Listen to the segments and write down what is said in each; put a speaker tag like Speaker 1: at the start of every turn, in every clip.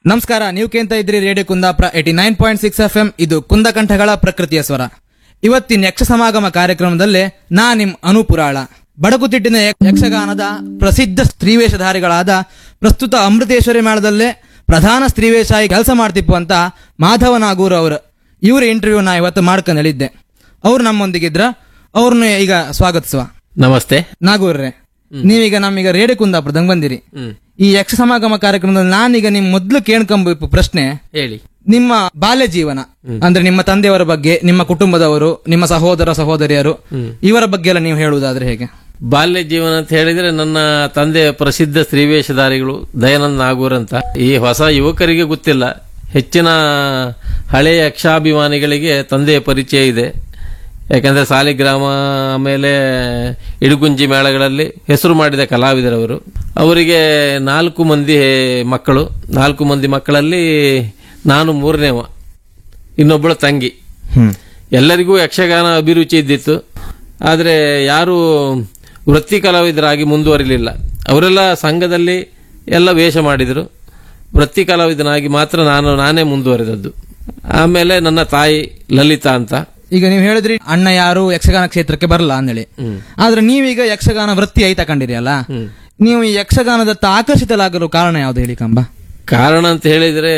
Speaker 1: ನಮಸ್ಕಾರ ನೀವು ಕೇಳ್ತಾ ಇದ್ರಿ radio Kundapura eighty nine point six F M ಇದು ಕುಂದಕಂಠಗಳ ಪ್ರಕೃತಿಯ ಸ್ವರ ಇವತ್ತಿನ ಯಕ್ಷ ಸಮಾಗಮ ಕಾರ್ಯಕ್ರಮದಲ್ಲಿ ನಾ ನಿಮ್ ಅನುಪುರಾಳ ಬಡಗುತಿಟ್ಟಿನ ಯಕ್- ಯಕ್ಷಗಾನದ ಪ್ರಸಿದ್ಧ ಸ್ತ್ರೀವೇಷಧಾರಿಗಳಾದ ಪ್ರಸ್ತುತ ಅಮೃತೇಶ್ವರಿ ಮೇಳದಲ್ಲೇ ಪ್ರಧಾನ ಸ್ತ್ರೀವೇಷಾಗಿ ಕೆಲಸ ಮಾಡ್ತಿಪ್ಪು ಅಂತ ಮಾಧವ ನಾಗೂರ್ ಅವರು ಇವರ ಇಂಟರ್ವ್ಯೂ ನಾ ಇವತ್ತು ಮಾಡ್ಕೊಂಡಲ್ಲಿದ್ದೆ ಅವ್ರು ನಮ್ಮೊಂದಿಗಿದ್ರ ಅವ್ರನ್ನ ಈಗ ಸ್ವಾಗತಿಸುವ
Speaker 2: ನಮಸ್ತೆ
Speaker 1: ನಾಗೂರ್ರೆ ನೀವೀಗ ನಮ್ಮೀಗ ರೇಡಿಯೋ ಕುಂದಾಪುರದಂಗ್ ಬಂದಿರಿ ಈ ಯಕ್ಷ ಸಮಾಗಮ ಕಾರ್ಯಕ್ರಮದಲ್ಲಿ ನಾನೀಗ ನಿಮ್ ಮೊದ್ಲು ಕೇಳ್ಕೊಂಬ ಪ್ರಶ್ನೆ
Speaker 2: ಹೇಳಿ
Speaker 1: ನಿಮ್ಮ ಬಾಲ್ಯ ಜೀವನ ಅಂದ್ರೆ ನಿಮ್ಮ ತಂದೆಯವರ ಬಗ್ಗೆ ನಿಮ್ಮ ಕುಟುಂಬದವರು ನಿಮ್ಮ ಸಹೋದರ ಸಹೋದರಿಯರು ಇವರ ಬಗ್ಗೆ ಎಲ್ಲ ನೀವು ಹೇಳುವುದಾದ್ರೆ ಹೇಗೆ
Speaker 2: ಬಾಲ್ಯ ಜೀವನ ಅಂತ ಹೇಳಿದ್ರೆ ನನ್ನ ತಂದೆ ಪ್ರಸಿದ್ಧ ಸ್ತ್ರೀವೇಷಧಾರಿಗಳು ದಯಾನಂದ ನಾಗೂರ್ ಅಂತ ಈ ಹೊಸ ಯುವಕರಿಗೆ ಗೊತ್ತಿಲ್ಲ ಹೆಚ್ಚಿನ ಹಳೆಯ ಯಕ್ಷಾಭಿಮಾನಿಗಳಿಗೆ ತಂದೆಯ ಪರಿಚಯ ಇದೆ ಯಾಕಂದ್ರೆ ಸಾಲಿಗ್ರಾಮ ಆಮೇಲೆ ಇಡುಗುಂಜಿ ಮೇಳಗಳಲ್ಲಿ ಹೆಸರು ಮಾಡಿದ ಕಲಾವಿದರವರು ಅವರಿಗೆ ನಾಲ್ಕು ಮಂದಿ ಮಕ್ಕಳು ನಾಲ್ಕು ಮಂದಿ ಮಕ್ಕಳಲ್ಲಿ ನಾನು ಮೂರನೇವ ಇನ್ನೊಬ್ಬಳು ತಂಗಿ ಎಲ್ಲರಿಗೂ ಯಕ್ಷಗಾನ ಅಭಿರುಚಿ ಇದ್ದಿತ್ತು ಆದರೆ ಯಾರು ವೃತ್ತಿ ಕಲಾವಿದರಾಗಿ ಮುಂದುವರಿಲಿಲ್ಲ ಅವರೆಲ್ಲ ಸಂಘದಲ್ಲಿ ಎಲ್ಲ ವೇಷ ಮಾಡಿದರು ವೃತ್ತಿ ಕಲಾವಿದನಾಗಿ ಮಾತ್ರ ನಾನು ನಾನೇ ಮುಂದುವರೆದದ್ದು ಆಮೇಲೆ ನನ್ನ ತಾಯಿ ಲಲಿತಾ ಅಂತ
Speaker 1: ಈಗ ನೀವು ಹೇಳಿದ್ರಿ ಅಣ್ಣ ಯಾರು ಯಕ್ಷಗಾನ ಕ್ಷೇತ್ರಕ್ಕೆ ಬರಲ್ಲ ಅಂದೇಳಿ ಆದ್ರೆ ನೀವೀಗ ಯಕ್ಷಗಾನ ವೃತ್ತಿ ಐ ತಕೊಂಡಿರಿ ಅಲ್ಲ ನೀವು ಈ ಯಕ್ಷಗಾನದತ್ತ ಆಕರ್ಷಿತಲಾಗಲು ಕಾರಣ ಯಾವ್ದು ಹೇಳಿ ಕಂಬ
Speaker 2: ಕಾರಣ ಅಂತ ಹೇಳಿದರೆ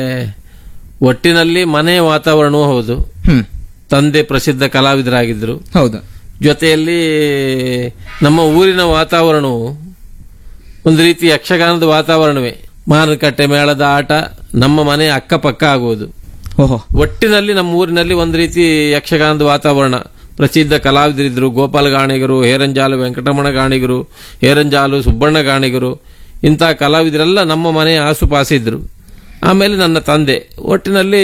Speaker 2: ಒಟ್ಟಿನಲ್ಲಿ ಮನೆ ವಾತಾವರಣವೂ ಹೌದು
Speaker 1: ಹ್ಮ್
Speaker 2: ತಂದೆ ಪ್ರಸಿದ್ಧ ಕಲಾವಿದರಾಗಿದ್ದರು
Speaker 1: ಹೌದು
Speaker 2: ಜೊತೆಯಲ್ಲಿ ನಮ್ಮ ಊರಿನ ವಾತಾವರಣವು ಒಂದು ರೀತಿ ಯಕ್ಷಗಾನದ ವಾತಾವರಣವೇ ಮಾರುಕಟ್ಟೆ ಮೇಳದ ಆಟ ನಮ್ಮ ಮನೆ ಅಕ್ಕಪಕ್ಕ ಆಗುವುದು
Speaker 1: ಓಹೋ
Speaker 2: ಒಟ್ಟಿನಲ್ಲಿ ನಮ್ಮ ಊರಿನಲ್ಲಿ ಒಂದು ರೀತಿ ಯಕ್ಷಗಾನದ ವಾತಾವರಣ ಪ್ರಸಿದ್ಧ ಕಲಾವಿದರಿದ್ದರು ಗೋಪಾಲ ಗಾಣಿಗರು ಹೇರಂಜಾಲು ವೆಂಕಟರಮಣ ಗಾಣಿಗರು ಹೇರಂಜಾಲು ಸುಬ್ಬಣ್ಣ ಗಾಣಿಗರು ಇಂತಹ ಕಲಾವಿದರೆಲ್ಲ ನಮ್ಮ ಮನೆಯ ಆಸುಪಾಸಿದ್ರು ಆಮೇಲೆ ನನ್ನ ತಂದೆ ಒಟ್ಟಿನಲ್ಲಿ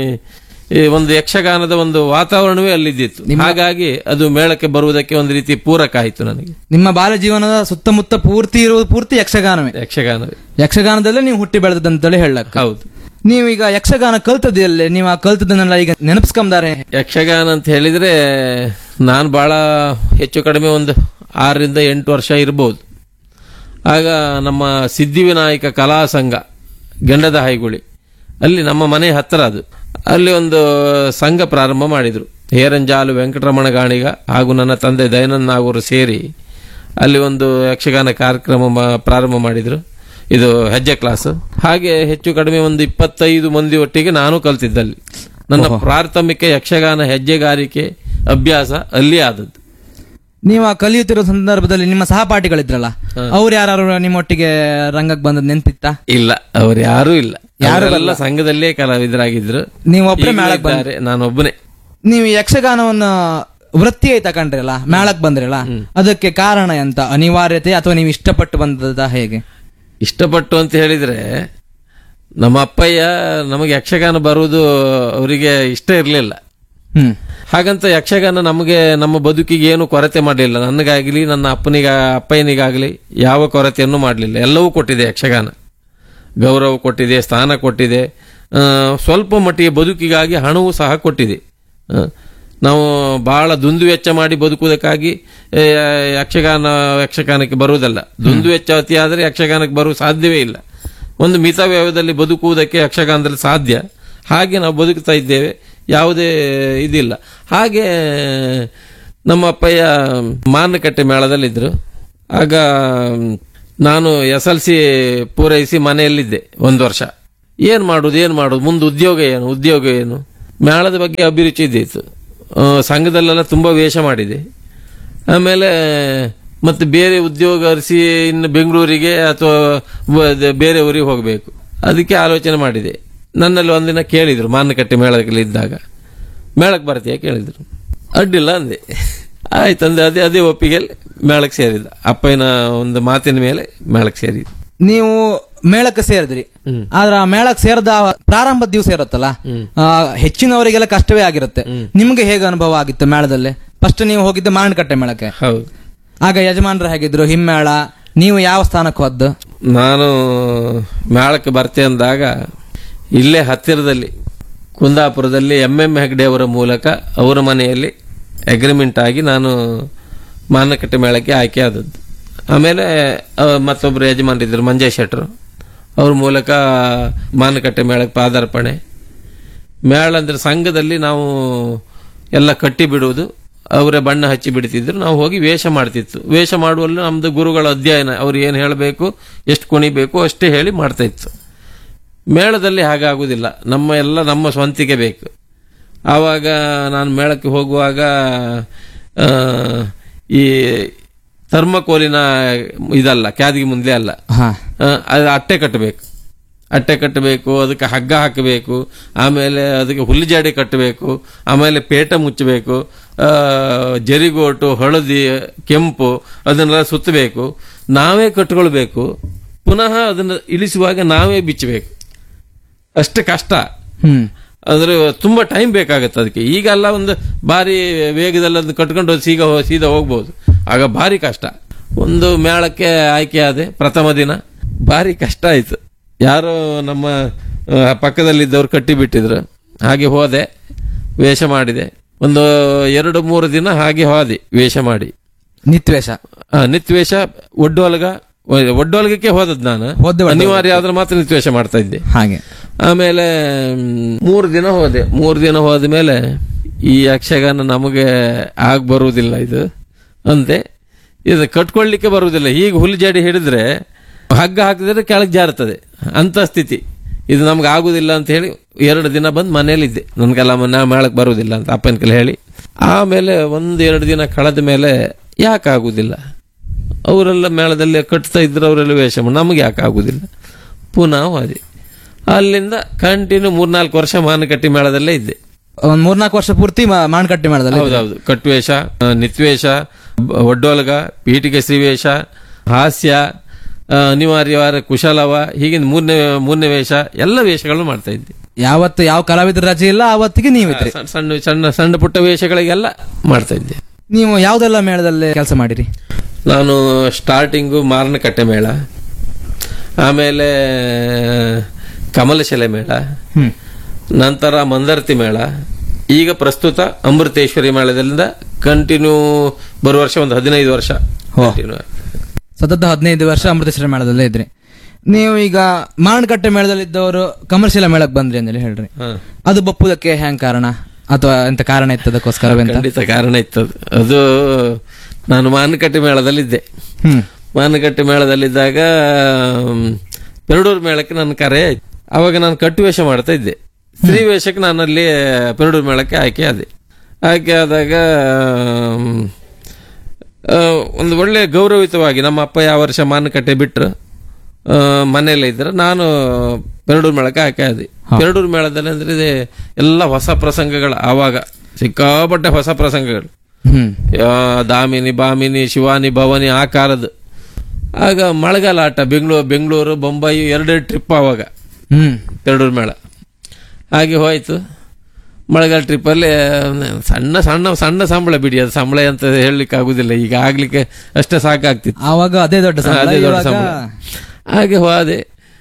Speaker 2: ಈ ಒಂದು ಯಕ್ಷಗಾನದ ಒಂದು ವಾತಾವರಣವೇ ಅಲ್ಲಿದ್ದಿತ್ತು ಹಾಗಾಗಿ ಅದು ಮೇಳಕ್ಕೆ ಬರುವುದಕ್ಕೆ ಒಂದು ರೀತಿ ಪೂರಕ ಆಯಿತು ನನಗೆ
Speaker 1: ನಿಮ್ಮ ಬಾಲ್ಯ ಜೀವನದ ಸುತ್ತಮುತ್ತ ಪೂರ್ತಿ ಇರುವುದು ಪೂರ್ತಿ ಯಕ್ಷಗಾನವೇ
Speaker 2: ಯಕ್ಷಗಾನವೇ
Speaker 1: ಯಕ್ಷಗಾನದಲ್ಲೇ ನೀವು ಹುಟ್ಟಿ ಬೆಳೆದಂತೇಳಿ ಹೇಳಕ್
Speaker 2: ಹೌದು
Speaker 1: ನೀವೀಗ ಯಕ್ಷಗಾನ ಕಲ್ತದಿಲ್ಲೇ ನೀವು ಆ ಕಲ್ತದನ್ನೆಲ್ಲ ಈಗ ನೆನಪಿಸ್ಕೊಂಬಾರೆ
Speaker 2: ಯಕ್ಷಗಾನ ಅಂತ ಹೇಳಿದ್ರೆ ನಾನು ಬಹಳ ಹೆಚ್ಚು ಕಡಿಮೆ ಒಂದು ಆರರಿಂದ ಎಂಟು ವರ್ಷ ಇರ್ಬೋದು ಆಗ ನಮ್ಮ ಸಿದ್ಧಿವಿನಾಯಕ ಕಲಾ ಸಂಘ ಗಂಡದ ಹೈಗುಳಿ ಅಲ್ಲಿ ನಮ್ಮ ಮನೆ ಹತ್ತಿರ ಅದು ಅಲ್ಲಿ ಒಂದು ಸಂಘ ಪ್ರಾರಂಭ ಮಾಡಿದರು ಹೇರಂಜಾಲು ವೆಂಕಟರಮಣ ಗಾಣಿಗ ಹಾಗೂ ನನ್ನ ತಂದೆ ದಯಾನಂದ ನಾಗೂರು ಸೇರಿ ಅಲ್ಲಿ ಒಂದು ಯಕ್ಷಗಾನ ಕಾರ್ಯಕ್ರಮ ಮ- ಪ್ರಾರಂಭ ಮಾಡಿದರು ಇದು ಹೆಜ್ಜೆ ಕ್ಲಾಸ್ ಹಾಗೆ ಹೆಚ್ಚು ಕಡಿಮೆ ಒಂದು ಇಪ್ಪತ್ತೈದು ಮಂದಿ ಒಟ್ಟಿಗೆ ನಾನು ಕಲ್ತಿದ್ದಲ್ಲಿ ನನ್ನ ಪ್ರಾಥಮಿಕ ಯಕ್ಷಗಾನ ಹೆಜ್ಜೆಗಾರಿಕೆ ಅಭ್ಯಾಸ ಅಲ್ಲಿ ಆದದ್ದು
Speaker 1: ನೀವು ಆ ಕಲಿಯುತ್ತಿರೋ ಸಂದರ್ಭದಲ್ಲಿ ನಿಮ್ಮ ಸಹಪಾಠಿಗಳಿದ್ರಲ್ಲ ಅವ್ರು ಯಾರು ನಿಮ್ಮೊಟ್ಟಿಗೆ ರಂಗಕ್ಕೆ ಬಂದದ್ ನೆನ್ಪಿತ್ತ
Speaker 2: ಇಲ್ಲ ಅವರು ಯಾರೂ ಇಲ್ಲ ಯಾರೆಲ್ಲ ಸಂಘದಲ್ಲೇ ಕಲಾವಿದರಾಗಿದ್ರು
Speaker 1: ನೀವು ಒಬ್ಬರೇ
Speaker 2: ಈಗಲೂ
Speaker 1: ಮೇಳಕ್ ಬಂದ್
Speaker 2: ಇದ್ದಾರೆ, ನಾನೊಬ್ಬನೇ
Speaker 1: ನೀವು ಈ ಯಕ್ಷಗಾನವನ್ನ ವೃತ್ತಿಯಾಗಿ ತಕೊಂಡ್ರಲ್ಲ ಮೇಳಕ್ ಬಂದ್ರಲ್ಲ ಅದಕ್ಕೆ ಕಾರಣ ಎಂತ ಅನಿವಾರ್ಯತೆ ಅಥವಾ ನೀವು ಇಷ್ಟಪಟ್ಟು ಬಂದದ ಹೇಗೆ
Speaker 2: ಇಷ್ಟಪಟ್ಟು ಅಂತ ಹೇಳಿದ್ರೆ ನಮ್ಮ ಅಪ್ಪಯ್ಯ ನಮಗೆ ಯಕ್ಷಗಾನ ಬರುವುದು ಅವರಿಗೆ ಇಷ್ಟ ಇರಲಿಲ್ಲ
Speaker 1: ಹ್ಮ್
Speaker 2: ಹಾಗಂತ ಯಕ್ಷಗಾನ ನಮಗೆ ನಮ್ಮ ಬದುಕಿಗೆ ಏನು ಕೊರತೆ ಮಾಡಲಿಲ್ಲ ನನಗಾಗಲಿ ನನ್ನ ಅಪ್ಪನಿಗ ಅಪ್ಪಯ್ಯನಿಗಾಗಲಿ ಯಾವ ಕೊರತೆಯನ್ನು ಮಾಡಲಿಲ್ಲ ಎಲ್ಲವೂ ಕೊಟ್ಟಿದೆ ಯಕ್ಷಗಾನ ಗೌರವ ಕೊಟ್ಟಿದೆ ಸ್ಥಾನ ಕೊಟ್ಟಿದೆ ಆ, ಸ್ವಲ್ಪ ಮಟ್ಟಿಗೆ ಬದುಕಿಗಾಗಿ ಹಣವೂ ಸಹ ಕೊಟ್ಟಿದೆ ಆ, ನಾವು ಬಹಳ ದುಂದು ವೆಚ್ಚ ಮಾಡಿ ಬದುಕುವುದಕ್ಕಾಗಿ ಏ, ಯಕ್ಷಗಾನ ಯಕ್ಷಗಾನಕ್ಕೆ ಬರುವುದಲ್ಲ ದುಂದು ವೆಚ್ಚ ಅತಿಯಾದರೆ ಯಕ್ಷಗಾನಕ್ಕೆ ಬರುವ ಸಾಧ್ಯವೇ ಇಲ್ಲ ಒಂದು ಮಿತವ್ಯಯದಲ್ಲಿ ಬದುಕುವುದಕ್ಕೆ ಯಕ್ಷಗಾನದಲ್ಲಿ ಸಾಧ್ಯ ಹಾಗೆ ನಾವು ಬದುಕ್ತಾ ಇದ್ದೇವೆ ಯಾವುದೇ ಇದಿಲ್ಲ ಹಾಗೆ ನಮ್ಮ ಅಪ್ಪಯ್ಯ ಮಾನಕಟ್ಟೆ ಮೇಳದಲ್ಲಿದ್ದರು ಆಗ ನಾನು ಎಸ್ ಎಲ್ ಸಿ ಪೂರೈಸಿ ಮನೆಯಲ್ಲಿದ್ದೆ ಒಂದು ವರ್ಷ ಏನು ಮಾಡೋದು ಏನು ಮಾಡೋದು ಮುಂದೆ ಉದ್ಯೋಗ ಏನು ಉದ್ಯೋಗ ಏನು ಮೇಳದ ಬಗ್ಗೆ ಅಭಿರುಚಿ ಇದ್ದಿತ್ತು ಆ, ಸಂಘದಲ್ಲೆಲ್ಲ ತುಂಬ ವೇಷ ಮಾಡಿದೆ ಆಮೇಲೆ ಮತ್ತೆ ಬೇರೆ ಉದ್ಯೋಗ ಅರಿಸಿ ಇನ್ನು ಬೆಂಗಳೂರಿಗೆ ಅಥವಾ ಬ- ಬೇರೆ ಊರಿಗೆ ಹೋಗಬೇಕು ಅದಕ್ಕೆ ಆಲೋಚನೆ ಮಾಡಿದೆ ನನ್ನಲ್ಲಿ ಒಂದಿನ ಕೇಳಿದರು ಮಾನಕಟ್ಟೆ ಮೇಳದಲ್ಲಿ ಇದ್ದಾಗ ಮೇಳಕ್ಕೆ ಬರ್ತೀಯಾ ಕೇಳಿದ್ರು ಅಡ್ಡಿಲ್ಲ ಅಂದೆ ಆಯ್ತಂದೆ ಅದೇ ಅದೇ ಒಪ್ಪಿಗೆಯಲ್ಲಿ ಮೇಳಕ್ಕೆ ಸೇರಿದ ಅಪ್ಪನ ಒಂದು ಮಾತಿನ ಮೇಲೆ ಮೇಳಕ್ಕೆ ಸೇರಿದ
Speaker 1: ನೀವು ಮೇಳಕ್ಕೆ ಸೇರಿದ್ರಿ ಆದ್ರ ಆ ಮೇಳಕ್ಕೆ ಸೇರದ ಪ್ರಾರಂಭದ ದಿವಸ ಇರುತ್ತಲ್ಲ ಆ, ಹೆಚ್ಚಿನವರಿಗೆಲ್ಲ ಕಷ್ಟವೇ ಆಗಿರುತ್ತೆ ನಿಮ್ಗೆ ಹೇಗೆ ಅನುಭವ ಆಗಿತ್ತು ಮೇಳದಲ್ಲಿ ಫಸ್ಟ್ ನೀವು ಹೋಗಿದ್ದು ಮಾರಣಕಟ್ಟೆ ಮೇಳಕ್ಕೆ
Speaker 2: ಹೌದು
Speaker 1: ಆಗ ಯಜಮಾನರು ಹೇಗಿದ್ರು ಹಿಮ್ಮೇಳ ನೀವು ಯಾವ ಸ್ಥಾನಕ್ಕೆ ಹೋದ್ದು
Speaker 2: ನಾನು ಮೇಳಕ್ಕೆ ಬರ್ತೆ ಅಂದಾಗ ಇಲ್ಲೇ ಹತ್ತಿರದಲ್ಲಿ ಕುಂದಾಪುರದಲ್ಲಿ ಎಂ ಎಂ ಹೆಗ್ಡೆ ಅವರ ಮೂಲಕ ಅವರ ಮನೆಯಲ್ಲಿ ಅಗ್ರಿಮೆಂಟ್ ಆಗಿ ನಾನು ಮಾನಕಟ್ಟೆ ಮೇಳಕ್ಕೆ ಆಯ್ಕೆ ಆದದ್ದು ಆಮೇಲೆ ಅಹ್, ಮತ್ತೊಬ್ರು ಯಜಮಾನರಿದ್ದರು ಮಂಜೇಶ್ ಶೆಟ್ರು ಅವ್ರ ಮೂಲಕ ಮಾನಕಟ್ಟೆ ಮೇಳಕ್ಕೆ ಪಾದಾರ್ಪಣೆ ಮೇಳ ಅಂದ್ರೆ ಸಂಘದಲ್ಲಿ ನಾವು ಎಲ್ಲ ಕಟ್ಟಿ ಬಿಡುವುದು ಅವರೇ ಬಣ್ಣ ಹಚ್ಚಿ ಬಿಡ್ತಿದ್ರು ನಾವು ಹೋಗಿ ವೇಷ ಮಾಡ್ತಿತ್ತು ವೇಷ ಮಾಡುವಲ್ಲಿ ನಮ್ದು ಗುರುಗಳ ಅಧ್ಯಯನ ಅವ್ರು ಏನು ಹೇಳಬೇಕು ಎಷ್ಟು ಕುಣಿಬೇಕು ಅಷ್ಟೇ ಹೇಳಿ ಮಾಡ್ತಾ ಇತ್ತು ಮೇಳದಲ್ಲಿ ಹಾಗಾಗುವುದಿಲ್ಲ ನಮ್ಮ ಎಲ್ಲ ನಮ್ಮ ಸ್ವಂತಿಗೆ ಬೇಕು ಆವಾಗ ನಾನು ಮೇಳಕ್ಕೆ ಹೋಗುವಾಗ ಆ, ಈ ಥರ್ಮಕೋಲಿನ ಇದಲ್ಲ ಕ್ಯಾದಿಗೆ ಮುಂದೆ ಅಲ್ಲ
Speaker 1: ಹಾ
Speaker 2: ಆ, ಅದು ಅಟ್ಟೆ ಕಟ್ಟಬೇಕು ಅಟ್ಟೆ ಕಟ್ಟಬೇಕು ಅದಕ್ಕೆ ಹಗ್ಗ ಹಾಕಬೇಕು ಆಮೇಲೆ ಅದಕ್ಕೆ ಹುಲ್ಲಿಜಾಡಿ ಕಟ್ಟಬೇಕು ಆಮೇಲೆ ಪೇಟ ಮುಚ್ಚಬೇಕು ಆ, ಜರಿಗೋಟು ಹಳದಿ ಕೆಂಪು ಅದನ್ನೆಲ್ಲ ಸುತ್ತಬೇಕು ನಾವೇ ಕಟ್ಕೊಳ್ಬೇಕು ಪುನಃ ಅದನ್ನು ಇಳಿಸುವಾಗ ನಾವೇ ಬಿಚ್ಚಬೇಕು ಅಷ್ಟು ಕಷ್ಟ
Speaker 1: ಹ್ಮ್
Speaker 2: ಅಂದ್ರೆ ತುಂಬಾ ಟೈಮ್ ಬೇಕಾಗತ್ತೆ ಅದಕ್ಕೆ ಈಗೆಲ್ಲ ಒಂದು ಭಾರಿ ವೇಗದಲ್ಲಿ ಅದನ್ನ ಕಟ್ಕೊಂಡು ಸೀಗ ಹೋ- ಸೀದಾ ಹೋಗ್ಬೋದು ಆಗ ಭಾರಿ ಕಷ್ಟ ಒಂದು ಮೇಳಕ್ಕೆ ಆಯ್ಕೆ ಆದೆ ಪ್ರಥಮ ದಿನ ಭಾರಿ ಕಷ್ಟ ಆಯ್ತು ಯಾರೋ ನಮ್ಮ ಆ, ಪಕ್ಕದಲ್ಲಿದ್ದವ್ರು ಕಟ್ಟಿ ಬಿಟ್ಟಿದ್ರು ಹಾಗೆ ಹೋದೆ ವೇಷ ಮಾಡಿದೆ ಒಂದು ಎರಡು ಮೂರು ದಿನ ಹಾಗೆ ಹೋದೆ ವೇಷ ಮಾಡಿ
Speaker 1: ನಿತ್ವೇಷ
Speaker 2: ಆ, ನಿತ್ವೇಷ ಒಡ್ಡೋಲ್ಗ ಒಡ್ಡೋಲ್ಗಕ್ಕೆ ಹೋದದ್ ನಾನು
Speaker 1: ಹೋದೆ ಒಡ್ಡೋಲ್ಗಕ್ಕೆ.
Speaker 2: ಅನಿವಾರ್ಯ ಆದ್ರೆ ಮಾತ್ರ ನಿತ್ವೇಷ ಮಾಡ್ತಾ ಇದ್ದೆ
Speaker 1: ಹಾಗೆ
Speaker 2: ಆಮೇಲೆ ಮ್, ಮೂರು ದಿನ ಹೋದೆ ಮೂರು ದಿನ ಹೋದ ಮೇಲೆ ಈ ಯಕ್ಷಗಾನ ನಮಗೆ ಆಗ ಬರುವುದಿಲ್ಲ ಇದು ಅಂತೆ ಇದು ಕಟ್ಕೊಳ್ಳಿಕ್ಕೆ ಬರುವುದಿಲ್ಲ ಈಗ ಹುಲ್ಲು ಹಿಡಿದ್ರೆ ಹಗ್ಗ ಹಾಕಿದ್ರೆ ಕೆಳಗೆ ಜಾರುತ್ತದೆ ಅಂತ ಸ್ಥಿತಿ ಇದು ನಮ್ಗೆ ಆಗುದಿಲ್ಲ ಅಂತ ಹೇಳಿ ಎರಡು ದಿನ ಬಂದು ಮನೇಲಿದ್ದೆ ನನ್ಗೆಲ್ಲ ನಾ ಮೇಳಕ್ಕೆ ಬರುವುದಿಲ್ಲ ಅಂತ ಅಪ್ಪನ ಕೈಲಿ ಹೇಳಿ ಆಮೇಲೆ ಒಂದು ಎರಡು ದಿನ ಕಳೆದ ಮೇಲೆ ಯಾಕೆ ಆಗುದಿಲ್ಲ ಅವರೆಲ್ಲ ಮೇಳದಲ್ಲಿ ಕಟ್ತಾ ಇದ್ರು ಅವರೆಲ್ಲ ವೇಷ ಮಾಡಿ ನಮಗೆ ಯಾಕೆ ಆಗುದಿಲ್ಲ ಪುನಃ ಹೋದೆ ಅಲ್ಲಿಂದ ಕಂಟಿನ್ಯೂ ಮೂರ್ನಾಲ್ಕು ವರ್ಷ ಮಾನಕಟ್ಟಿ ಮೇಳದಲ್ಲೇ ಇದ್ದೆ
Speaker 1: ಒಂದ್ ಮೂರ್ನಾಲ್ಕು ವರ್ಷ ಪೂರ್ತಿ ಮಾ- ಮಾಣಕಟ್ಟೆ ಮಾಡದಲ್ಲಿ
Speaker 2: ಹೌದೌದು ಕಟ್ವೇಷ ಆ, ನಿತ್ವೇಷ ಬ- ಒಡ್ಡೋಲಗ ಪೀಠಿಗೆ ಶ್ರೀವೇಷ ಹಾಸ್ಯ ಆ, ಅನಿವಾರ್ಯವಾದ ಕುಶಲವ ಹೀಗೆ ಮೂರನೇ ಮೂರನೇ ವೇಷ ಎಲ್ಲ ವೇಷಗಳನ್ನು ಮಾಡ್ತಾ ಇದ್ದೆ
Speaker 1: ಯಾವತ್ತು ಯಾವ ಕಲಾವಿದ್ರ ರಜೆ ಇಲ್ಲ ಆವತ್ತಿಗೆ ನೀವಿದ್ರಿ
Speaker 2: ಸಣ್ಣ ಸಣ್ಣ ಸಣ್ಣ ಸಣ್ಣ ಪುಟ್ಟ ವೇಷಗಳಿಗೆಲ್ಲ ಮಾಡ್ತಾ ಇದ್ದೆ
Speaker 1: ನೀವು ಯಾವ್ದೆಲ್ಲ ಮೇಳದಲ್ಲಿ ಕೆಲಸ ಮಾಡಿರಿ
Speaker 2: ನಾನು ಸ್ಟಾರ್ಟಿಂಗು ಮಾರನಕಟ್ಟೆ ಮೇಳ ಆಮೇಲೆ ಕಮಲಶಿಲೆ ಮೇಳ
Speaker 1: ಹ್ಮ್
Speaker 2: ನಂತರ ಮಂದರ್ತಿ ಮೇಳ ಈಗ ಪ್ರಸ್ತುತ ಅಮೃತೇಶ್ವರಿ ಮೇಳದಿಂದ ಕಂಟಿನ್ಯೂ ಬರುವ ವರ್ಷ ಒಂದು ಹದಿನೈದು ವರ್ಷ
Speaker 1: ಹೋ.
Speaker 2: ಕಂಟಿನ್ಯೂ
Speaker 1: ಸತತ ಹದಿನೈದು ವರ್ಷ ಅಮೃತೇಶ್ವರ ಮೇಳದಲ್ಲೇ ಇದ್ರಿ ನೀವು ಈಗ ಮಾರಣಕಟ್ಟೆ ಮೇಳದಲ್ಲಿದ್ದವರು ಕಮರ್ಷಿಯಲ್ ಮೇಳಕ್ಕೆ ಬಂದ್ರಿ ಅಂತ ಹೇಳಿ ಹೇಳ್ರಿ
Speaker 2: ಹಾ.
Speaker 1: ಅದು ಬಪ್ಪುದಕ್ಕೆ ಹೆಂಗ್ ಕಾರಣ ಅಥವಾ ಎಂತ ಕಾರಣ ಇತ್ತದಕ್ಕೋಸ್ಕರವೆಂತ
Speaker 2: ಖಂಡಿತ ಕಾರಣ ಇತ್ತು ಅದು. ಅದು ನಾನು ಮಾನಕಟ್ಟೆ ಮೇಳದಲ್ಲಿದ್ದೆ
Speaker 1: ಹ್ಮ್
Speaker 2: ಮಾನಕಟ್ಟೆ ಮೇಳದಲ್ಲಿದ್ದಾಗ ಮ್, ಪೆರಡೂರು ಮೇಳಕ್ಕೆ ನನ್ನ ಕರೆ ಆಯ್ತು ಅವಾಗ ನಾನು ಕಟ್ಟು ವೇಷ ಮಾಡ್ತಾ ಇದ್ದೆ ಸ್ತ್ರೀ ವೇಷಕ್ಕೆ ನಾನು ಅಲ್ಲಿ ಪೆರಡೂರು ಮೇಳಕ್ಕೆ ಆಯ್ಕೆ ಆದೆ ಆಯ್ಕೆ ಆದಾಗ ಮ್, ಆ, ಒಂದು ಒಳ್ಳೆ ಗೌರವಿತವಾಗಿ ನಮ್ಮ ಅಪ್ಪ ಯಾವ ವರ್ಷ ಮಾನಕಟ್ಟೆ ಬಿಟ್ಟರು ಮನೆಯಲ್ಲೇ ಇದ್ರೆ ನಾನು ಪೆರಡೂರು ಮೇಳಕ್ಕೆ ಆಯ್ಕೆ ಆದೆ ಪೆರಡೂರು ಮೇಳದಲ್ಲಿ ಅಂದ್ರೆ ಇದೆ ಎಲ್ಲ ಹೊಸ ಪ್ರಸಂಗಗಳು ಆವಾಗ ಸಿಕ್ಕಾಪಟ್ಟೆ ಹೊಸ ಪ್ರಸಂಗಗಳು
Speaker 1: ಹ್ಮ್
Speaker 2: ಆ, ದಾಮಿನಿ ಬಾಮಿನಿ ಶಿವಾನಿ ಭವಾನಿ ಆ ಕಾಲದ ಆಗ ಮಳೆಗಾಲ ಆಟ ಬೆಂಗಳೂರು ಬೆಂಗಳೂರು ಬೊಂಬಾಯಿ ಎರಡೆರಡು ಟ್ರಿಪ್ ಆವಾಗ
Speaker 1: ಹ್ಮ್
Speaker 2: ಪೆರಡೂರು ಮೇಳ ಹಾಗೆ ಹೋಯ್ತು ಮಳೆಗಾಲ ಟ್ರಿಪ್ಪಲ್ಲಿ ಸಣ್ಣ ಸಣ್ಣ ಸಣ್ಣ ಸಂಬಳ ಬಿಡಿ ಅದು ಸಂಬಳ ಅಂತ ಹೇಳಲಿಕ್ಕೆ ಆಗುದಿಲ್ಲ ಈಗ ಆಗ್ಲಿಕ್ಕೆ ಅಷ್ಟೇ ಸಾಕಾಗ್ತಿತ್ತು
Speaker 1: ಆವಾಗ ಅದೇ ದೊಡ್ಡ ಸಂಬಳ,
Speaker 2: ಅದೇ ದೊಡ್ಡ
Speaker 1: ಇವಾಗ
Speaker 2: ಸಂಬಳ ಹಾಗೆ ಹೋದೆ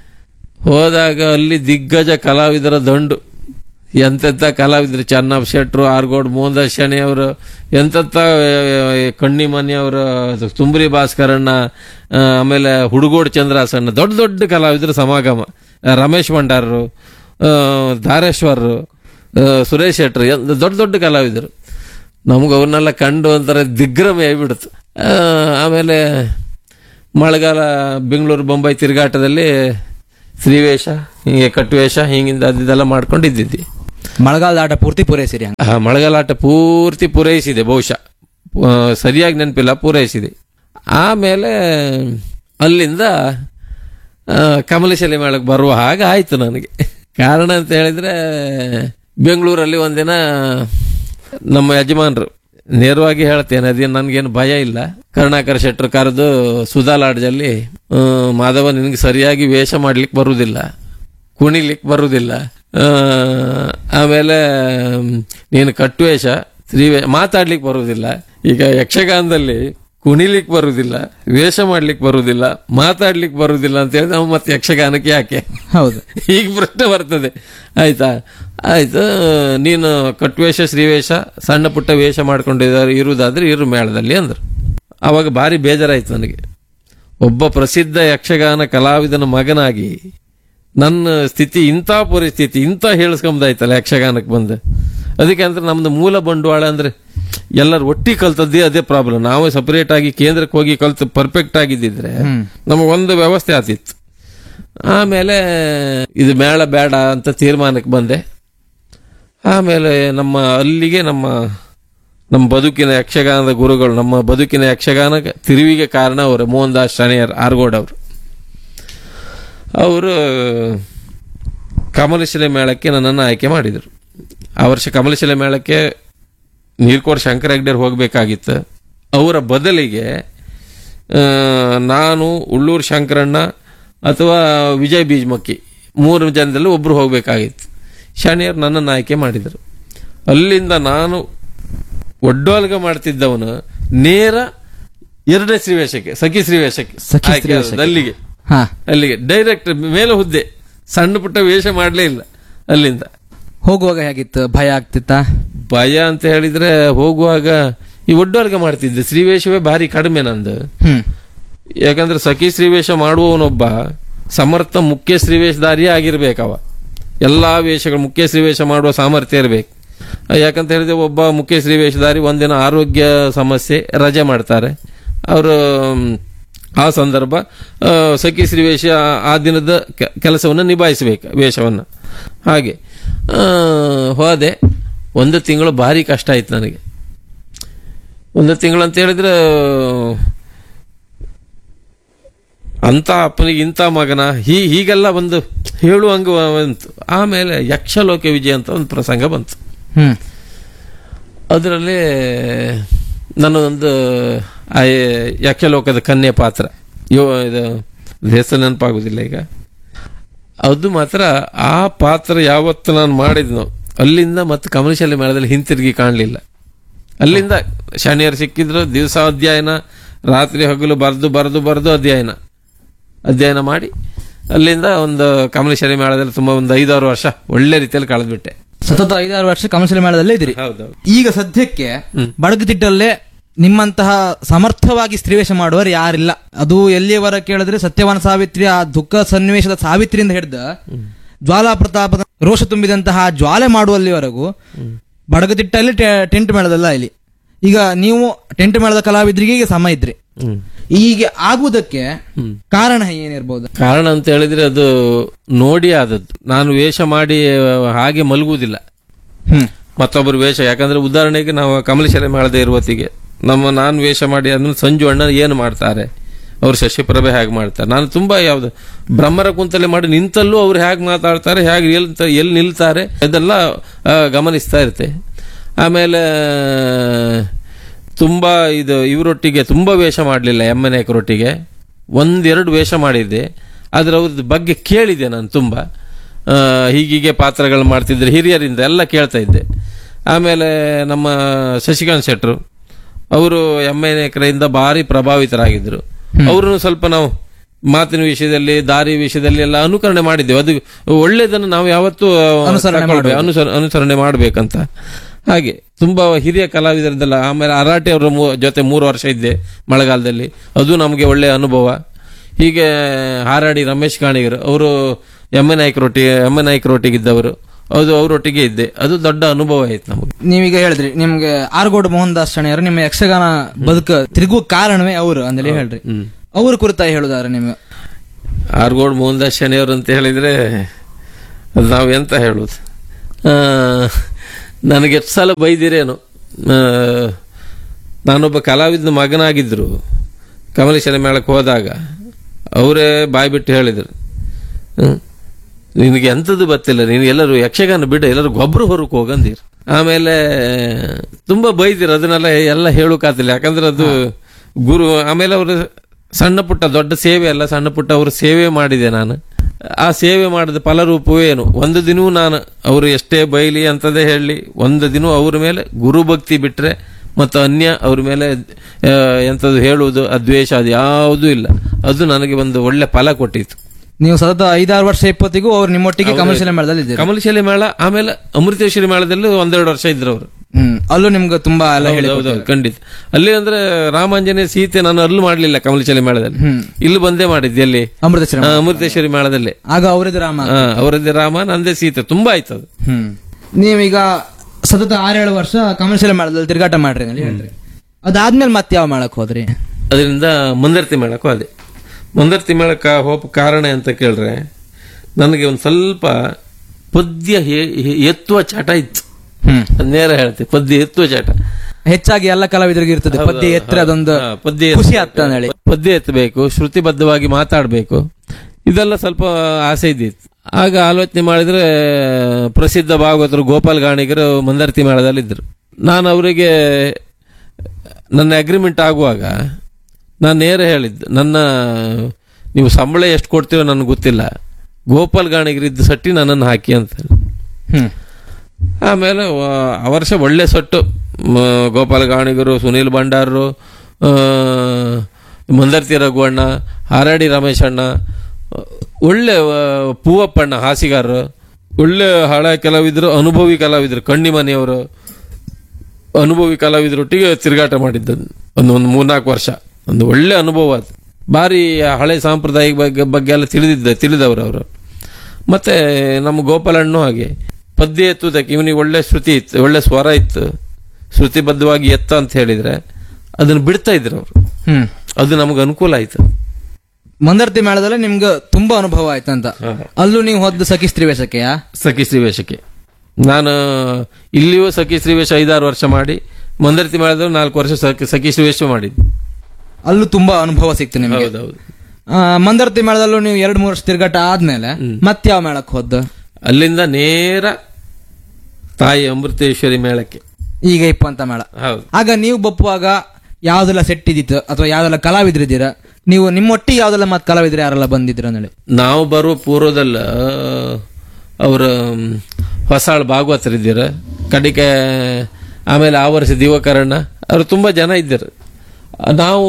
Speaker 2: ಹೋದಾಗ ಅಲ್ಲಿ ದಿಗ್ಗಜ ಕಲಾವಿದರ ದಂಡು ಎಂತೆಂಥ ಕಲಾವಿದರು ಚೆನ್ನಪ್ಪ ಶೆಟ್ರು ಆರ್ಗೋಡ್ ಮೋಹನ್ ಶಣಿ ಅವರು ಎಂತೆಂಥ ಕಣ್ಣಿ ಮನೆಯವರು ತುಂಬ್ರಿ ಭಾಸ್ಕರಣ್ಣ ಆ, ಆಮೇಲೆ ಹುಡುಗೋಡ್ ಚಂದ್ರಾಸಣ್ಣ ದೊಡ್ಡ ದೊಡ್ಡ ಕಲಾವಿದರು ಸಮಾಗಮ ಆ, ರಮೇಶ್ ಭಂಡಾರರು ಆ, ಧಾರೇಶ್ವರರು ಆ, ಸುರೇಶ್ ಶೆಟ್ರು ಎಲ್- ದೊಡ್ಡ ದೊಡ್ಡ ಕಲಾವಿದರು ನಮ್ಗೆ ಅವನ್ನೆಲ್ಲ ಕಂಡು ಒಂಥರ ದಿಗ್ಭ್ರಮೆ ಆಗಿಬಿಡ್ತು ಆ, ಆಮೇಲೆ ಮಳೆಗಾಲ ಬೆಂಗಳೂರು ಬೊಂಬೈ ತಿರುಗಾಟದಲ್ಲಿ ಸ್ತ್ರೀವೇಷ ಹಿಂಗೆ ಕಟ್ಟುವೇಷ ಹಿಂಗಿಂದ ಅದಿದೆಲ್ಲ ಮಾಡ್ಕೊಂಡು ಇದ್ದಿದ್ದಿ
Speaker 1: ಮಳೆಗಾಲದ ಆಟ ಪೂರ್ತಿ ಪೂರೈಸಿರಿ ಹಂಗ
Speaker 2: ಆ ಮಳೆಗಾಲಾಟ ಪೂರ್ತಿ ಪೂರೈಸಿದೆ ಬಹುಶಃ ಆ, ಸರಿಯಾಗಿ ನೆನಪಿಲ್ಲ ಪೂರೈಸಿದೆ ಆಮೇಲೆ ಅಲ್ಲಿಂದ ಆ, ಕಮಲಶಾಲೆ ಮೇಳಕ್ಕೆ ಬರುವ ಹಾಗೆ ಆಯ್ತು ನನಗೆ ಕಾರಣ ಅಂತ ಹೇಳಿದ್ರೆ ಬೆಂಗಳೂರಲ್ಲಿ ಒಂದಿನ ನಮ್ಮ ಯಜಮಾನರು ನೇರವಾಗಿ ಹೇಳ್ತೇನೆ ಅದೇನು ನನಗೇನು ಭಯ ಇಲ್ಲ ಕರುಣಾಕರ ಶೆಟ್ರು ಕರೆದು ಸುಧಾ ಲಾಡ್ಜಲ್ಲಿ ಆ, ಮಾಧವ ನಿನಗೆ ಸರಿಯಾಗಿ ವೇಷ ಮಾಡ್ಲಿಕ್ಕೆ ಬರುವುದಿಲ್ಲ ಕುಣಿಲಿಕ್ಕೆ ಬರುವುದಿಲ್ಲ ಆ, ಆಮೇಲೆ ಮ್, ನೀನು ಕಟ್ಟುವೇಷ ಸ್ತ್ರೀವೇ ಮಾತಾಡ್ಲಿಕ್ಕೆ ಬರುವುದಿಲ್ಲ ಈಗ ಯಕ್ಷಗಾನದಲ್ಲಿ ಕುಣಿಲಿಕ್ಕೆ ಬರುವುದಿಲ್ಲ ವೇಷ ಮಾಡ್ಲಿಕ್ಕೆ ಬರುವುದಿಲ್ಲ ಮಾತಾಡ್ಲಿಕ್ಕೆ ಬರುವುದಿಲ್ಲ ಅಂತ ಹೇಳಿ ನಾವು ಮತ್ತೆ ಯಕ್ಷಗಾನಕ್ಕೆ ಯಾಕೆ
Speaker 1: ಹೌದು
Speaker 2: ಈಗ ಪ್ರಶ್ನೆ ಬರ್ತದೆ ಆಯ್ತಾ ಆಯ್ತು ನೀನು ಕಟ್ವೇಷ ಶ್ರೀವೇಷ ಸಣ್ಣ ಪುಟ್ಟ ವೇಷ ಮಾಡ್ಕೊಂಡಿದ್ದಾರೆ ಇರುವುದಾದ್ರೆ ಇರು ಮೇಳದಲ್ಲಿ ಅಂದ್ರು ಅವಾಗ ಭಾರಿ ಬೇಜಾರಾಯ್ತು ನನಗೆ ಒಬ್ಬ ಪ್ರಸಿದ್ಧ ಯಕ್ಷಗಾನ ಕಲಾವಿದನ ಮಗನಾಗಿ ನನ್ನ ಸ್ಥಿತಿ ಇಂಥ ಪರಿಸ್ಥಿತಿ ಇಂಥ ಹೇಳಿಸ್ಕೊಂಬದಾಯ್ತಲ್ಲ ಯಕ್ಷಗಾನಕ್ಕೆ ಬಂದು ಅದಕ್ಕೆ ಅಂದ್ರೆ ನಮ್ದು ಮೂಲ ಬಂಡವಾಳ ಅಂದ್ರೆ ಎಲ್ಲರೂ ಒಟ್ಟಿ ಕಲ್ತದ್ದೇ ಅದೇ ಪ್ರಾಬ್ಲಮ್ ನಾವೇ ಸಪರೇಟ್ ಆಗಿ ಕೇಂದ್ರಕ್ಕೆ ಹೋಗಿ ಕಲ್ತು ಪರ್ಫೆಕ್ಟ್ ಆಗಿದ್ದಿದ್ರೆ ನಮಗೆ ಒಂದು ವ್ಯವಸ್ಥೆ ಆತಿತ್ತು ಆಮೇಲೆ ಇದು ಮೇಳ ಬೇಡ ಅಂತ ತೀರ್ಮಾನಕ್ಕೆ ಬಂದೆ ಆಮೇಲೆ ನಮ್ಮ ಅಲ್ಲಿಗೆ ನಮ್ಮ ನಮ್ಮ ಬದುಕಿನ ಯಕ್ಷಗಾನದ ಗುರುಗಳು ನಮ್ಮ ಬದುಕಿನ ಯಕ್ಷಗಾನ ತಿರುವಿಗೆ ಕಾರಣ ಅವರು ಮೋಹನ್ ದಾಸ್ ಶನಿಯರ್ ಆರ್ಗೋಡ್ ಅವರು ಅವರು ಕಮಲಶಿಲೆ ಮೇಳಕ್ಕೆ ನನ್ನನ್ನು ಆಯ್ಕೆ ಮಾಡಿದರು ಆ ವರ್ಷ ಕಮಲಶಿಲೆ ಮೇಳಕ್ಕೆ ನೀರ್ಕೋಡ್ ಶಂಕರ ಹೆಗ್ಡೆರ್ ಹೋಗಬೇಕಾಗಿತ್ತು ಅವರ ಬದಲಿಗೆ ಆ, ನಾನು ಉಳ್ಳೂರು ಶಂಕರಣ್ಣ ಅಥವಾ ವಿಜಯ್ ಬೀಜ್ಮಕ್ಕಿ ಮೂರು ಜನದಲ್ಲಿ ಒಬ್ಬರು ಹೋಗಬೇಕಾಗಿತ್ತು ಶನಿಯರ್ ನನ್ನನ್ನು ಆಯ್ಕೆ ಮಾಡಿದರು ಅಲ್ಲಿಂದ ನಾನು ಒಡ್ಡೋಲ್ಗ ಮಾಡ್ತಿದ್ದವನು ನೇರ ಎರಡನೇ ಶ್ರೀವೇಶಕ್ಕೆ ಸಖಿ ಶ್ರೀವೇಶಕ್ಕೆ
Speaker 1: ಸಖಿ
Speaker 2: ಆಯ್ಕೆ ಆದದ್ದು ಅಲ್ಲಿಗೆ
Speaker 1: ಹಾ
Speaker 2: ಅಲ್ಲಿಗೆ ಡೈರೆಕ್ಟ್ ಮೇಲೆ ಹುದ್ದೆ ಸಣ್ಣ ಪುಟ್ಟ ವೇಷ ಮಾಡಲೇ ಇಲ್ಲ ಅಲ್ಲಿಂದ
Speaker 1: ಹೋಗುವಾಗ ಹೇಗಿತ್ತು ಭಯ ಆಗ್ತಿತ್ತಾ
Speaker 2: ಭಯ ಅಂತ ಹೇಳಿದ್ರೆ ಹೋಗುವಾಗ ಈ ಒಡ್ಡೋಲ್ಗ ಮಾಡ್ತಿದ್ದೆ ಶ್ರೀವೇಶವೇ ಭಾರಿ ಕಡಿಮೆ ನಂದು
Speaker 1: ಹ್ಮ್
Speaker 2: ಯಾಕಂದ್ರೆ ಸಖಿ ಶ್ರೀವೇಷ ಮಾಡುವವನೊಬ್ಬ ಸಮರ್ಥ ಮುಖ್ಯ ಶ್ರೀವೇಷಧಾರಿಯೇ ಆಗಿರ್ಬೇಕವ ಎಲ್ಲಾ ವೇಷಗಳು ಮುಖ್ಯ ಶ್ರೀವೇಷ ಮಾಡುವ ಸಾಮರ್ಥ್ಯ ಇರಬೇಕು ಯಾಕಂತ ಹೇಳಿದ್ರೆ ಒಬ್ಬ ಮುಖ್ಯ ಶ್ರೀವೇಷಧಾರಿ ಒಂದಿನ ಆರೋಗ್ಯ ಸಮಸ್ಯೆ ರಜೆ ಮಾಡ್ತಾರೆ ಅವರು ಆ ಸಂದರ್ಭ ಆ, ಸಖಿ ಶ್ರೀವೇಷ ಆ ದಿನದ ಕೆ- ಕೆಲಸವನ್ನು ನಿಭಾಯಿಸಬೇಕು ವೇಷವನ್ನು ಹಾಗೆ ಆ, ಹೋದೆ ಒಂದು ತಿಂಗಳು ಭಾರಿ ಕಷ್ಟ ಆಯ್ತು ನನಗೆ ಒಂದು ತಿಂಗಳು ಅಂತ ಹೇಳಿದ್ರೆ ಅಂತ ಅಪ್ಪನಿಗೆ ಇಂಥ ಮಗನ ಹೀ ಹೀಗೆಲ್ಲ ಒಂದು ಹೇಳುವಂಗ ಬಂತು ಆಮೇಲೆ ಯಕ್ಷಲೋಕ ವಿಜಯ ಅಂತ ಒಂದು ಪ್ರಸಂಗ ಬಂತು
Speaker 1: ಹ್ಮ್
Speaker 2: ಅದರಲ್ಲಿ ನನ್ನದೊಂದು ಆ ಯಕ್ಷಲೋಕದ ಕನ್ಯೆ ಪಾತ್ರ ಯೋ ಇದು ಹೆಸರು ನೆನಪಾಗುದಿಲ್ಲ ಈಗ ಅದು ಮಾತ್ರ ಆ ಪಾತ್ರ ಯಾವತ್ತು ನಾನು ಮಾಡಿದ್ನೋ ಅಲ್ಲಿಂದ ಮತ್ತೆ ಕಮಲಶಾಲೆ ಮೇಳದಲ್ಲಿ ಹಿಂತಿರುಗಿ ಕಾಣಲಿಲ್ಲ ಅಲ್ಲಿಂದ ಶನಿಯರು ಸಿಕ್ಕಿದ್ರು ದಿವಸ ಅಧ್ಯಯನ ರಾತ್ರಿ ಹಗಲು ಬರೆದು ಬರೆದು ಬರೆದು ಅಧ್ಯಯನ ಅಧ್ಯಯನ ಮಾಡಿ ಅಲ್ಲಿಂದ ಒಂದು ಕಮಲಶಾಲೆ ಮೇಳದಲ್ಲಿ ತುಂಬಾ ಒಂದು ಐದಾರು ವರ್ಷ ಒಳ್ಳೆ ರೀತಿಯಲ್ಲಿ ಕಳೆದ್ಬಿಟ್ಟೆ
Speaker 1: ಸತತ ಐದಾರು ವರ್ಷ ಕಮರ್ಷಿಯಲ್ ಮೇಳದಲ್ಲೇ ಇದ್ರಿ
Speaker 2: ಹೌದೌದು
Speaker 1: ಈಗ ಸದ್ಯಕ್ಕೆ ಬಡಗುತಿಟ್ಟಲ್ಲೇ ನಿಮ್ಮಂತಹ ಸಮರ್ಥವಾಗಿ ಸ್ತ್ರೀವೇಷ ಮಾಡುವವರು ಯಾರಿಲ್ಲ ಅದು ಎಲ್ಲಿಯವರ ಕೇಳಿದ್ರೆ ಸತ್ಯವಾನ ಸಾವಿತ್ರಿ ಆ ದುಃಖ ಸನ್ನಿವೇಶದ ಸಾವಿತ್ರಿಯಿಂದ ಹಿಡಿದ ಜ್ವಾಲಾ ಪ್ರತಾಪದ ರೋಷ ತುಂಬಿದಂತಹ ಆ ಜ್ವಾಲೆ ಮಾಡುವಲ್ಲಿವರೆಗೂ ಬಡಗುತಿಟ್ಟಲ್ಲಿ ಟೆ- ಟೆಂಟ್ ಮೇಳದಲ್ಲ ಇಲ್ಲಿ ಈಗ ನೀವು ಟೆಂಟ್ ಮೇಳದ ಕಲಾವಿದರಿಗೆ ಈಗ ಸಮ ಇದ್ರಿ
Speaker 2: ಹ್ಮ್
Speaker 1: ಹೀಗೆ ಆಗುವುದಕ್ಕೆ ಕಾರಣ ಏನಿರ್ಬೋದು
Speaker 2: ಕಾರಣ ಅಂತ ಹೇಳಿದ್ರೆ ಅದು ನೋಡಿ ಆದದ್ದು ನಾನು ವೇಷ ಮಾಡಿ ಹಾಗೆ ಮಲಗುವುದಿಲ್ಲ
Speaker 1: ಹ್ಮ್
Speaker 2: ಮತ್ತೊಬ್ಬರು ವೇಷ ಯಾಕಂದ್ರೆ ಉದಾಹರಣೆಗೆ ನಾವು ಕಮಲೇಶ್ವರ ಮಾಡದೇ ಇರುವತ್ತಿಗೆ ನಮ್ಮ ನಾನು ವೇಷ ಮಾಡಿ ಆದ್ಮೇಲೆ ಸಂಜು ಅಣ್ಣ ಏನು ಮಾಡ್ತಾರೆ ಅವ್ರು ಶಶಿಪ್ರಭೆ ಹೇಗೆ ಮಾಡ್ತಾರೆ ನಾನು ತುಂಬಾ ಯಾವ್ದು ಬ್ರಹ್ಮರ ಕುಂತಲೆ ಮಾಡಿ ನಿಂತಲ್ಲೂ ಅವ್ರು ಹೇಗೆ ಮಾತಾಡ್ತಾರೆ ಹೇಗೆ ಎಲ್ಲಿ ಎಲ್ಲಿ ನಿಲ್ತಾರೆ ಇದೆಲ್ಲ ಆ, ಗಮನಿಸ್ತಾ ಇರ್ತೆ ಆಮೇಲೆ ತುಂಬಾ ಇದು ಇವರೊಟ್ಟಿಗೆ ತುಂಬಾ ವೇಷ ಮಾಡಲಿಲ್ಲ ಎಮ್ ಎನ್ ನಾಯಕರೊಟ್ಟಿಗೆ ಒಂದೆರಡು ವೇಷ ಮಾಡಿದ್ದೆ ಆದ್ರೆ ಅವ್ರದ್ದು ಬಗ್ಗೆ ಕೇಳಿದೆ ನಾನು ತುಂಬಾ ಆ, ಹೀಗೀಗೆ ಪಾತ್ರಗಳು ಮಾಡ್ತಿದ್ರೆ ಹಿರಿಯರಿಂದ ಎಲ್ಲ ಕೇಳ್ತಾ ಇದ್ದೆ ಆಮೇಲೆ ನಮ್ಮ ಶಶಿಕಾಂತ್ ಶೆಟ್ರು ಅವರು ಎಮ್ ಎನ್ ನಾಯಕರಿಂದ ಭಾರಿ ಪ್ರಭಾವಿತರಾಗಿದ್ದರು ಅವ್ರನ್ನು ಸ್ವಲ್ಪ ನಾವು ಮಾತಿನ ವಿಷಯದಲ್ಲಿ ದಾರಿ ವಿಷಯದಲ್ಲಿ ಎಲ್ಲ ಅನುಕರಣೆ ಮಾಡಿದ್ದೇವೆ ಅದು ಒಳ್ಳೇದನ್ನು ನಾವು ಯಾವತ್ತೂ
Speaker 1: ಅನುಸರಣೆ
Speaker 2: ತಗೊಳ್ಬೇಕು, ಅನುಸರ- ಅನುಸರಣೆ ಮಾಡಬೇಕಂತ ಹಾಗೆ ತುಂಬಾ ಹಿರಿಯ ಕಲಾವಿದರದ್ದೆಲ್ಲ ಆಮೇಲೆ ಅರಾಟೆ ಅವರ ಮೂ- ಜೊತೆ ಮೂರು ವರ್ಷ ಇದ್ದೆ ಮಳೆಗಾಲದಲ್ಲಿ ಅದು ನಮಗೆ ಒಳ್ಳೆಯ ಅನುಭವ ಹೀಗೆ ಹಾರಾಡಿ ರಮೇಶ್ ಕಾಣಿಗರು ಅವರು ಎಮ್ ಎ ನಾಯಕರೊಟ್ಟಿಗೆ ಎಮ್ ಎ ನಾಯಕರೊಟ್ಟಿಗಿದ್ದವರು ಅದು ಅವರೊಟ್ಟಿಗೆ ಇದ್ದೆ ಅದು ದೊಡ್ಡ ಅನುಭವ ಆಯ್ತು ನಮಗೆ
Speaker 1: ನೀವೀಗ ಹೇಳಿದ್ರಿ ನಿಮ್ಗೆ ಆರ್ಗೋಡ್ ಮೋಹನ್ ದಾಸ್ ಶಣಿಯರು ನಿಮ್ಮ ಯಕ್ಷಗಾನ ಬದುಕ ತಿರುಗುವ ಕಾರಣವೇ ಅವರು ಅಂದೇಳಿ ಹೇಳ್ರಿ ಅವ್ರ ಕುರಿತಾಗಿ ಹೇಳುದಾರೆ ನಿಮ್ಗೆ
Speaker 2: ಆರ್ಗೋಡ್ ಮೋಹನ್ ದಾಸ್ ಶನಿಯವರು ಅಂತ ಹೇಳಿದ್ರೆ ಅದು ನಾವು ಎಂತ ಹೇಳುದು ಆ, ನನಗೆ ಎಷ್ಟು ಸಲ ಬೈದಿರೇನು ಆ, ನಾನೊಬ್ಬ ಕಲಾವಿದನ ಮಗನಾಗಿದ್ರು ಕಮಲೇಶ್ವರ ಮೇಳಕ್ಕೆ ಹೋದಾಗ ಅವರೇ ಬಾಯಿ ಬಿಟ್ಟು ಹೇಳಿದರು ಹ್ಮ್. ನಿನಗೆ ಎಂಥದ್ದು ಗೊತ್ತಿಲ್ಲ ನೀನು ಎಲ್ಲರೂ ಯಕ್ಷಗಾನ ಬಿಡ ಎಲ್ಲರೂ ಗೊಬ್ಬರ ಹೊರಕ್ಕೆ ಹೋಗಂದಿರು ಆಮೇಲೆ ತುಂಬಾ ಬೈದಿರು ಅದನ್ನೆಲ್ಲ ಎಲ್ಲ ಹೇಳೋಕಾತಿಲ್ಲ ಯಾಕಂದ್ರೆ ಅದು ಗುರು ಆಮೇಲೆ ಅವರು ಸಣ್ಣ ಪುಟ್ಟ ದೊಡ್ಡ ಸೇವೆ ಅಲ್ಲ ಸಣ್ಣ ಪುಟ್ಟ ಅವರು ಸೇವೆ ಮಾಡಿದೆ ನಾನು ಆ ಸೇವೆ ಮಾಡಿದ ಫಲರೂಪವೇ ಏನು ಒಂದು ದಿನವೂ ನಾನು ಅವರು ಎಷ್ಟೇ ಬೈಲಿ ಅಂತದೇ ಹೇಳಲಿ ಒಂದು ದಿನ ಅವ್ರ ಮೇಲೆ ಗುರುಭಕ್ತಿ ಬಿಟ್ರೆ ಮತ್ತು ಅನ್ಯ ಅವ್ರ ಮೇಲೆ ಆ, ಎಂಥದ್ದು ಹೇಳುವುದು ಅದ್ವೇಷ ಅದು ಯಾವುದೂ ಇಲ್ಲ ಅದು ನನಗೆ ಒಂದು ಒಳ್ಳೆ ಫಲ ಕೊಟ್ಟಿತ್ತು
Speaker 1: ನೀವು ಸತತ ಐದಾರು ವರ್ಷ ಇಪ್ಪತ್ತಿಗೂ ಅವ್ರು ನಿಮ್ಮೊಟ್ಟಿಗೆ ಕಮರ್ಷಿಯಲ್ ಮೇಳದಲ್ಲಿ ಇದ್ದೀರಿ
Speaker 2: ಕಮಲಶಾಲಿ ಮೇಳ ಆಮೇಲೆ ಅಮೃತೇಶ್ವರಿ ಮೇಳದಲ್ಲೂ ಒಂದೆರಡು ವರ್ಷ ಇದ್ರು ಅವರು
Speaker 1: ಹ್ಮ್ ಅಲ್ಲೂ ನಿಮ್ಗೆ ತುಂಬಾ ಎಲ್ಲ ಹೇಳಿ
Speaker 2: ಹೌದೌದು ಖಂಡಿತ ಅಲ್ಲಿ ಅಂದ್ರೆ ರಾಮಾಂಜನೇಯ ಸೀತೆ ನಾನು ಅಲ್ಲೂ ಮಾಡ್ಲಿಲ್ಲ ಕಮಲಚಲಿ ಮೇಳದಲ್ಲಿ
Speaker 1: ಹ್ಮ್
Speaker 2: ಇಲ್ಲಿ ಬಂದೇ ಮಾಡಿದ್ದೆ ಅಲ್ಲಿ
Speaker 1: ಅಮೃತೇಶ್ವರ
Speaker 2: ಆ, ಅಮೃತೇಶ್ವರಿ ಮೇಳದಲ್ಲಿ
Speaker 1: ಆಗ ಅವರದ್ದು ರಾಮ
Speaker 2: ಆ, ಅವರದ್ದೇ ರಾಮ ನಂದೇ ಸೀತೆ ತುಂಬಾ ಆಯ್ತು ಅದು
Speaker 1: ಹ್ಮ್ ನೀವೀಗ ಸತತ ಆರೇಳು ವರ್ಷ ಕಮರ್ಷಿಯಲ್ ಮೇಳದಲ್ಲಿ ತಿರುಗಾಟ ಮಾಡ್ರಿ ಅಂತ ಹೇಳ್ರಿ ಅದಾದ್ಮೇಲೆ ಮತ್ತೆ ಯಾವ ಮೇಳಕ್ ಹೋದ್ರಿ
Speaker 2: ಅದರಿಂದ ಮುಂದರ್ತಿ ಮೇಳಕ್ಕೂ ಅದೇ ಮುಂದರ್ತಿ ಮೇಳಕ್ಕೆ ಹೋಪ ಕಾರಣ ಅಂತ ಕೇಳಿದ್ರೆ ನನಗೆ ಒಂದು ಸ್ವಲ್ಪ ಪದ್ಯ ಹೆ- ಹೆ- ಎತ್ತುವ ಚಟ ಇತ್ತು
Speaker 1: ಹ್ಮ್
Speaker 2: ಅದ್ ನೇರ ಹೇಳ್ತೆ ಪದ್ಯ ಎತ್ತುವ ಚಟ
Speaker 1: ಹೆಚ್ಚಾಗಿ ಎಲ್ಲ ಕಲಾವಿದರಿಗೆ ಇರ್ತದೆ ಪದ್ಯ ಎತ್ತರ ಅದೊಂದು
Speaker 2: ಹಾ, ಪದ್ಯ
Speaker 1: ಖುಷಿ
Speaker 2: ಎತ್ತಬೇಕು.
Speaker 1: ಆಗ್ತದೆ ಹೇಳಿ
Speaker 2: ಪದ್ಯ ಎತ್ತಬೇಕು ಶ್ರುತಿಬದ್ಧವಾಗಿ ಮಾತಾಡಬೇಕು ಇದೆಲ್ಲ ಸ್ವಲ್ಪ ಆಸೆ ಇದ್ದಿತ್ತು ಆಗ ಆಲೋಚನೆ ಮಾಡಿದ್ರೆ ಪ್ರಸಿದ್ಧ ಭಾಗವತರು ಗೋಪಾಲ್ ಗಾಣಿಗರು ಮಂದರ್ತಿ ಮೇಳದಲ್ಲಿ ಇದ್ರು ನಾನು ಅವರಿಗೆ ನನ್ನ ಅಗ್ರಿಮೆಂಟ್ ಆಗುವಾಗ ನಾನು ನೇರ ಹೇಳಿದ್ದು ನನ್ನ ನೀವು ಸಂಬಳ ಎಷ್ಟು ಕೊಡ್ತೀರೋ ನನಗೆ ಗೊತ್ತಿಲ್ಲ ಗೋಪಾಲ್ ಗಾಣಿಗರಿದ್ದ ಸಟ್ಟಿ ನನ್ನನ್ನು ಹಾಕಿ ಅಂತ
Speaker 1: ಹ್ಮ್
Speaker 2: ಆಮೇಲೆ ವ- ಆ ವರ್ಷ ಒಳ್ಳೆ ಸೊಟ್ಟು ಮ, ಗೋಪಾಲ ಗಾಣಿಗರು ಸುನೀಲ್ ಭಂಡಾರರು ಆ, ಮಂದರ್ತಿ ರಘುವಣ್ಣ ಹಾರಾಡಿ ರಮೇಶಣ್ಣ ಆ, ಒಳ್ಳೆ ಆ, ಪೂವಪ್ಪಣ್ಣ ಹಾಸಿಗಾರರು ಒಳ್ಳೆ ಹಳ ಕಲಾವಿದರು ಅನುಭವಿ ಕಲಾವಿದರು ಕಣ್ಣಿಮನೆಯವರು ಅನುಭವಿ ಕಲಾವಿದರೊಟ್ಟಿಗೆ ತಿರುಗಾಟ ಮಾಡಿದ್ದದ್ದು ಒಂದು ಒಂದು ಮೂರ್ನಾಲ್ಕು ವರ್ಷ ಒಂದು ಒಳ್ಳೆ ಅನುಭವ ಅದು ಭಾರಿ ಹಳೆ ಸಾಂಪ್ರದಾಯಿಕ ಬಗ್ಗೆ ಬಗ್ಗೆ ಎಲ್ಲ ತಿಳಿದಿದ್ದ ತಿಳಿದವರು ಅವರು ಮತ್ತೆ ನಮ್ಮ ಗೋಪಾಲಣ್ಣು ಹಾಗೆ ಪದ್ಯ ಎತ್ತುವುದಕ್ಕೆ ಇವನಿಗೆ ಒಳ್ಳೆ ಶ್ರುತಿ ಇತ್ತು ಒಳ್ಳೆ ಸ್ವರ ಇತ್ತು ಶ್ರುತಿಬದ್ಧವಾಗಿ ಎತ್ತ ಅಂತ ಹೇಳಿದ್ರೆ ಅದನ್ನು ಬಿಡ್ತಾ ಇದ್ರು ಅವರು
Speaker 1: ಹ್ಮ್
Speaker 2: ಅದು ನಮಗೆ ಅನುಕೂಲ ಆಯ್ತು
Speaker 1: ಮಂದರ್ತಿ ಮೇಳದಲ್ಲಿ ನಿಮ್ಗೆ ತುಂಬಾ ಅನುಭವ ಆಯ್ತಂತ ಅಲ್ಲೂ ನೀವು ಹೋದ ಸಖಿ ಸ್ತ್ರೀ ವೇಷಕ್ಕೆಯ
Speaker 2: ಸಖಿ ಶ್ರೀವೇಶಕ್ಕೆ ನಾನು ಇಲ್ಲಿಯೂ ಸಖಿ ಶ್ರೀವೇಶ ಐದಾರು ವರ್ಷ ಮಾಡಿ ಮಂದರ್ತಿ ಮಾಡಿದ್ರೆ ನಾಲ್ಕು ವರ್ಷ ಸಖಿ ಸಖಿ ಶ್ರೀವೇಶ ಮಾಡಿದ್ದು
Speaker 1: ಅಲ್ಲೂ ತುಂಬಾ ಅನುಭವ ಸಿಕ್ತು ನಿಮ್ಗೆ
Speaker 2: ಹೌದೌದು
Speaker 1: ಆ, ಮಂದರ್ತಿ ಮೇಳದಲ್ಲೂ ನೀವು ಎರಡ್ ಮೂರು ವರ್ಷ ತಿರುಗಾಟ ಆದ್ಮೇಲೆ ಮತ್ತೆ ಯಾವ ಮೇಳಕ್ ಹೋದ್
Speaker 2: ಅಲ್ಲಿಂದ ನೇರ ತಾಯಿ ಅಮೃತೇಶ್ವರಿ ಮೇಳಕ್ಕೆ
Speaker 1: ಈಗ ಇಪ್ಪಂತ ಮೇಳ
Speaker 2: ಹೌದು
Speaker 1: ಆಗ ನೀವು ಬಪ್ಪುವಾಗ ಯಾವ್ದೆಲ್ಲ ಸೆಟ್ ಇದ್ದಿತ್ತು ಅಥವಾ ಯಾವ್ದೆಲ್ಲ ಕಲಾವಿದ್ರಿದ್ದೀರ ನೀವು ನಿಮ್ಮೊಟ್ಟಿಗೆ ಯಾವ್ದೆಲ್ಲ ಮತ್ತೆ ಕಲಾವಿದ್ರು ಯಾರೆಲ್ಲ ಬಂದಿದ್ರ ಹೇಳಿ
Speaker 2: ನಾವು ಬರುವ ಪೂರ್ವದಲ್ಲ ಅವರ ಹೊಸಾಳ್ ಭಾಗವತರಿದ್ದೀರ ಕಡಿಕೆ ಆಮೇಲೆ ಆ ವರ್ಷ ದಿವಕರಣ್ಣ ಅವರು ತುಂಬ ಜನ ಇದ್ದರು ನಾವು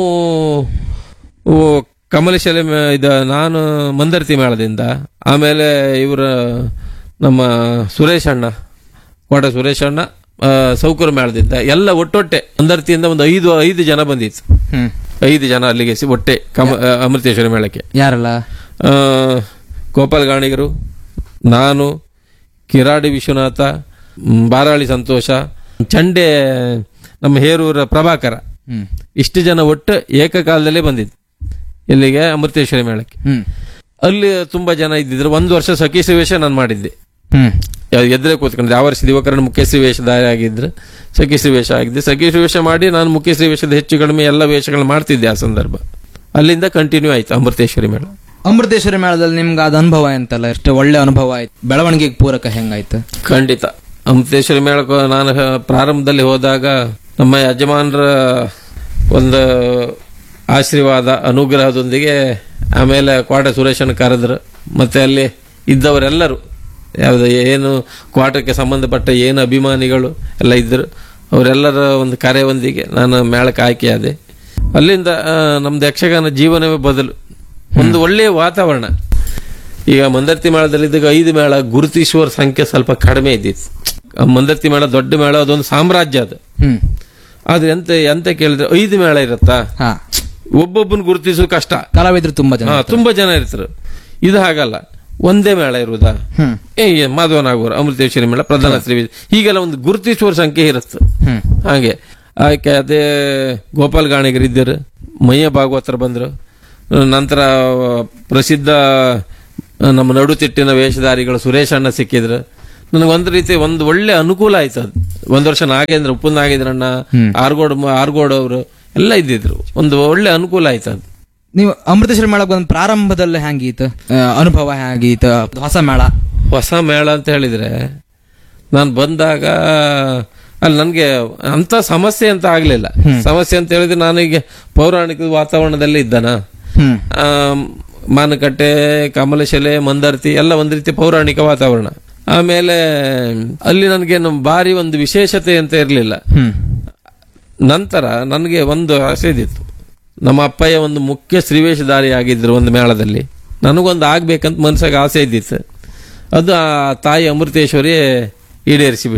Speaker 2: ಓ, ಕಮಲಶಾಲೆ ಮೇ- ಇದು ನಾನು ಮಂದರ್ತಿ ಮೇಳದಿಂದ ಆಮೇಲೆ ಇವರ ನಮ್ಮ ಸುರೇಶ್ ಅಣ್ಣ ಕೋಟ ಸುರೇಶ್ ಅಣ್ಣ ಆ, ಸೌಕರ ಮೇಳದಿಂದ ಎಲ್ಲ ಒಟ್ಟೊಟ್ಟೆ ಮಂದರ್ತಿಯಿಂದ ಒಂದು ಐದು ಐದು ಜನ ಬಂದಿತ್ತು
Speaker 1: ಹ್ಮ್
Speaker 2: ಐದು ಜನ ಅಲ್ಲಿಗೆ ಸಿ- ಒಟ್ಟೆ ಕಮ ಅಮೃತೇಶ್ವರಿ ಮೇಳಕ್ಕೆ
Speaker 1: ಯಾರಲ್ಲ
Speaker 2: ಆ, ಗೋಪಾಲ್ ಗಾಣಿಗರು ನಾನು ಕಿರಾಡಿ ವಿಶ್ವನಾಥ ಮ್, ಬಾರಾಳಿ ಸಂತೋಷ ಚಂಡೆ ನಮ್ಮ ಹೇರೂರ ಪ್ರಭಾಕರ
Speaker 1: ಹ್ಮ್
Speaker 2: ಇಷ್ಟು ಜನ ಒಟ್ಟು ಏಕಕಾಲದಲ್ಲೇ ಬಂದಿದ್ದು ಇಲ್ಲಿಗೆ ಅಮೃತೇಶ್ವರಿ ಮೇಳಕ್ಕೆ
Speaker 1: ಹ್ಮ್
Speaker 2: ಅಲ್ಲಿ ತುಂಬಾ ಜನ ಇದ್ದಿದ್ರು ಒಂದು ವರ್ಷ ಸಖಿ ವೇಷ ನಾನು ಮಾಡಿದ್ದೆ
Speaker 1: ಹ್ಮ್
Speaker 2: ಯಾವ- ಎದುರೇ ಕೂತ್ಕೊಂಡು ಯಾವ ವರ್ಷ ದಿವಕರಣ ಮುಖ್ಯಶ್ರೀ ವೇಷಧಾರಿ ಆಗಿದ್ರು ಸಖಿಶ್ರೀ ವೇಷ ಆಗಿದ್ದೆ ಸಖಿಶ್ರೀ ವೇಷ ಮಾಡಿ ನಾನು ಮುಖ್ಯಶ್ರೀ ವೇಷದ ಹೆಚ್ಚು ಕಡಿಮೆ ಎಲ್ಲ ವೇಷಗಳು ಮಾಡ್ತಿದ್ದೆ ಆ ಸಂದರ್ಭ ಅಲ್ಲಿಂದ ಕಂಟಿನ್ಯೂ ಆಯ್ತು ಅಮೃತೇಶ್ವರಿ ಮೇಳ
Speaker 1: ಅಮೃತೇಶ್ವರಿ ಮೇಳದಲ್ಲಿ ನಿಮ್ಗೆ ಅದ ಅನುಭವ ಎಂತಲ್ಲ ಎಷ್ಟು ಒಳ್ಳೆ ಅನುಭವ ಆಯ್ತು ಬೆಳವಣಿಗೆಗೆ ಪೂರಕ ಹೆಂಗಾಯ್ತು
Speaker 2: ಖಂಡಿತ ಅಮೃತೇಶ್ವರಿ ಮೇಳಕ್ಕೆ ನಾನು ಹ- ಪ್ರಾರಂಭದಲ್ಲಿ ಹೋದಾಗ ನಮ್ಮ ಯಜಮಾನರ ಒಂದು ಆಶೀರ್ವಾದ ಅನುಗ್ರಹದೊಂದಿಗೆ ಆಮೇಲೆ ಕೋಟೆ ಸುರೇಶನ್ ಕರೆದ್ರು ಮತ್ತೆ ಅಲ್ಲಿ ಇದ್ದವರೆಲ್ಲರೂ ಯಾವುದು ಏನು ಕ್ವಾಟಕ್ಕೆ ಸಂಬಂಧಪಟ್ಟ ಏನು ಅಭಿಮಾನಿಗಳು ಎಲ್ಲ ಇದ್ದರು ಅವರೆಲ್ಲರ ಒಂದು ಕರೆಯೊಂದಿಗೆ ನಾನು ಮೇಳಕ್ಕೆ ಆಯ್ಕೆಯಾದೆ ಅಲ್ಲಿಂದ ಆ, ನಮ್ದು ಯಕ್ಷಗಾನ ಜೀವನವೇ ಬದಲು ಒಂದು ಒಳ್ಳೆಯ ವಾತಾವರಣ ಈಗ ಮಂದರ್ತಿ ಮೇಳದಲ್ಲಿದ್ದಾಗ ಐದು ಮೇಳ ಗುರುತಿಸುವರ ಸಂಖ್ಯೆ ಸ್ವಲ್ಪ ಕಡಿಮೆ ಇದ್ದಿತ್ತು ಆ ಮಂದರ್ತಿ ಮೇಳ ದೊಡ್ಡ ಮೇಳ ಅದೊಂದು ಸಾಮ್ರಾಜ್ಯ ಅದು
Speaker 1: ಹ್ಮ್
Speaker 2: ಆದ್ರೆ ಎಂತ ಎಂತ ಕೇಳಿದ್ರೆ ಐದು ಮೇಳ ಇರುತ್ತಾ
Speaker 1: ಹಾ
Speaker 2: ಒಬ್ಬೊಬ್ಬನ ಗುರುತಿಸೋ ಕಷ್ಟ
Speaker 1: ಕಲಾವಿದ್ರು ತುಂಬಾ ಜನ
Speaker 2: ಹಾ ತುಂಬಾ ಜನ ಇರ್ತಾರೆ ಇದು ಹಾಗಲ್ಲ ಒಂದೇ ಮೇಳ ಇರುವುದಾ
Speaker 1: ಹ್ಮ್
Speaker 2: ಏ ಮಾಧವನಾಗುವರು ಅಮೃತೇಶ್ವರಿ ಮೇಳ ಪ್ರಧಾನ ಶ್ರೀ ಹೀಗೆಲ್ಲ ಒಂದು ಗುರುತಿಸುವ ಸಂಖ್ಯೆ ಇರುತ್ತೆ
Speaker 1: ಹ್ಮ್
Speaker 2: ಹಾಗೆ ಆಕೆ ಅದೇ ಗೋಪಾಲ್ ಗಾಣಿಗರು ಇದ್ದರು ಮಯ್ಯ ಭಾಗವತರು ಬಂದರು ನಂತರ ಪ್ರಸಿದ್ಧ ನಮ್ಮ ನಡುತಿಟ್ಟಿನ ವೇಷಧಾರಿಗಳು ಸುರೇಶ್ ಅಣ್ಣ ಸಿಕ್ಕಿದ್ರು ನನಗೆ ಒಂದು ರೀತಿ ಒಂದು ಒಳ್ಳೆ ಅನುಕೂಲ ಆಯ್ತು ಅದು ಒಂದು ವರ್ಷ ನಾಗೇಂದ್ರ ಉಪ್ಪು ನಾಗೇಂದ್ರಣ್ಣ ಆರ್ಗೋಡ್ ಆರ್ಗೋಡ್ ಅವರು ಎಲ್ಲ ಇದ್ದಿದ್ರು ಒಂದು ಒಳ್ಳೆ ಅನುಕೂಲ ಆಯ್ತು ಅದು
Speaker 1: ನೀವು ಅಮೃತೇಶ್ವರಿ ಮೇಳಕ್ಕೆ ಬಂದ ಪ್ರಾರಂಭದಲ್ಲಿ ಹೆಂಗೀತು ಆ, ಅನುಭವ ಹೆಂಗೀತು ಹೊಸ ಮೇಳ
Speaker 2: ಹೊಸ ಮೇಳ ಅಂತ ಹೇಳಿದ್ರೆ ನಾನು ಬಂದಾಗ ಅಲ್ಲಿ ನನಗೆ ಅಂತ ಸಮಸ್ಯೆ ಅಂತ ಆಗ್ಲಿಲ್ಲ ಸಮಸ್ಯೆ ಅಂತ ಹೇಳಿದ್ರೆ ನಾನೀಗ ಪೌರಾಣಿಕ ವಾತಾವರಣದಲ್ಲಿ ಇದ್ದಾನ
Speaker 1: ಹ್ಮ್
Speaker 2: ಮಾನಕಟ್ಟೆ ಕಮಲಶೆಲೆ ಮಂದರ್ತಿ ಎಲ್ಲ ಒಂದು ರೀತಿ ಪೌರಾಣಿಕ ವಾತಾವರಣ ಆಮೇಲೆ ಅಲ್ಲಿ ನನಗೇನು ಭಾರಿ ಒಂದು ವಿಶೇಷತೆ ಅಂತ ಇರಲಿಲ್ಲ
Speaker 1: ಹ್ಮ್
Speaker 2: ನಂತರ ನನಗೆ ಒಂದು ಆಸೆ ಇದ್ದಿತ್ತು ನಮ್ಮ ಅಪ್ಪಯ್ಯ ಒಂದು ಮುಖ್ಯ ಶ್ರೀವೇಷಧಾರಿ ಆಗಿದ್ರು ಒಂದು ಮೇಳದಲ್ಲಿ ನನಗೊಂದು ಆಗ್ಬೇಕಂತ ಮನ್ಸಾಗ ಆಸೆ ಇದ್ದಿತ್ತು ಅದು ಆ ತಾಯಿ ಅಮೃತೇಶ್ವರಿ ಈಡೇರಿಸಿ ಬಿಟ್ಲು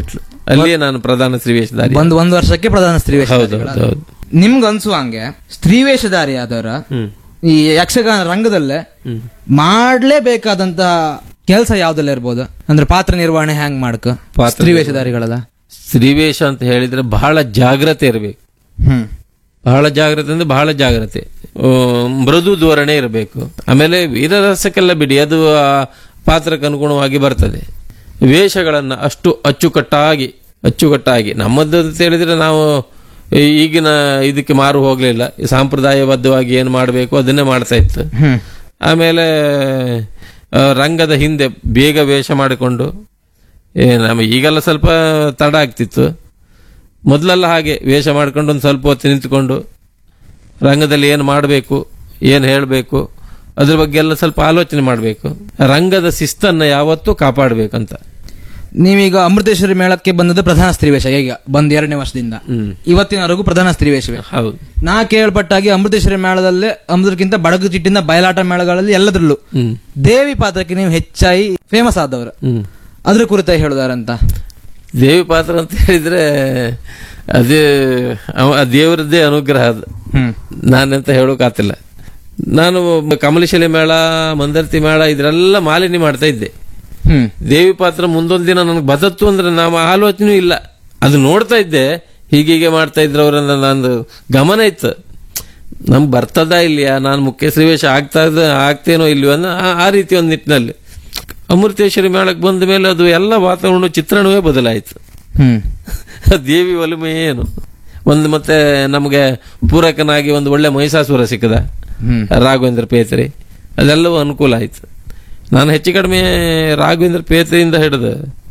Speaker 2: ಅಲ್ಲಿಯೇ ನಾನು ಪ್ರಧಾನ ಶ್ರೀವೇಶಧಾರಿ
Speaker 1: ಒಂದ್ ಒಂದ್ ವರ್ಷಕ್ಕೆ ಪ್ರಧಾನ ಸ್ತ್ರೀ ವೇಷ
Speaker 2: ಹೌದು ಹೌದು ಹೌದು
Speaker 1: ನಿಮ್ಗೆ ಅನ್ಸುವಂಗೆ ಸ್ತ್ರೀ ವೇಷಧಾರಿ ಆದವರ
Speaker 2: ಹ್ಮ್
Speaker 1: ಈ ಯಕ್ಷಗಾನ ರಂಗದಲ್ಲೇ
Speaker 2: ಹ್ಮ್
Speaker 1: ಮಾಡ್ಲೇಬೇಕಾದಂತಹ ಕೆಲಸ ಯಾವ್ದೆಲ್ಲ ಇರ್ಬೋದು ಅಂದ್ರೆ ಪಾತ್ರ ನಿರ್ವಹಣೆ ಹ್ಯಾಂಗ್ ಮಾಡಕ
Speaker 2: ಪಾತ್ರ
Speaker 1: ಸ್ತ್ರೀ ವೇಷಧಾರಿಗಳದ
Speaker 2: ಸ್ತ್ರೀವೇಷ ಅಂತ ಹೇಳಿದ್ರೆ ಬಹಳ ಜಾಗ್ರತೆ ಇರಬೇಕು
Speaker 1: ಹ್ಮ್
Speaker 2: ಬಹಳ ಜಾಗ್ರತೆ ಅಂದ್ರೆ ಬಹಳ ಜಾಗ್ರತೆ ಆ, ಮೃದು ಧೋರಣೆ ಇರಬೇಕು ಆಮೇಲೆ ವೀರರಸಕ್ಕೆಲ್ಲ ಬಿಡಿ ಅದು ಆ ಪಾತ್ರಕ್ಕೆ ಅನುಗುಣವಾಗಿ ಬರ್ತದೆ ವೇಷಗಳನ್ನ ಅಷ್ಟು ಅಚ್ಚುಕಟ್ಟಾಗಿ ಅಚ್ಚುಕಟ್ಟಾಗಿ ನಮ್ಮದು ಅಂತ ಹೇಳಿದ್ರೆ ನಾವು ಈಗಿನ ಇದಕ್ಕೆ ಮಾರು ಹೋಗ್ಲಿಲ್ಲ ಈ ಸಾಂಪ್ರದಾಯಬದ್ಧವಾಗಿ ಏನು ಮಾಡಬೇಕು ಅದನ್ನೇ ಮಾಡ್ತಾ ಇತ್ತು
Speaker 1: ಹ್ಮ್
Speaker 2: ಆಮೇಲೆ ಆ, ರಂಗದ ಹಿಂದೆ ಬೇಗ ವೇಷ ಮಾಡಿಕೊಂಡು ಏ ನಮ್ಮ ಈಗೆಲ್ಲ ಸ್ವಲ್ಪ ತಡ ಆಗ್ತಿತ್ತು ಮೊದಲೆಲ್ಲ ಹಾಗೆ ವೇಷ ಮಾಡ್ಕೊಂಡು ಒಂದು ಸ್ವಲ್ಪ ಹೊತ್ತು ನಿಂತ್ಕೊಂಡು ರಂಗದಲ್ಲಿ ಏನು ಮಾಡಬೇಕು ಏನು ಹೇಳಬೇಕು ಅದ್ರ ಬಗ್ಗೆ ಎಲ್ಲ ಸ್ವಲ್ಪ ಆಲೋಚನೆ ಮಾಡಬೇಕು ರಂಗದ ಶಿಸ್ತನ್ನು ಯಾವತ್ತೂ ಕಾಪಾಡಬೇಕಂತ
Speaker 1: ನೀವೀಗ ಅಮೃತೇಶ್ವರಿ ಮೇಳಕ್ಕೆ ಬಂದದ್ದು ಪ್ರಧಾನ ಸ್ತ್ರೀ ವೇಷ ಈಗ ಬಂದ್ ಎರಡನೇ ವರ್ಷದಿಂದ
Speaker 2: ಹ್ಮ್
Speaker 1: ಇವತ್ತಿನವರೆಗೂ ಪ್ರಧಾನ ಸ್ತ್ರೀ ವೇಷವೇ
Speaker 2: ಹೌದು
Speaker 1: ನಾ ಕೇಳ್ಪಟ್ಟಾಗಿ ಅಮೃತೇಶ್ವರಿ ಮೇಳದಲ್ಲೇ ಅಮೃತಕ್ಕಿಂತ ಬಡಗು ಚಿಟ್ಟಿನ ಬಯಲಾಟ ಮೇಳಗಳಲ್ಲಿ ಎಲ್ಲದ್ರಲ್ಲೂ
Speaker 2: ಹ್ಮ್
Speaker 1: ದೇವಿ ಪಾತ್ರಕ್ಕೆ ನೀವು ಹೆಚ್ಚಾಗಿ ಫೇಮಸ್ ಆದವರು
Speaker 2: ಹ್ಮ್
Speaker 1: ಅದ್ರ ಕುರಿತಾಗಿ ಹೇಳುದಾರಂತ
Speaker 2: ದೇವಿ ಪಾತ್ರ ಅಂತ ಹೇಳಿದ್ರೆ ಅದೇ ಅವ- ಆ ದೇವರದ್ದೇ ಅನುಗ್ರಹ ಅದು
Speaker 1: ಹ್ಮ್
Speaker 2: ನಾನೆಂತ ಹೇಳೋಕಾತಿಲ್ಲ ನಾನು ಕಮಲಶಿಲೆ ಮೇಳ ಮಂದರ್ತಿ ಮೇಳ ಇದರೆಲ್ಲ ಮಾಲಿನ್ಯ ಮಾಡ್ತಾ ಇದ್ದೆ
Speaker 1: ಹ್ಮ್
Speaker 2: ದೇವಿ ಪಾತ್ರ ಮುಂದೊಂದು ದಿನ ನನಗೆ ಬದತ್ತು ಅಂದ್ರೆ ನಾವು ಆಲೋಚನೆ ಇಲ್ಲ ಅದು ನೋಡ್ತಾ ಇದ್ದೆ ಹೀಗೀಗೆ ಮಾಡ್ತಾ ಇದ್ರು ಅವರನ್ನ ನಂದು ಗಮನ ಇತ್ತು ನಮ್ಗೆ ಬರ್ತದ ಇಲ್ಲಿಯಾ ನಾನು ಮುಖ್ಯ ಶ್ರೀವೇಶ ಆಗ್ತಾ ಇದ್ದ ಆಗ್ತೇನೋ ಇಲ್ವೋ ಅನ್ನೋ ಆ- ಆ ರೀತಿ ಒಂದು ನಿಟ್ಟಿನಲ್ಲಿ ಅಮೃತೇಶ್ವರಿ ಮೇಳಕ್ಕೆ ಬಂದ ಮೇಲೆ ಅದು ಎಲ್ಲ ವಾತಾವರಣ ಚಿತ್ರಣವೇ ಬದಲಾಯಿತು
Speaker 1: ಹ್ಮ್
Speaker 2: ದೇವಿ ಒಲುಮೆ ಏನು ಒಂದು ಮತ್ತೆ ನಮಗೆ ಪೂರಕನಾಗಿ ಒಂದು ಒಳ್ಳೆ ಮಹಿಷಾಸುರ ಸಿಕ್ಕದ
Speaker 1: ಹ್ಮ್
Speaker 2: ರಾಘವೇಂದ್ರ ಪೇತ್ರಿ ಅದೆಲ್ಲವೂ ಅನುಕೂಲ ಆಯ್ತು ನಾನು ಹೆಚ್ಚು ಕಡಿಮೆ ರಾಘವೇಂದ್ರ ಪೇತ್ರಿಯಿಂದ ಹಿಡಿದು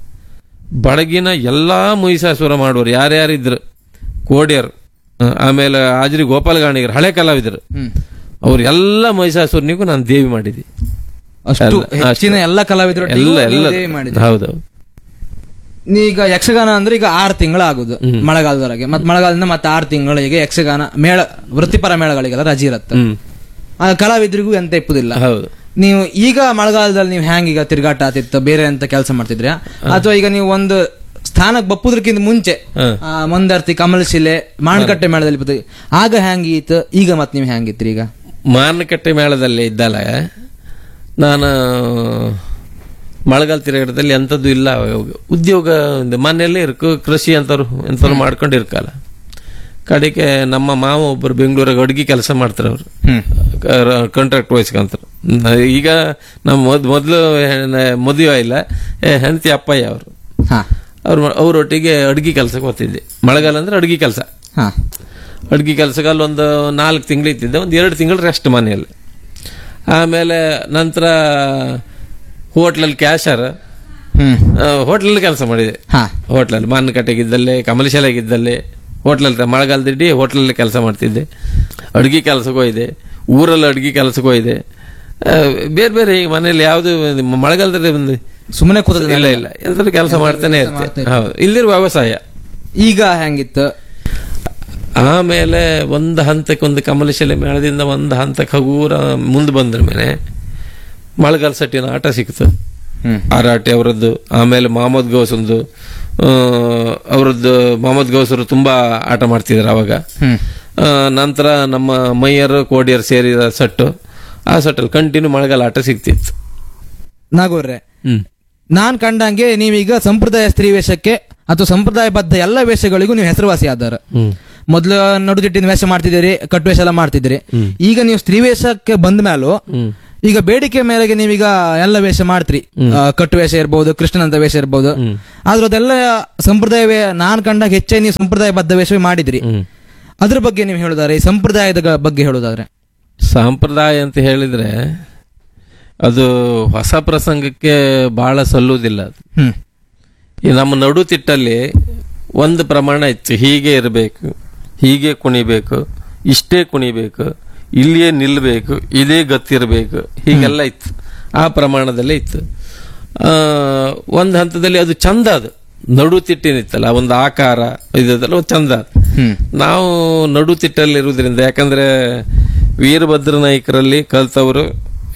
Speaker 2: ಬಡಗಿನ ಎಲ್ಲಾ ಮಹಿಷಾಸುರ ಮಾಡುವರು ಯಾರ್ಯಾರಿದ್ರು ಕೋಡ್ಯರು ಆ, ಆಮೇಲೆ ಆಜ್ರಿ ಗೋಪಾಲಗಾಣಿಗರು ಹಳೆ ಕಲಾವಿದರು
Speaker 1: ಹ್ಮ್
Speaker 2: ಅವ್ರೆಲ್ಲ ಮಹಿಷಾಸುರನಿಗೂ ನಾನು ದೇವಿ ಮಾಡಿದ್ದೆ
Speaker 1: ಅಷ್ಟು
Speaker 2: ಅಲ್ಲ,
Speaker 1: ಹೆಚ್ಚಿನ ಎಲ್ಲ ಕಲಾವಿದರು
Speaker 2: ಎಲ್ಲ ಎಲ್ಲ
Speaker 1: ಮಾಡಿದ್ರು
Speaker 2: ಹೌದೌದು
Speaker 1: ಈಗ ಯಕ್ಷಗಾನ ಅಂದ್ರೆ ಈಗ ಆರು ತಿಂಗಳು ಆಗುದು ಮಳೆಗಾಲದವರೆಗೆ ಮತ್ ಮಳೆಗಾಲದಿಂದ ಮತ್ತೆ ಆರು ತಿಂಗಳಿಗೆ ಯಕ್ಷಗಾನ ಮೇಳ ವೃತ್ತಿಪರ ಮೇಳಗಳಿಗೆಲ್ಲ ರಜೆ ಇರುತ್ತೆ
Speaker 2: ಹ್ಮ್
Speaker 1: ಆ ಕಲಾವಿದರಿಗೂ ಎಂತ ಇಪ್ಪುದಿಲ್ಲ
Speaker 2: ಹೌದು
Speaker 1: ನೀವು ಈಗ ಮಳೆಗಾಲದಲ್ಲಿ ನೀವು ಹ್ಯಾಂಗ್ ಈಗ ತಿರುಗಾಟ ಆತಿತ್ತು ಬೇರೆ ಅಂತ ಕೆಲಸ ಮಾಡ್ತಿದ್ರ್ಯಾ ಅಥವಾ ಈಗ ನೀವು ಒಂದು ಸ್ಥಾನಕ್ಕೆ ಬಪ್ಪುದಕ್ಕಿಂತ ಮುಂಚೆ
Speaker 2: ಹ.
Speaker 1: ಆ, ಮಂದರ್ತಿ ಕಮಲಶಿಲೆ ಮಾಣಕಟ್ಟೆ ಮೇಳದಲ್ಲಿ ಬರ್ತದೆ ಆಗ ಹ್ಯಾಂಗಿತ್ತು ಈಗ ಮತ್ತೆ ನೀವು ಹ್ಯಾಂಗಿತ್ರಿ ಈಗ
Speaker 2: ಮಾರನಕಟ್ಟೆ ಮೇಳದಲ್ಲಿ ಇದ್ದಲ್ಲ ನಾನು ಮಳೆಗಾಲ ತಿರುಗಾಟದಲ್ಲಿ ಎಂಥದ್ದು ಇಲ್ಲ ಅವಾಗ. ಉದ್ಯೋಗ ಒಂದು ಮನೆಯಲ್ಲೇ ಇರ್ಕು ಕೃಷಿ ಅಂತವ್ರು ಎಂಥವ್ರು ಮಾಡ್ಕೊಂಡು ಇರ್ಕಲ್ಲ ಕಡೆಗೆ ನಮ್ಮ ಮಾವ ಒಬ್ಬರು ಬೆಂಗಳೂರಾಗ ಅಡ್ಗೆ ಕೆಲಸ ಮಾಡ್ತಾರೆ ಅವರು
Speaker 1: ಹ್ಮ್
Speaker 2: ಕಾಂಟ್ರಾಕ್ಟ್ ವಹಿಸ್ಕೊಂತಾರೆ ಈಗ ನಮ್ಮ ಮೊದ್ ಮೊದಲು ಮದುವೆ ಇಲ್ಲ ಹೆಂಡತಿ ಅಪ್ಪಯ್ಯ ಅವರು
Speaker 1: ಹಾ
Speaker 2: ಅವ್ರು ಅವರೊಟ್ಟಿಗೆ ಅಡ್ಗೆ ಕೆಲಸಕ್ಕೆ ಹೋಗ್ತಿದ್ದೆ ಮಳೆಗಾಲ ಅಂದ್ರೆ ಅಡ್ಗೆ ಕೆಲಸ
Speaker 1: ಹಾ
Speaker 2: ಅಡ್ಗೆ ಕೆಲಸಕ್ಕೆ ಅಲ್ಲೊಂದು ನಾಲ್ಕು ತಿಂಗಳು ಇತ್ತಿದ್ದೆ ಒಂದು ಎರಡು ತಿಂಗಳು ರೆಸ್ಟ್ ಮನೆಯಲ್ಲಿ ಆಮೇಲೆ ನಂತರ ಹೋಟ್ಲಲ್ಲಿ ಕ್ಯಾಶರ್
Speaker 1: ಹ್ಮ್
Speaker 2: ಹೋಟ್ಲಲ್ಲಿ ಕೆಲಸ ಮಾಡಿದೆ
Speaker 1: ಹಾ
Speaker 2: ಹೋಟ್ಲಲ್ಲಿ ಮಾನಕಟ್ಟೆಗಿದ್ದಲ್ಲೇ ಕಮಲಶಾಲೆಗಿದ್ದಲ್ಲೇ ಹೋಟ್ಲಲ್ಲಿ ಮಳೆಗಾಲದಿಡ್ಡಿ ಹೋಟ್ಲಲ್ಲಿ ಕೆಲಸ ಮಾಡ್ತಿದ್ದೆ ಅಡ್ಗೆ ಕೆಲಸಕ್ಕೆ ಹೋಯ್ದೆ ಊರಲ್ಲಿ ಅಡ್ಗೆ ಕೆಲಸಕ್ಕೆ ಹೋಯ್ದೆ ಆ, ಬೇರೆ ಬೇರೆ ಈಗ ಮನೇಲಿ ಯಾವುದು ಮಳೆಗಾಲದಲ್ಲಿ ಒಂದು
Speaker 1: ಸುಮ್ಮನೆ ಕೂತದ
Speaker 2: ಇಲ್ಲ ಇಲ್ಲ ಎಂತ ಕೆಲಸ ಮಾಡ್ತಾನೆ ಇರ್ತೆ ಹೌದು ಇಲ್ಲಿರುವ ವ್ಯವಸಾಯ
Speaker 1: ಈಗ ಹೆಂಗಿತ್ತು
Speaker 2: ಆಮೇಲೆ ಒಂದು ಹಂತಕ್ಕೆ ಒಂದು ಕಮಲಶಿಲೆ ಮೇಳದಿಂದ ಒಂದು ಹಂತಕ್ಕೆ ಹಗೂರ ಮುಂದೆ ಬಂದ್ರ ಮೇಲೆ ಮಳೆಗಾಲ ಸಟ್ಟಿನ ಆಟ ಸಿಕ್ತು
Speaker 1: ಹ್ಮ್
Speaker 2: ಆರಾಟೆ ಅವರದ್ದು ಆಮೇಲೆ ಮೊಹಮ್ಮದ್ ಗೌಸಂದು ಆ, ಅವರದ್ದು ಮೊಹಮ್ಮದ್ ಗೌಸರು ತುಂಬಾ ಆಟ ಮಾಡ್ತಿದ್ರು ಅವಾಗ
Speaker 1: ಹ್ಮ್
Speaker 2: ಆ, ನಂತರ ನಮ್ಮ ಮೈಯರು ಕೋಡಿಯರು ಸೇರಿದ ಸಟ್ಟು ಆ ಸಟ್ಟಲ್ಲಿ ಕಂಟಿನ್ಯೂ ಮಳೆಗಾಲ ಆಟ ಸಿಗ್ತಿತ್ತು
Speaker 1: ನಾಗೂರ್ರೆ
Speaker 2: ಹ್ಮ್
Speaker 1: ನಾನ್ ಕಂಡಂಗೆ ನೀವೀಗ ಸಂಪ್ರದಾಯ ಸ್ತ್ರೀ ವೇಷಕ್ಕೆ ಅಥವಾ ಸಂಪ್ರದಾಯಬದ್ಧ ಎಲ್ಲ ವೇಷಗಳಿಗೂ ನೀವು ಹೆಸರುವಾಸಿ ಆದಾರ
Speaker 2: ಹ್ಮ್
Speaker 1: ಮೊದ್ಲು ನಡುದಿಟ್ಟಿನ ವೇಷ ಮಾಡ್ತಿದ್ದೀರಿ ಕಟ್ವೇಷ ಎಲ್ಲ ಮಾಡ್ತಿದ್ದೀರಿ ಈಗ ನೀವು ಸ್ತ್ರೀ ವೇಷಕ್ಕೆ ಬಂದ ಮೇಲೂ
Speaker 2: ಹ್ಮ್
Speaker 1: ಈಗ ಬೇಡಿಕೆ ಮೇರೆಗೆ ನೀವೀಗ ಎಲ್ಲ ವೇಷ ಮಾಡ್ತೀರಿ ಆ, ಕಟ್ಟು ವೇಷ ಇರ್ಬೋದು ಕೃಷ್ಣನಂತ ವೇಷ ಇರ್ಬೋದು ಆದ್ರೆ ಅದೆಲ್ಲ ಸಂಪ್ರದಾಯವೇ ನಾನ್ ಕಂಡಾಗ ಹೆಚ್ಚಾಗಿ ನೀವು ಸಂಪ್ರದಾಯಬದ್ಧ ವೇಷವೇ ಮಾಡಿದ್ರಿ
Speaker 2: ಹ್ಮ್
Speaker 1: ಅದ್ರ ಬಗ್ಗೆ ನೀವು ಹೇಳುದಾರೆ ಈ ಸಂಪ್ರದಾಯದ ಗ- ಬಗ್ಗೆ ಹೇಳುದಾದ್ರೆ
Speaker 2: ಸಾಂಪ್ರದಾಯ ಅಂತ ಹೇಳಿದ್ರೆ ಅದು ಹೊಸ ಪ್ರಸಂಗಕ್ಕೆ ಬಹಳ ಸಲ್ಲುವುದಿಲ್ಲ ಅದು
Speaker 1: ಹ್ಮ್
Speaker 2: ಈ ನಮ್ಮ ನಡುತಿಟ್ಟಲ್ಲಿ ಒಂದು ಪ್ರಮಾಣ ಇತ್ತು ಹೀಗೆ ಇರಬೇಕು ಹೀಗೆ ಕುಣಿಬೇಕು ಇಷ್ಟೇ ಕುಣಿಬೇಕು ಇಲ್ಲಿಯೇ ನಿಲ್ಲಬೇಕು ಇದೇ ಗತ್ತಿರಬೇಕು ಹೀಗೆಲ್ಲ ಇತ್ತು ಆ ಪ್ರಮಾಣದಲ್ಲೇ ಇತ್ತು ಆ, ಒಂದು ಹಂತದಲ್ಲಿ ಅದು ಚಂದ ಅದು ನಡುತಿಟ್ಟಿನಿತ್ತಲ್ಲ ಒಂದು ಆಕಾರ ಇದೆಲ್ಲ ಚಂದ ಅದು.
Speaker 1: ಹ್ಮ್
Speaker 2: ನಾವು ನಡುತಿಟ್ಟಲ್ಲಿರುವುದರಿಂದ ಯಾಕಂದ್ರೆ ವೀರಭದ್ರ ನಾಯಕರಲ್ಲಿ ಕಲ್ತವರು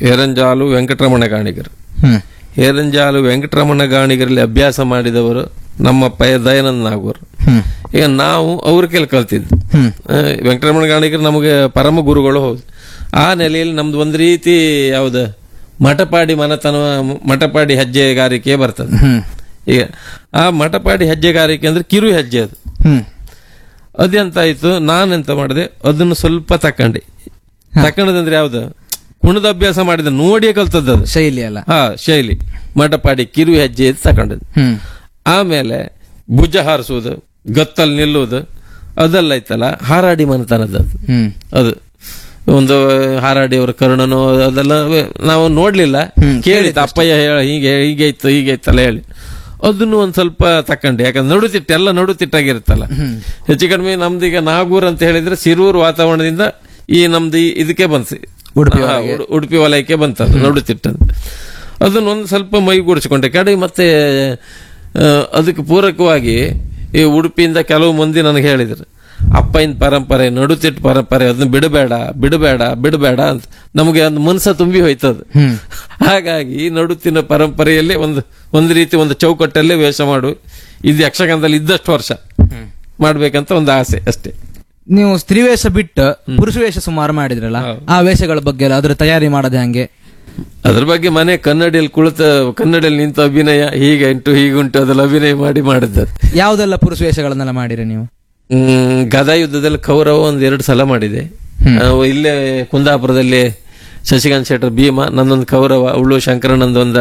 Speaker 2: ಹೇರಂಜಾಲು ವೆಂಕಟರಮಣ ಗಾಣಿಗರು
Speaker 1: ಹ್ಮ್
Speaker 2: ಹೇರಂಜಾಲು ವೆಂಕಟರಮಣ ಗಾಣಿಗರಲ್ಲಿ ಅಭ್ಯಾಸ ಮಾಡಿದವರು ನಮ್ಮಪ್ಪ ದಯಾನಂದ ನಾಗೂರ್
Speaker 1: ಹ್ಮ್
Speaker 2: ಈಗ ನಾವು ಅವ್ರ ಕೆಲ ಕಲ್ತಿದ್ದು
Speaker 1: ಹ್ಮ್
Speaker 2: ಆ, ವೆಂಕಟರಮಣ ಗಾಣಿಗರು ನಮಗೆ ಪರಮ ಗುರುಗಳು ಹೌದು ಆ ನೆಲೆಯಲ್ಲಿ ನಮ್ದು ಒಂದು ರೀತಿ ಯಾವ್ದು ಮಠಪಾಡಿ ಮನತನ ಮಠಪಾಡಿ ಹೆಜ್ಜೆಗಾರಿಕೆ ಬರ್ತದೆ
Speaker 1: ಹ್ಮ್
Speaker 2: ಈಗ ಆ ಮಠಪಾಡಿ ಹೆಜ್ಜೆಗಾರಿಕೆ ಅಂದ್ರೆ ಕಿರು ಹೆಜ್ಜೆ ಅದು
Speaker 1: ಹ್ಮ್
Speaker 2: ಅದೆಂತಾಯ್ತು ನಾನೆಂತ ಮಾಡಿದೆ ಅದನ್ನು ಸ್ವಲ್ಪ ತಕೊಂಡೆ ತಕೊಂಡದಂದ್ರೆ ಯಾವ್ದು ಕುಣದ ಅಭ್ಯಾಸ ಮಾಡಿದ ನೋಡಿಯೇ ಕಲ್ತದ್ದು ಅದು
Speaker 1: ಶೈಲಿ ಅಲ್ಲ
Speaker 2: ಹಾ ಶೈಲಿ ಮಠಪಾಡಿ ಕಿರು ಹೆಜ್ಜೆ ಅಂತ ತಕೊಂಡದ್ದು
Speaker 1: ಹ್ಮ್
Speaker 2: ಆಮೇಲೆ ಭುಜ ಹಾರಿಸುವುದು ಗತ್ತಲ್ಲಿ ನಿಲ್ಲುವುದು ಅದೆಲ್ಲ ಐತಲ್ಲ ಹಾರಾಡಿ ಮನತನದ್ದು ಅದು
Speaker 1: ಹ್ಮ್
Speaker 2: ಅದು ಒಂದು ಹಾರಾಡಿ ಅವರ ಕರ್ಣನು ಅದೆಲ್ಲ ನಾವು ನೋಡ್ಲಿಲ್ಲ
Speaker 1: ಹ್ಮ್,
Speaker 2: ಕೇಳಿತ್ತು ಅಪ್ಪಯ್ಯ ಹೇಳ ಹೀಗೆ ಹೀಗೆ ಇತ್ತು ಹೀಗೆ ಇತ್ತಲ್ಲ ಹೇಳಿ ಅದನ್ನು ಒಂದ್ ಸ್ವಲ್ಪ ತಕೊಂಡೆ ಯಾಕಂದ್ರೆ ನಡುತಿಟ್ಟು ಎಲ್ಲ ನಡುತಿಟ್ಟಾಗಿರುತ್ತಲ್ಲ ಹೆಚ್ಚು ಕಡಿಮೆ ನಮ್ದೀಗ ನಾಗೂರ್ ಅಂತ ಹೇಳಿದ್ರೆ ಸಿರೂರು ವಾತಾವರಣದಿಂದ ಈ ನಮ್ದು ಈ ಇದಕ್ಕೆ ಬಂತು
Speaker 1: ಉಡುಪಿ
Speaker 2: ಹಾ, ಉಡು- ಉಡುಪಿ ವಲಯಕ್ಕೆ ಬಂತದ್ದು ನಡುತಿಟ್ಟದ್ದು ಅದನ್ನ ಒಂದು ಸ್ವಲ್ಪ ಮೈಗೂಡಿಸಿಕೊಂಡೆ ಕಡೆ ಮತ್ತೆ ಆ, ಅದಕ್ಕೆ ಪೂರಕವಾಗಿ ಈ ಉಡುಪಿಯಿಂದ ಕೆಲವು ಮಂದಿ ನನಗೆ ಹೇಳಿದ್ರು ಅಪ್ಪನ ಪರಂಪರೆ ನಡುತಿಟ್ಟು ಪರಂಪರೆ ಅದನ್ನ ಬಿಡಬೇಡ ಬಿಡಬೇಡ ಬಿಡಬೇಡ ಅಂತ ನಮಗೆ ಒಂದು ಮನಸ್ಸ ತುಂಬಿ ಹೋಯ್ತದು
Speaker 1: ಹ್ಮ್
Speaker 2: ಹಾಗಾಗಿ ಈ ನಡುತ್ತಿನ ಪರಂಪರೆಯಲ್ಲಿ ಒಂದು ಒಂದು ರೀತಿ ಒಂದು ಚೌಕಟ್ಟಲ್ಲೇ ವೇಷ ಮಾಡು ಇದು ಯಕ್ಷಗಾನದಲ್ಲಿ ಇದ್ದಷ್ಟು ವರ್ಷ ಮಾಡ್ಬೇಕಂತ ಒಂದು ಆಸೆ ಅಷ್ಟೇ
Speaker 1: ನೀವು ಸ್ತ್ರೀ ವೇಷ ಬಿಟ್ಟು ಪುರುಷ ವೇಷ ಸುಮಾರು ಮಾಡಿದ್ರಲ್ಲ ಆ ವೇಷಗಳ ಬಗ್ಗೆ ಎಲ್ಲ ಅದ್ರ ತಯಾರಿ ಮಾಡೋದು ಹೆಂಗೆ
Speaker 2: ಅದ್ರ ಬಗ್ಗೆ ಮನೆ ಕನ್ನಡಿಯಲ್ಲಿ ಕುಳಿತ ಕನ್ನಡಿಯಲ್ಲಿ ನಿಂತ ಅಭಿನಯ ಹೀಗೆ ಉಂಟು ಹೀಗುಂಟು ಅದೆಲ್ಲ ಅಭಿನಯ ಮಾಡಿ ಮಾಡಿದ್ದು
Speaker 1: ಯಾವ್ದೆಲ್ಲ ಪುರುಷ ವೇಷಗಳನ್ನೆಲ್ಲ ಮಾಡಿರಿ ನೀವು
Speaker 2: ಹ್ಮ್ ಗದಾ ಯುದ್ಧದಲ್ಲಿ ಕೌರವ ಒಂದ್ ಎರಡು ಸಲ ಮಾಡಿದೆ ನಾವು ಇಲ್ಲೇ ಕುಂದಾಪುರದಲ್ಲಿ ಶಶಿಕಾಂತ್ ಶೆಟ್ಟರ್ ಭೀಮ ನನ್ನೊಂದು ಕೌರವ ಉಳ್ಳು ಶಂಕರಣ್ಣಂದು ಒಂದು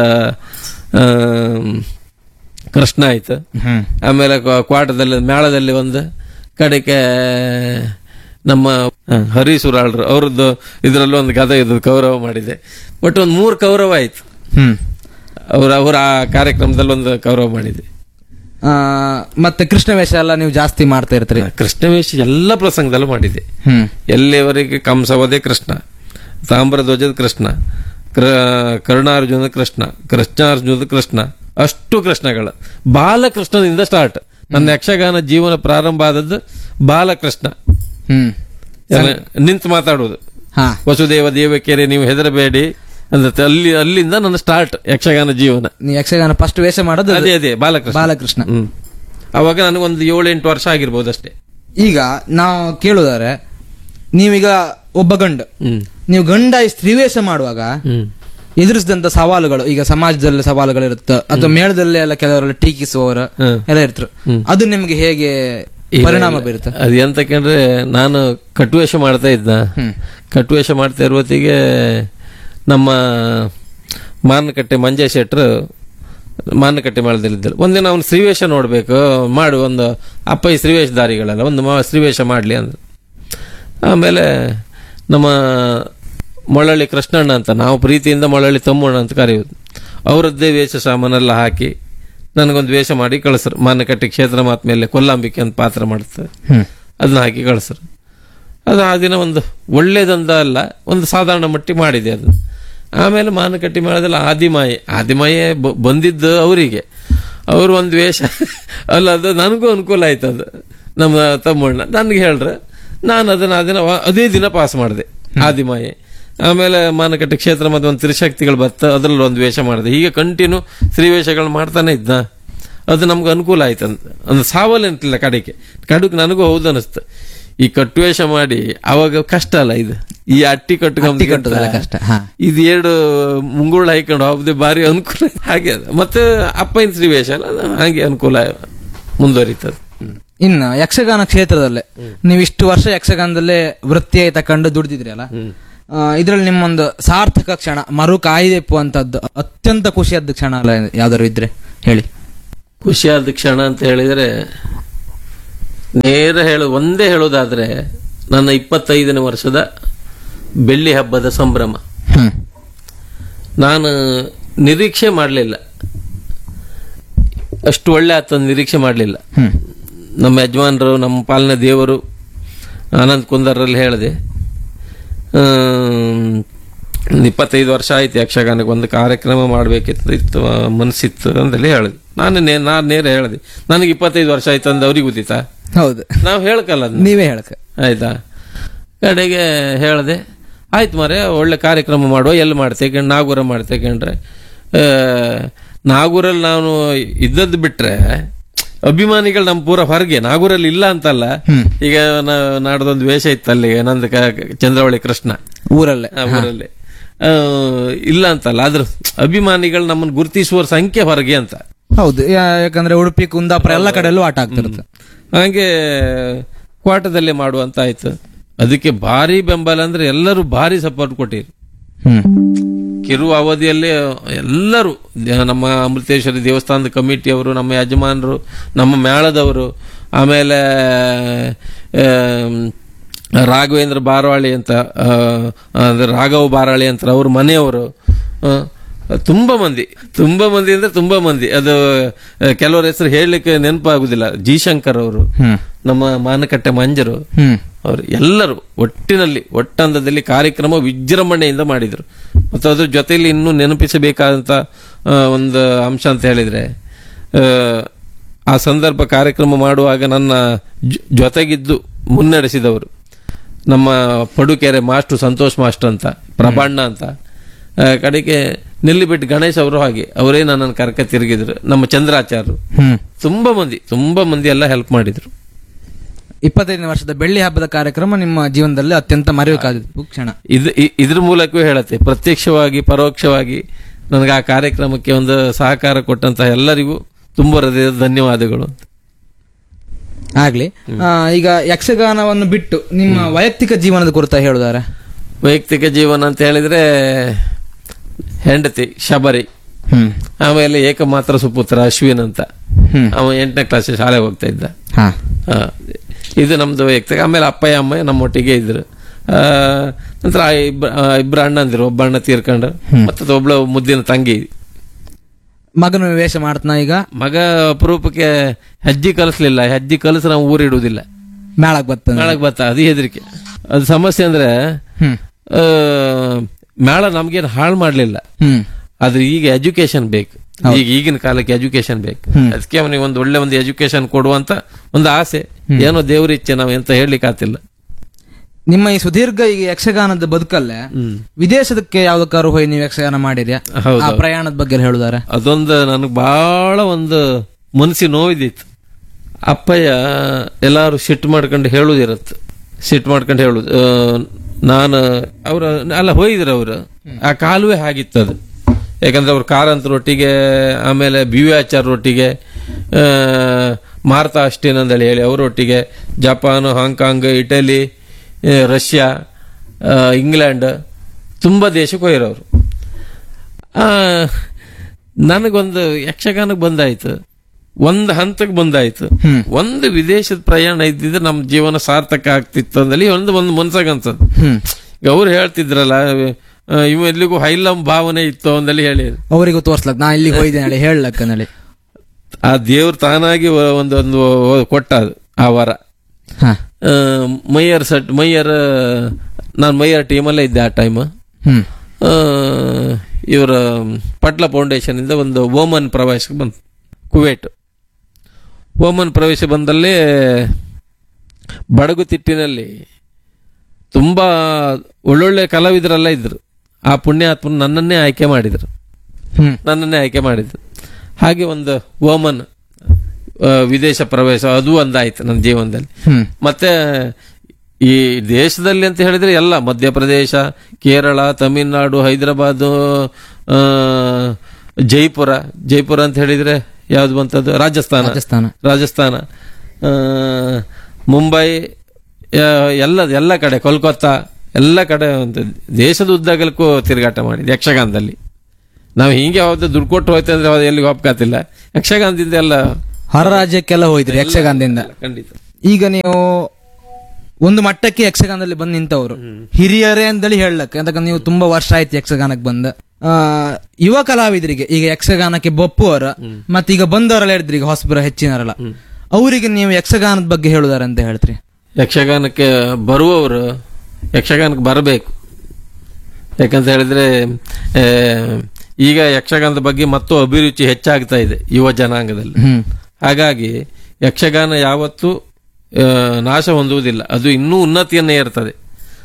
Speaker 2: ಕೃಷ್ಣ ಆಯ್ತು
Speaker 1: ಹ್ಮ್
Speaker 2: ಆಮೇಲೆ ಕ್ವಾ- ಕ್ವಾಟದಲ್ಲಿ ಮೇಳದಲ್ಲಿ ಒಂದು ಕಡೆಗೆ ನಮ್ಮ ಹ, ಹರಿ ಸುರಾಳ್ರು ಅವ್ರದ್ದು ಇದರಲ್ಲೂ ಒಂದು ಗದ ಇದ್ದು ಕೌರವ ಮಾಡಿದೆ ಒಟ್ಟು ಒಂದು ಮೂರು ಕೌರವ ಆಯ್ತು
Speaker 1: ಹ್ಮ್
Speaker 2: ಅವ್ರ ಅವ್ರ ಆ ಕಾರ್ಯಕ್ರಮದಲ್ಲಿ ಒಂದು ಕೌರವ ಮಾಡಿದೆ
Speaker 1: ಆ, ಮತ್ತೆ ಕೃಷ್ಣ ವೇಷ ಎಲ್ಲ ನೀವು ಜಾಸ್ತಿ ಮಾಡ್ತಾ ಇರ್ತೀರಿ
Speaker 2: ಕೃಷ್ಣವೇಶ ಎಲ್ಲ ಪ್ರಸಂಗದಲ್ಲೂ ಮಾಡಿದೆ
Speaker 1: ಹ್ಮ್
Speaker 2: ಎಲ್ಲಿವರೆಗೆ ಕಂಸವದೇ ಕೃಷ್ಣ ತಾಮ್ರಧ್ವಜದ ಕೃಷ್ಣ ಕೃ ಕರುಣಾರ್ಜುನ ಕೃಷ್ಣ ಕೃಷ್ಣಾರ್ಜುನದ ಕೃಷ್ಣ ಅಷ್ಟು ಕೃಷ್ಣಗಳು ಬಾಲಕೃಷ್ಣದಿಂದ ಸ್ಟಾರ್ಟ್ ನನ್ನ ಯಕ್ಷಗಾನ ಜೀವನ ಪ್ರಾರಂಭ ಆದದ್ದು ಬಾಲಕೃಷ್ಣ
Speaker 1: ಹ್ಮ್
Speaker 2: ಎಲ್ಲ ನಿಂತು ಮಾತಾಡುವುದು
Speaker 1: ಹಾ
Speaker 2: ವಸುದೇವ ದೇವಕೆರೆ ನೀವು ಹೆದರಬೇಡಿ ಅಂತ ಅಲ್ಲಿ ಅಲ್ಲಿಂದ ನನ್ನ ಸ್ಟಾರ್ಟ್ ಯಕ್ಷಗಾನ ಜೀವನ
Speaker 1: ನೀವು ಯಕ್ಷಗಾನ ಫಸ್ಟ್ ವೇಷ ಮಾಡೋದು ಅದು.
Speaker 2: ಅದೇ ಅದೇ ಬಾಲಕೃಷ್ಣ
Speaker 1: ಬಾಲಕೃಷ್ಣ
Speaker 2: ಹ್ಮ್ ಅವಾಗ ನನಗೊಂದು ಏಳೆಂಟು ವರ್ಷ ಆಗಿರ್ಬೋದು ಅಷ್ಟೇ
Speaker 1: ಈಗ ನಾವು ಕೇಳುದಾರೆ ನೀವೀಗ ಒಬ್ಬ ಗಂಡು
Speaker 2: ಹ್ಮ್
Speaker 1: ನೀವು ಗಂಡ ಈ ಸ್ತ್ರೀ ವೇಷ ಮಾಡುವಾಗ
Speaker 2: ಹ್ಮ್
Speaker 1: ಎದುರಿಸಿದಂತ ಸವಾಲುಗಳು ಈಗ ಸಮಾಜದಲ್ಲಿ ಸವಾಲುಗಳು ಇರುತ್ತೆ ಅಥವಾ ಮೇಳದಲ್ಲಿ ಎಲ್ಲ ಕೆಲವರೆಲ್ಲ ಟೀಕಿಸುವವರು
Speaker 2: ಹ್ಮ್.
Speaker 1: ಎಲ್ಲ ಇರ್ತರು ಅದು ನಿಮ್ಗೆ ಹೇಗೆ ಪರಿಣಾಮ ಬೀರುತ್ತೆ
Speaker 2: ಅದು ಎಂತಕ್ಕಂದ್ರೆ ನಾನು ಕಟ್ವೇಷ ಮಾಡ್ತಾ ಇದ್ದ
Speaker 1: ಹ್ಮ್.
Speaker 2: ಕಟ್ವೇಷ ಮಾಡ್ತಾ ಇರುವತ್ತಿಗೆ ನಮ್ಮ ಮಾನಕಟ್ಟೆ ಮಂಜ ಶೆಟ್ರು ಮಾನಕಟ್ಟೆ ಮೇಳದಲ್ಲಿದ್ದರು ಒಂದಿನ ಅವನು ಶ್ರೀವೇಷ ನೋಡ್ಬೇಕು ಮಾಡು ಒಂದು ಅಪ್ಪ ಈ ಶ್ರೀವೇಷಧಾರಿಗಳೆಲ್ಲ ಒಂದು ಮಾ ಶ್ರೀವೇಷ ಮಾಡಲಿ ಅಂದ್ರು ಆಮೇಲೆ ನಮ್ಮ ಮೊಳಳ್ಳಿ ಕೃಷ್ಣಣ್ಣ ಅಂತ ನಾವು ಪ್ರೀತಿಯಿಂದ ಮೊಳಳ್ಳಿ ತಮ್ಮಣ್ಣ ಅಂತ ಕರೆಯೋದು ಅವರದ್ದೇ ವೇಷ ಸಾಮಾನೆಲ್ಲ ಹಾಕಿ ನನಗೊಂದು ವೇಷ ಮಾಡಿ ಕಳಿಸ್ರು ಮಾನಕಟ್ಟೆ ಕ್ಷೇತ್ರ ಮಾತ್ ಮೇಲೆ ಕೊಲ್ಲಾಂಬಿಕೆ ಅಂತ ಪಾತ್ರ ಮಾಡ್ತಾರೆ
Speaker 1: ಹ್ಮ್
Speaker 2: ಅದನ್ನ ಹಾಕಿ ಕಳಿಸ್ರು ಅದು ಆ ದಿನ ಒಂದು ಒಳ್ಳೇದಂದ ಅಲ್ಲ ಒಂದು ಸಾಧಾರಣ ಮಟ್ಟಿಗೆ ಮಾಡಿದೆ ಅದು ಆಮೇಲೆ ಮಾನಕಟ್ಟಿ ಮೇಳದಲ್ಲಿ ಆದಿಮಾಯೆ ಆದಿಮಾಯೆ ಬ- ಬಂದಿದ್ದು ಅವರಿಗೆ ಅವರು ಒಂದು ವೇಷ ಅಲ್ಲ ಅದು ನನಗೂ ಅನುಕೂಲ ಆಯ್ತು ಅದು ನಮ್ಮ ತಮ್ಮಣ್ಣ ನನಗೆ ಹೇಳ್ರೆ ನಾನು ಅದನ್ನ ಆ ದಿನ ವ- ಅದೇ ದಿನ ಪಾಸ್ ಮಾಡಿದೆ ಆದಿಮಾಯೆ ಆಮೇಲೆ ಮಾನಕಟ್ಟೆ ಕ್ಷೇತ್ರ ಮತ್ತು ಒಂದು ತ್ರಿಶಕ್ತಿಗಳು ಬತ್ತ ಅದರಲ್ಲಿ ಒಂದು ವೇಷ ಮಾಡಿದೆ ಹೀಗೆ ಕಂಟಿನ್ಯೂ ವೇಷಗಳು ಮಾಡ್ತಾನೆ ಇದ್ದ ಅದು ನಮ್ಗೆ ಅನುಕೂಲ ಆಯ್ತು ಅಂತ ಒಂದು ಸಾವಲ್ಲಂತಿಲ್ಲ ಕಡೆಗೆ ಕಡುಕ್ ನನಗೂ ಹೌದು ಅನಿಸ್ತು ಈ ಕಟ್ಟುವೇಷ ಮಾಡಿ ಅವಾಗ ಕಷ್ಟ ಅಲ್ಲ ಇದು ಈ ಅಟ್ಟಿ
Speaker 1: ಅಟ್ಟಿ ಕಟ್ಟುದೆಲ್ಲ ಕಷ್ಟ, ಹಾ.
Speaker 2: ಇದು ಎರಡು ಮುಂಗುಳ್ಳು ಹಾಕೊಂಡು ಹೋಗದೆ ಭಾರಿ ಅನುಕೂಲ ಹಾಗೆ ಅದು. ಮತ್ತೆ ಅಪ್ಪನ ಶ್ರೀವೇಷ ಅಲ್ಲ ಅದು ಹಾಗೆ ಅನುಕೂಲ ಮುಂದುವರಿತದೆ
Speaker 1: ಇನ್ನು ಯಕ್ಷಗಾನ ಕ್ಷೇತ್ರದಲ್ಲೇ ನೀವು ಇಷ್ಟು ವರ್ಷ ಯಕ್ಷಗಾನದಲ್ಲೇ ವೃತ್ತಿಯಾಗಿ ತಕೊಂಡು ದುಡ್ದಿದ್ರಿ ಅಲ್ಲ ಇದ್ರಲ್ಲಿ ನಿಮ್ಮೊಂದು ಸಾರ್ಥಕ ಕ್ಷಣ ಮರು ಕಾಯ್ದೆಪ್ಪು ಅಂತದ್ದು ಅತ್ಯಂತ ಖುಷಿಯಾದ ಕ್ಷಣ ಅಲ್ಲ ಯಾವ್ದಾದ್ರು ಇದ್ರೆ ಹೇಳಿ
Speaker 2: ಖುಷಿಯಾದ ಕ್ಷಣ ಅಂತ ಹೇಳಿದರೆ ನೇರ ಹೇಳು ಒಂದೇ ಹೇಳೋದಾದ್ರೆ ನನ್ನ ಇಪ್ಪತ್ತೈದನೇ ವರ್ಷದ ಬೆಳ್ಳಿ ಹಬ್ಬದ ಸಂಭ್ರಮ
Speaker 1: ಹ್ಮ್
Speaker 2: ನಾನು ನಿರೀಕ್ಷೆ ಮಾಡಲಿಲ್ಲ ಅಷ್ಟು ಒಳ್ಳೆ ಆತ ನಿರೀಕ್ಷೆ ಮಾಡಲಿಲ್ಲ
Speaker 1: ಹ್ಮ್
Speaker 2: ನಮ್ಮ ಯಜಮಾನರು ನಮ್ಮ ಪಾಲನೆ ದೇವರು ಆನಂದ್ ಕುಂದರಲ್ಲಿ ಹೇಳಿದೆ ಒಂದು ಇಪ್ಪತ್ತೈದು ವರ್ಷ ಆಯ್ತು ಯಕ್ಷಗಾನಕ್ಕೆ ಒಂದು ಕಾರ್ಯಕ್ರಮ ಮಾಡಬೇಕಿತ್ತು ಇತ್ತು ಆ, ಮನಸ್ಸಿತ್ತು ಅಂತೇಳಿ ಹೇಳಿದೆ ನಾನು ನೇ ನಾನು ನೇರ ಹೇಳಿದೆ ನನಗೆ ಇಪ್ಪತ್ತೈದು ವರ್ಷ ಆಯ್ತು ಅಂದ ಅವ್ರಿಗೆ ಗೊತ್ತಿತ್ತಾ
Speaker 1: ಹೌದು
Speaker 2: ನಾವು ಹೇಳ್ಕಲ್ಲ ಅದನ್ನ
Speaker 1: ನೀವೇ ಹೇಳಕ
Speaker 2: ಆಯ್ತಾ ಕಡೆಗೆ ಹೇಳಿದೆ ಆಯ್ತು ಮಾರೆ ಒಳ್ಳೆ ಕಾರ್ಯಕ್ರಮ ಮಾಡುವ ಎಲ್ಲಿ ಮಾಡ್ತೇವೆ ನಾಗೂರ ಮಾಡ್ತೇಕೊಂಡ್ರೆ ನಾಗೂರಲ್ಲಿ ನಾನು ಇದ್ದದ್ದು ಬಿಟ್ರೆ ಅಭಿಮಾನಿಗಳು ನಮ್ಮ ಪೂರ ಹೊರಗೆ ನಾಗೂರಲ್ಲಿ ಇಲ್ಲ ಅಂತಲ್ಲ ಈಗ ನಾ- ನಾಡ್ದೊಂದು ವೇಷ ಇತ್ತು ಅಲ್ಲಿ ನಂದು ಕ- ಚಂದ್ರವಳ್ಳಿ ಕೃಷ್ಣ
Speaker 1: ಊರಲ್ಲೇ
Speaker 2: ಆ ಊರಲ್ಲಿ ಆ, ಇಲ್ಲ ಅಂತಲ್ಲ ಆದ್ರ ಅಭಿಮಾನಿಗಳು ನಮ್ಮನ್ನು ಗುರುತಿಸುವ ಸಂಖ್ಯೆ ಹೊರಗೆ ಅಂತ
Speaker 1: ಹೌದು ಯಾ- ಯಾಕಂದ್ರೆ ಉಡುಪಿ ಕುಂದಾಪುರ ಎಲ್ಲ ಕಡೆಯಲ್ಲೂ ಆಟ ಆಗ್ತಿರುತ್ತೆ
Speaker 2: ಹಾಗೆ ಕ್ವಾಟದಲ್ಲೇ ಮಾಡುವಂತ ಆಯ್ತು ಅದಕ್ಕೆ ಭಾರಿ ಬೆಂಬಲ ಅಂದ್ರೆ ಎಲ್ಲರೂ ಭಾರಿ ಸಪೋರ್ಟ್ ಕೊಟ್ಟಿರು
Speaker 1: ಹ್ಮ್
Speaker 2: ಕಿರು ಅವಧಿಯಲ್ಲಿ ಎಲ್ಲರೂ ದ- ನಮ್ಮ ಅಮೃತೇಶ್ವರಿ ದೇವಸ್ಥಾನದ ಕಮಿಟಿಯವರು ನಮ್ಮ ಯಜಮಾನರು ನಮ್ಮ ಮೇಳದವರು ಆಮೇಲೆ ಆಮ್, ರಾಘವೇಂದ್ರ ಬಾರವಾಳಿ ಅಂತ ಆ, ಅಂದ್ರೆ ರಾಘವ ಬಾರಾಳಿ ಅಂತ ಅವ್ರ ಮನೆಯವರು ಆ, ತುಂಬಾ ಮಂದಿ ತುಂಬಾ ಮಂದಿ ಅಂದ್ರೆ ತುಂಬಾ ಮಂದಿ ಅದು ಆ, ಕೆಲವರ ಹೆಸರು ಹೇಳಲಿಕ್ಕೆ ನೆನಪಾಗುದಿಲ್ಲ ಜಿ ಶಂಕರ್ ಅವರು
Speaker 1: ಹ್ಮ್
Speaker 2: ನಮ್ಮ ಮಾನಕಟ್ಟೆ ಮಂಜರು
Speaker 1: ಹ್ಮ್
Speaker 2: ಅವರು ಎಲ್ಲರೂ ಒಟ್ಟಿನಲ್ಲಿ ಒಟ್ಟಂದದಲ್ಲಿ ಕಾರ್ಯಕ್ರಮ ವಿಜೃಂಭಣೆಯಿಂದ ಮಾಡಿದರು ಮತ್ತು ಅದ್ರ ಜೊತೆಯಲ್ಲಿ ಇನ್ನೂ ನೆನಪಿಸಬೇಕಾದಂತ ಆ, ಒಂದು ಅಂಶ ಅಂತ ಹೇಳಿದ್ರೆ ಆ, ಆ ಸಂದರ್ಭ ಕಾರ್ಯಕ್ರಮ ಮಾಡುವಾಗ ನನ್ನ ಜೊ- ಜೊತೆಗಿದ್ದು ಮುನ್ನಡೆಸಿದವರು ನಮ್ಮ ಪಡುಕೆರೆ ಮಾಸ್ಟರ್ ಸಂತೋಷ್ ಮಾಸ್ಟರ್ ಅಂತ ಪ್ರಭಾಣ್ಣ ಅಂತ ಆ, ಕಡೆಗೆ ನೆಲ್ಲಿಬಿಟ್ಟು ಗಣೇಶ್ ಅವರು ಹಾಗೆ ಅವರೇ ನನ್ನನ್ನು ಕರ್ಕ ತಿರುಗಿದ್ರು ನಮ್ಮ ಚಂದ್ರಾಚಾರ್ಯರು
Speaker 1: ಹ್ಮ್
Speaker 2: ತುಂಬಾ ಮಂದಿ ತುಂಬಾ ಮಂದಿ ಎಲ್ಲ ಹೆಲ್ಪ್ ಮಾಡಿದ್ರು
Speaker 1: ಇಪ್ಪತ್ತೈದನೇ ವರ್ಷದ ಬೆಳ್ಳಿ ಹಬ್ಬದ ಕಾರ್ಯಕ್ರಮ ನಿಮ್ಮ ಜೀವನದಲ್ಲಿ ಅತ್ಯಂತ ಮರೆಯೋಕಾದ ಕ್ಷಣ
Speaker 2: ಇದು ಇ- ಇದ್ರ ಮೂಲಕವೂ ಹೇಳತ್ತೆ ಪ್ರತ್ಯಕ್ಷವಾಗಿ ಪರೋಕ್ಷವಾಗಿ ನನಗೆ ಆ ಕಾರ್ಯಕ್ರಮಕ್ಕೆ ಒಂದು ಸಹಕಾರ ಕೊಟ್ಟಂತಹ ಎಲ್ಲರಿಗೂ ತುಂಬ ಹೃದಯದ ಧನ್ಯವಾದಗಳು ಅಂತ
Speaker 1: ಆಗ್ಲಿ ಆ, ಈಗ ಯಕ್ಷಗಾನವನ್ನು ಬಿಟ್ಟು ನಿಮ್ಮ ವೈಯಕ್ತಿಕ ಜೀವನದ ಕುರಿತ ಹೇಳುದಾರೆ
Speaker 2: ವೈಯಕ್ತಿಕ ಜೀವನ ಅಂತ ಹೇಳಿದ್ರೆ ಹೆಂಡತಿ ಶಬರಿ
Speaker 1: ಹ್ಮ್
Speaker 2: ಆಮೇಲೆ ಏಕಮಾತ್ರ ಸುಪುತ್ರ ಅಶ್ವಿನ್ ಅಂತ
Speaker 1: ಹ್ಮ್
Speaker 2: ಅವ ಎಂಟನೇ ಕ್ಲಾಸ್ ಶಾಲೆ ಹೋಗ್ತಾ ಇದ್ದ
Speaker 1: ಹಾ
Speaker 2: ಆ, ಇದು ನಮ್ದು ವೈಯಕ್ತಿಕ ಆಮೇಲೆ ಅಪ್ಪಯ್ಯ ಅಮ್ಮ ನಮ್ಮೊಟ್ಟಿಗೆ ಇದ್ರು ಆ, ನಂತರ ಆ ಇಬ್ಬ ಆ, ಇಬ್ರು ಅಣ್ಣಂದಿರು ಒಬ್ಬ ಅಣ್ಣ ತೀರ್ಕೊಂಡು ಮತ್ತೆ ಒಬ್ಳು ಮುದ್ದಿನ ತಂಗಿ
Speaker 1: ಮಗನ ವೇಷ ಮಾಡ್ತಾನ ಈಗ
Speaker 2: ಮಗ ಅಪರೂಪಕ್ಕೆ ಹೆಜ್ಜೆ ಕಲಿಸ್ಲಿಲ್ಲ ಹೆಜ್ಜೆ ಕಲಿಸ್ ನಾವು ಊರಿಡುವುದಿಲ್ಲ
Speaker 1: ಮೇಳಕ್ ಬರ್ತದೆ
Speaker 2: ಮೇಳಕ್ ಬತ್ತ ಅದು ಹೆದರಿಕೆ ಅದು ಸಮಸ್ಯೆ ಅಂದ್ರೆ
Speaker 1: ಹ್ಮ್
Speaker 2: ಆ, ಮೇಳ ನಮ್ಗೇನು ಹಾಳು ಮಾಡ್ಲಿಲ್ಲ
Speaker 1: ಹ್ಮ್
Speaker 2: ಆದ್ರೆ ಈಗ ಎಜುಕೇಶನ್ ಬೇಕು ಈಗ ಈಗಿನ ಕಾಲಕ್ಕೆ ಎಜುಕೇಶನ್ ಬೇಕು ಅದಕ್ಕೆ ಅವನಿಗೆ ಒಂದು ಒಳ್ಳೆ ಒಂದು ಎಜುಕೇಶನ್ ಕೊಡುವಂತ ಒಂದು ಆಸೆ ಏನೋ ದೇವ್ರ ಇಚ್ಛೆ ನಾವು ಎಂತ ಹೇಳಲಿಕ್ಕೆ ಆತಿಲ್ಲ
Speaker 1: ನಿಮ್ಮ ಈ ಸುದೀರ್ಘ ಈಗ ಯಕ್ಷಗಾನದ ಬದುಕಲ್ಲೇ ವಿದೇಶದಕ್ಕೆ ಯಾವ್ದಕ್ಕಾರು ಹೋಗಿ ನೀವು ಯಕ್ಷಗಾನ ಮಾಡಿದ್ಯಾ
Speaker 2: ಹೌದು.
Speaker 1: ಆ ಪ್ರಯಾಣದ ಬಗ್ಗೆ ಹೇಳುದಾರೆ
Speaker 2: ಅದೊಂದು ನನಗೆ ಬಹಳ ಒಂದು ಮನಸ್ಸಿಗೆ ನೋವಿದಿತ್ತು ಅಪ್ಪಯ್ಯ ಎಲ್ಲಾರು ಸಿಟ್ಟು ಮಾಡ್ಕೊಂಡು ಹೇಳುದಿರತ್ತೆ ಸಿಟ್ಟು ಮಾಡ್ಕೊಂಡು ಹೇಳುದು ಆ, ನಾನು ಅವ್ರ ಅಲ್ಲ ಹೋಗಿದ್ರು ಅವರು ಆ ಕಾಲುವೆ ಆಗಿತ್ತು ಅದು ಯಾಕಂದ್ರೆ ಅವ್ರ ಕಾರಂತರೊಟ್ಟಿಗೆ ಆಮೇಲೆ ಬಿ ವಿ ಆಚಾರ್ಯರೊಟ್ಟಿಗೆ ಆ, ಮಾರ್ತಾ ಅಷ್ಟೇನ್ ಅಂದೇಳಿ ಹೇಳಿ ಅವರೊಟ್ಟಿಗೆ ಜಪಾನ್ ಹಾಂಗ್ಕಾಂಗ್ ಇಟಲಿ ಆ, ರಷ್ಯಾ ಆ, ಇಂಗ್ಲೆಂಡ್ ತುಂಬ ದೇಶಕ್ಕೆ ಹೋಗಿರೋರು ಆ, ನನಗೊಂದು ಯಕ್ಷಗಾನಕ್ಕೆ ಬಂದಾಯ್ತು ಒಂದು ಹಂತಕ್ಕೆ ಬಂದಾಯ್ತು
Speaker 1: ಹ್ಮ್.
Speaker 2: ಒಂದು ವಿದೇಶದ ಪ್ರಯಾಣ ಇದ್ದಿದ್ರೆ ನಮ್ಮ ಜೀವನ ಸಾರ್ಥಕ ಆಗ್ತಿತ್ತು ಅಂದಲ್ಲಿ ಒಂದು ಒಂದು ಮನ್ಸಾಗನ್ಸದ್
Speaker 1: ಹ್ಮ್
Speaker 2: ಈಗ ಅವ್ರು ಹೇಳ್ತಿದ್ರಲ್ಲ ಆ, ಇವ ಎಲ್ಲಿಗೂ ಹೈಲಂ ಭಾವನೆ ಇತ್ತು ಅಂದಲ್ಲಿ ಹೇಳಿ
Speaker 1: ಅವರಿಗೂ ತೋರ್ಸ್ಲಕ್ ನಾ ಇಲ್ಲಿಗೆ ಹೋಯ್ದೆ ಹೇಳಿ ಹೇಳಕ್ ಹೇಳಿ
Speaker 2: ಆ ದೇವ್ರು ತಾನಾಗಿ ಒ- ಒಂದು ಒಂದು ಕೊಟ್ಟ ಅದು ಆ ವರ
Speaker 1: ಹಾ
Speaker 2: ಆ, ಮೈಯರ್ ಸಟ್ ಮೈಯರ್ ನಾನು ಮೈಯರ್ ಟೀಮಲ್ಲೇ ಇದ್ದೆ ಆ ಟೈಮ್
Speaker 1: ಹ್ಮ್
Speaker 2: ಇವರ ಪಟ್ಲ ಫೌಂಡೇಶನ್ ಇಂದ ಒಂದು ಓಮನ್ ಪ್ರವೇಶಕ್ಕೆ ಬಂತು ಕುವೇಟ್ ಓಮನ್ ಪ್ರವೇಶ ಬಂದಲ್ಲಿ ಬಡಗುತಿಟ್ಟಿನಲ್ಲಿ ತುಂಬ ಒಳ್ಳೊಳ್ಳೆ ಕಲಾವಿದರೆಲ್ಲ ಇದ್ರು ಆ ಪುಣ್ಯಾತ್ಮನ ನನ್ನನ್ನೇ ಆಯ್ಕೆ ಮಾಡಿದರು
Speaker 1: ಹ್ಮ್
Speaker 2: ನನ್ನನ್ನೇ ಆಯ್ಕೆ ಮಾಡಿದ್ರು ಹಾಗೆ ಒಂದು ಓಮನ್ ಆ, ವಿದೇಶ ಪ್ರವೇಶ ಅದು ಒಂದಾಯ್ತು ನನ್ನ ಜೀವನದಲ್ಲಿ
Speaker 1: ಹ್ಮ್
Speaker 2: ಮತ್ತೆ ಈ ದೇಶದಲ್ಲಿ ಅಂತ ಹೇಳಿದ್ರೆ ಎಲ್ಲ ಮಧ್ಯಪ್ರದೇಶ ಕೇರಳ ತಮಿಳುನಾಡು ಹೈದರಾಬಾದು ಆ, ಜೈಪುರ ಜೈಪುರ ಅಂತ ಹೇಳಿದ್ರೆ ಯಾವ್ದು ಬಂತದ್ದು ರಾಜಸ್ಥಾನ
Speaker 1: ರಾಜಸ್ಥಾನ
Speaker 2: ರಾಜಸ್ಥಾನ ಆ, ಮುಂಬೈ ಆ, ಎಲ್ಲ ಎಲ್ಲ ಕಡೆ ಕೋಲ್ಕತ್ತಾ ಎಲ್ಲ ಕಡೆ ಒಂದು ದೇಶದ ಉದ್ದಗಲಕ್ಕೂ ತಿರುಗಾಟ ಮಾಡಿದೆ ಯಕ್ಷಗಾನದಲ್ಲಿ ನಾವು ಹಿಂಗೆ ಯಾವ್ದು ದುಡ್ಡು ಕೊಟ್ಟು ಹೋಯ್ತು ಅಂದ್ರೆ ಅದು ಎಲ್ಲಿಗೆ ಒಪ್ಕಾತಿಲ್ಲ ಯಕ್ಷಗಾನದಿಂದ ಎಲ್ಲ
Speaker 1: ಹೊರ ರಾಜ್ಯಕ್ಕೆಲ್ಲ ಹೋಯ್ದ್ರಿ ಯಕ್ಷಗಾನದಿಂದ
Speaker 2: ಖಂಡಿತ
Speaker 1: ಈಗ ನೀವು ಒಂದು ಮಟ್ಟಕ್ಕೆ ಯಕ್ಷಗಾನದಲ್ಲಿ ಬಂದು ನಿಂತವರು ಹಿರಿಯರೇ ಅಂತೇಳಿ ಹೇಳಕ್ ಯಾಕಂದ್ರೆ ನೀವು ತುಂಬಾ ವರ್ಷ ಆಯ್ತು ಯಕ್ಷಗಾನಕ್ಕೆ ಬಂದ ಆ, ಯುವ ಕಲಾವಿದರಿಗೆ ಈಗ ಯಕ್ಷಗಾನಕ್ಕೆ ಬಪ್ಪುವರ ಮತ್ತೀಗ ಬಂದವರೆಲ್ಲ ಹೇಳಿದ್ರಿ ಈಗ ಹೊಸಬರ ಹೆಚ್ಚಿನವರೆಲ್ಲ ಅವರಿಗೆ ನೀವು ಯಕ್ಷಗಾನದ ಬಗ್ಗೆ ಹೇಳುದಾರೆ ಅಂತ ಹೇಳ್ತೀರಿ
Speaker 2: ಯಕ್ಷಗಾನಕ್ಕೆ ಬರುವವರು ಯಕ್ಷಗಾನಕ್ಕೆ ಬರಬೇಕು ಯಾಕಂತ ಹೇಳಿದ್ರೆ ಆ, ಈಗ ಯಕ್ಷಗಾನದ ಬಗ್ಗೆ ಮತ್ತು ಅಭಿರುಚಿ ಹೆಚ್ಚಾಗ್ತಾ ಇದೆ ಯುವ ಜನಾಂಗದಲ್ಲಿ
Speaker 1: ಹ್ಮ್
Speaker 2: ಹಾಗಾಗಿ ಯಕ್ಷಗಾನ ಯಾವತ್ತೂ ಆ, ನಾಶ ಹೊಂದುವುದಿಲ್ಲ ಅದು ಇನ್ನೂ ಉನ್ನತಿಯನ್ನೇ ಇರ್ತದೆ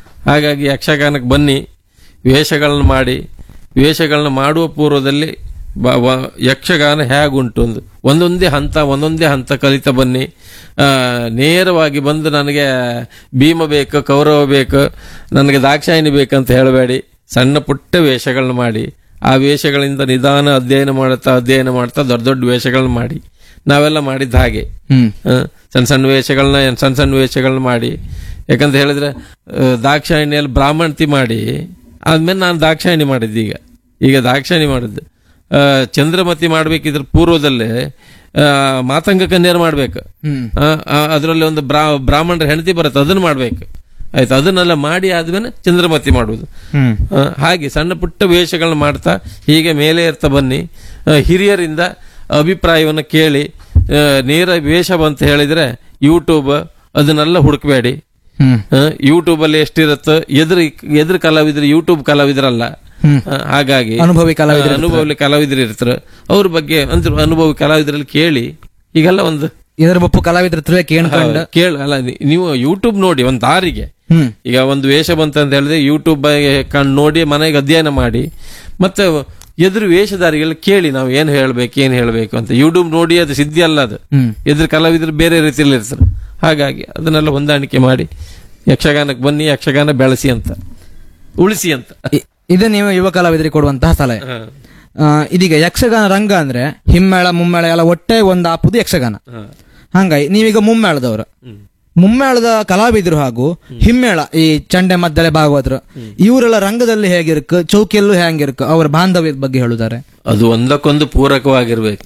Speaker 2: ಹಾಗಾಗಿ ಯಕ್ಷಗಾನಕ್ಕೆ ಬನ್ನಿ ವೇಷಗಳನ್ನ ಮಾಡಿ ವೇಷಗಳನ್ನ ಮಾಡುವ ಪೂರ್ವದಲ್ಲಿ ಬ- ವ- ಯಕ್ಷಗಾನ ಹೇಗುಂಟು ಒಂದು ಒಂದೊಂದೇ ಹಂತ ಒಂದೊಂದೇ ಹಂತ ಕಲಿತ ಬನ್ನಿ ಆ, ನೇರವಾಗಿ ಬಂದು ನನಗೆ ಭೀಮ ಬೇಕು ಕೌರವ ಬೇಕು ನನಗೆ ದಾಕ್ಷಾಯಿಣಿ ಬೇಕಂತ ಹೇಳಬೇಡಿ ಸಣ್ಣ ಪುಟ್ಟ ವೇಷಗಳನ್ನ ಮಾಡಿ ಆ ವೇಷಗಳಿಂದ ನಿಧಾನ ಅಧ್ಯಯನ ಮಾಡುತ್ತಾ ಅಧ್ಯಯನ ಮಾಡ್ತಾ ದೊಡ್ಡ ದೊಡ್ಡ ವೇಷಗಳನ್ನ ಮಾಡಿ ನಾವೆಲ್ಲ ಮಾಡಿದ್ದು ಹಾಗೆ
Speaker 1: ಹ್ಮ್
Speaker 2: ಆ, ಸಣ್ಣ ಸಣ್ಣ ವೇಷಗಳನ್ನ ಸಣ್ಣ ಸಣ್ಣ ವೇಷಗಳನ್ನ ಮಾಡಿ ಯಾಕಂತ ಹೇಳಿದ್ರೆ ಆ, ದಾಕ್ಷಾಯಿಣಿಯಲ್ಲಿ ಬ್ರಾಹ್ಮಣತಿ ಮಾಡಿ ಆದ್ಮೇಲೆ ನಾನು ದಾಕ್ಷಾಯಿಣಿ ಮಾಡಿದ್ದೆ ಈಗ ಈಗ ದಾಕ್ಷಾಯಿಣಿ ಮಾಡಿದ್ದು ಆ, ಚಂದ್ರಮತಿ ಮಾಡ್ಬೇಕಿದ್ರ ಪೂರ್ವದಲ್ಲೇ ಆ, ಮಾತಂಗ ಕನ್ಯರು ಮಾಡ್ಬೇಕು
Speaker 1: ಹ್ಮ್
Speaker 2: ಅದರಲ್ಲಿ ಒಂದು ಬ್ರಾ ಬ್ರಾಹ್ಮಣರ ಹೆಂಡತಿ ಬರುತ್ತೆ ಅದನ್ನ ಮಾಡ್ಬೇಕು ಆಯ್ತು ಅದನ್ನೆಲ್ಲ ಮಾಡಿ ಆದ್ಮೇಲೆ ಚಂದ್ರಮತಿ ಮಾಡುವುದು
Speaker 1: ಹ್ಮ್
Speaker 2: ಆ, ಹಾಗೆ ಸಣ್ಣ ಪುಟ್ಟ ವೇಷಗಳನ್ನ ಮಾಡ್ತಾ ಹೀಗೆ ಮೇಲೆ ಇರ್ತಾ ಬನ್ನಿ ಆ, ಹಿರಿಯರಿಂದ ಅಭಿಪ್ರಾಯವನ್ನು ಕೇಳಿ ಆ, ನೇರ ವೇಷ ಬಂತ ಹೇಳಿದ್ರೆ ಯೂಟ್ಯೂಬ್ ಅದನ್ನೆಲ್ಲ ಹುಡುಕಬೇಡಿ
Speaker 1: ಹ್ಮ್
Speaker 2: ಯೂಟ್ಯೂಬ್ ಅಲ್ಲಿ ಎಷ್ಟಿರುತ್ತೋ ಎದುರು ಎದುರು ಕಲಾವಿದ್ರು ಯೂಟ್ಯೂಬ್ ಕಲಾವಿದರಲ್ಲ
Speaker 1: ಹ್ಮ್.
Speaker 2: ಆ, ಹಾಗಾಗಿ
Speaker 1: ಅನುಭವಿ ಕಲಾವಿದರು
Speaker 2: ಆ, ಅನುಭವಿ ಕಲಾವಿದರು ಇರ್ತಾರೆ ಅವ್ರ ಬಗ್ಗೆ ಅಂದ್ರೆ ಅನುಭವಿ ಕಲಾವಿದರಲ್ಲಿ ಕೇಳಿ ಈಗೆಲ್ಲ ಒಂದು
Speaker 1: ಇದರ ಬಪ್ಪು ಕಲಾವಿದ್ರ ಹತ್ರವೇ ಕೇಳ್ಕೊಂಡು
Speaker 2: ಕೇಳ ಅಲ್ಲ ನೀ- ನೀವು ಯೂಟ್ಯೂಬ್ ನೋಡಿ ಒಂದು ದಾರಿಗೆ
Speaker 1: ಹ್ಮ್
Speaker 2: ಈಗ ಒಂದು ವೇಷ ಬಂತಂತ ಹೇಳಿದ್ರೆ ಯೂಟ್ಯೂಬ್ ಕಂಡು ನೋಡಿ ಮನೆಗೆ ಅಧ್ಯಯನ ಮಾಡಿ ಮತ್ತೆ ಎದುರು ವೇಷಧಾರಿಗಳು ಕೇಳಿ ನಾವು ಏನು ಹೇಳ್ಬೇಕು ಏನು ಹೇಳ್ಬೇಕು ಅಂತ ಯೂಟ್ಯೂಬ್ ನೋಡಿ ಅದು ಸಿದ್ಧಿ ಅಲ್ಲ ಅದು
Speaker 1: ಹ್ಮ್
Speaker 2: ಎದುರು ಕಲಾವಿದರು ಬೇರೆ ರೀತಿಯಲ್ಲಿ ಇರ್ತಾರೆ ಹಾಗಾಗಿ ಅದನ್ನೆಲ್ಲ ಹೊಂದಾಣಿಕೆ ಮಾಡಿ ಯಕ್ಷಗಾನಕ್ಕೆ ಬನ್ನಿ ಯಕ್ಷಗಾನ ಬೆಳೆಸಿ ಅಂತ ಉಳಿಸಿ ಅಂತ
Speaker 1: ಇ- ಇದು ನೀವು ಯುವ ಕಲಾವಿದರಿಗೆ ಕೊಡುವಂತಹ ಸಲಹೆ
Speaker 2: ಹ.
Speaker 1: ಆ, ಇದೀಗ ಯಕ್ಷಗಾನ ರಂಗ ಅಂದ್ರೆ ಹಿಮ್ಮೇಳ ಮುಮ್ಮೇಳ ಎಲ್ಲ ಒಟ್ಟೆ ಒಂದು ಆಪುದು ಯಕ್ಷಗಾನ
Speaker 2: ಹ.
Speaker 1: ಹಂಗಾಗಿ ನೀವೀಗ ಮುಮ್ಮೇಳದವರು
Speaker 2: ಹ್ಮ್.
Speaker 1: ಮುಮ್ಮೇಳದ ಕಲಾವಿದರು ಹಾಗೂ ಹಿಮ್ಮೇಳ ಈ ಚಂಡೆ ಮದ್ದಲೆ ಭಾಗವತರು ಇವರೆಲ್ಲ ರಂಗದಲ್ಲಿ ಹೇಗಿರ್ಕು ಚೌಕಿಯಲ್ಲೂ ಹೆಂಗಿರ್ಕು ಅವರ ಬಾಂಧವ್ಯದ ಬಗ್ಗೆ ಹೇಳುತ್ತಾರೆ
Speaker 2: ಅದು ಒಂದಕ್ಕೊಂದು ಪೂರಕವಾಗಿರ್ಬೇಕು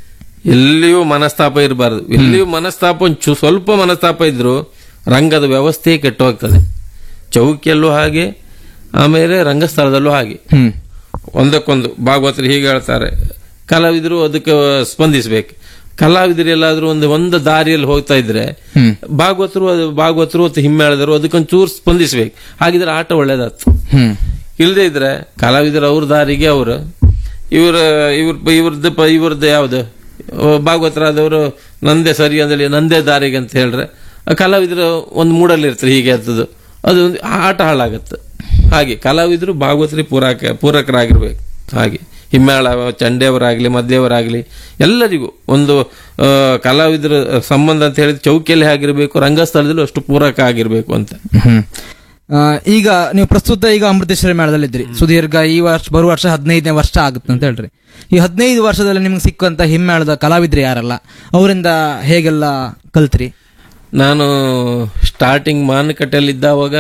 Speaker 2: ಎಲ್ಲಿಯೂ ಮನಸ್ತಾಪ ಇರಬಾರದು ಎಲ್ಲಿಯೂ ಮನಸ್ತಾಪ ಒಂದ್ ಚು- ಸ್ವಲ್ಪ ಮನಸ್ತಾಪ ಇದ್ರು ರಂಗದ ವ್ಯವಸ್ಥೆ ಕೆಟ್ಟು ಹೋಗ್ತದೆ ಚೌಕಿಯಲ್ಲೂ ಹಾಗೆ ಆಮೇಲೆ ರಂಗಸ್ಥಳದಲ್ಲೂ ಹಾಗೆ
Speaker 1: ಹ್ಮ್
Speaker 2: ಒಂದಕ್ಕೊಂದು ಭಾಗವತರು ಹೀಗೆ ಹೇಳ್ತಾರೆ ಕಲಾವಿದರು ಅದಕ್ಕೆ ಸ್ಪಂದಿಸಬೇಕು ಕಲಾವಿದರು ಎಲ್ಲಾದ್ರೂ ಒಂದು ಒಂದು ದಾರಿಯಲ್ಲಿ ಹೋಗ್ತಾ ಇದ್ರೆ
Speaker 1: ಹ್ಮ್
Speaker 2: ಭಾಗವತರು ಅದು ಭಾಗವತರು ಮತ್ತು ಹಿಮ್ಮೇಳದರು ಅದಕ್ಕೊಂದು ಚೂರು ಸ್ಪಂದಿಸಬೇಕು ಹಾಗಿದ್ರೆ ಆಟ ಒಳ್ಳೇದಾಗ್ತದೆ
Speaker 1: ಹ್ಮ್
Speaker 2: ಇಲ್ಲದೆ ಇದ್ರೆ ಕಲಾವಿದರು ಅವ್ರ ದಾರಿಗೆ ಅವರು ಇವ್ರ ಇವ್ರ ಇವ್ರದ್ದು ಪ- ಇವ್ರದ್ದು ಯಾವ್ದು ಭಾಗವತರಾದವರು ನಂದೇ ಸರಿ ಅಂದ್ರೆ ನಂದೇ ದಾರಿಗೆ ಅಂತ ಹೇಳ್ರೆ ಆ ಕಲಾವಿದರು ಒಂದು ಮೂಡಲ್ಲಿ ಇರ್ತಾರೆ ಹೀಗೆ ಅಂತದ್ದು ಅದು ಒಂದು ಆಟ ಹಾಳಾಗತ್ತೆ ಹಾಗೆ ಕಲಾವಿದರು ಭಾಗವತರಿಗೆ ಪೂರಕ ಪೂರಕರಾಗಿರ್ಬೇಕು ಹಾಗೆ ಹಿಮ್ಮೇಳ ಚಂಡೆಯವರಾಗ್ಲಿ ಮದ್ದೆಯವರಾಗ್ಲಿ ಎಲ್ಲರಿಗೂ ಒಂದು ಆ, ಕಲಾವಿದರ ಸಂಬಂಧ ಅಂತ ಹೇಳಿದ್ರೆ ಚೌಕಿಯಲ್ಲಿ ಆಗಿರ್ಬೇಕು ರಂಗಸ್ಥಳದಲ್ಲೂ ಅಷ್ಟು ಪೂರಕ ಆಗಿರ್ಬೇಕು ಅಂತ
Speaker 1: ಹ್ಮ್ ಆ, ಈಗ ನೀವು ಪ್ರಸ್ತುತ ಈಗ ಅಮೃತೇಶ್ವರಿ ಮೇಳದಲ್ಲಿದ್ರಿ ಸುದೀರ್ಘ ಈ ವರ್ಷ ಬರುವ ವರ್ಷ ಹದಿನೈದನೇ ವರ್ಷ ಆಗುತ್ತೆ ಅಂತ ಹೇಳ್ರಿ ಈ ಹದಿನೈದು ವರ್ಷದಲ್ಲಿ ನಿಮ್ಗೆ ಸಿಕ್ಕಂತ ಹಿಮ್ಮೇಳದ ಕಲಾವಿದ್ರು ಯಾರಲ್ಲ ಅವರಿಂದ ಹೇಗೆಲ್ಲ ಕಲ್ತ್ರಿ
Speaker 2: ನಾನು ಸ್ಟಾರ್ಟಿಂಗ್ ಮಾನಕಟ್ಟೆಯಲ್ಲಿದ್ದಾವಾಗ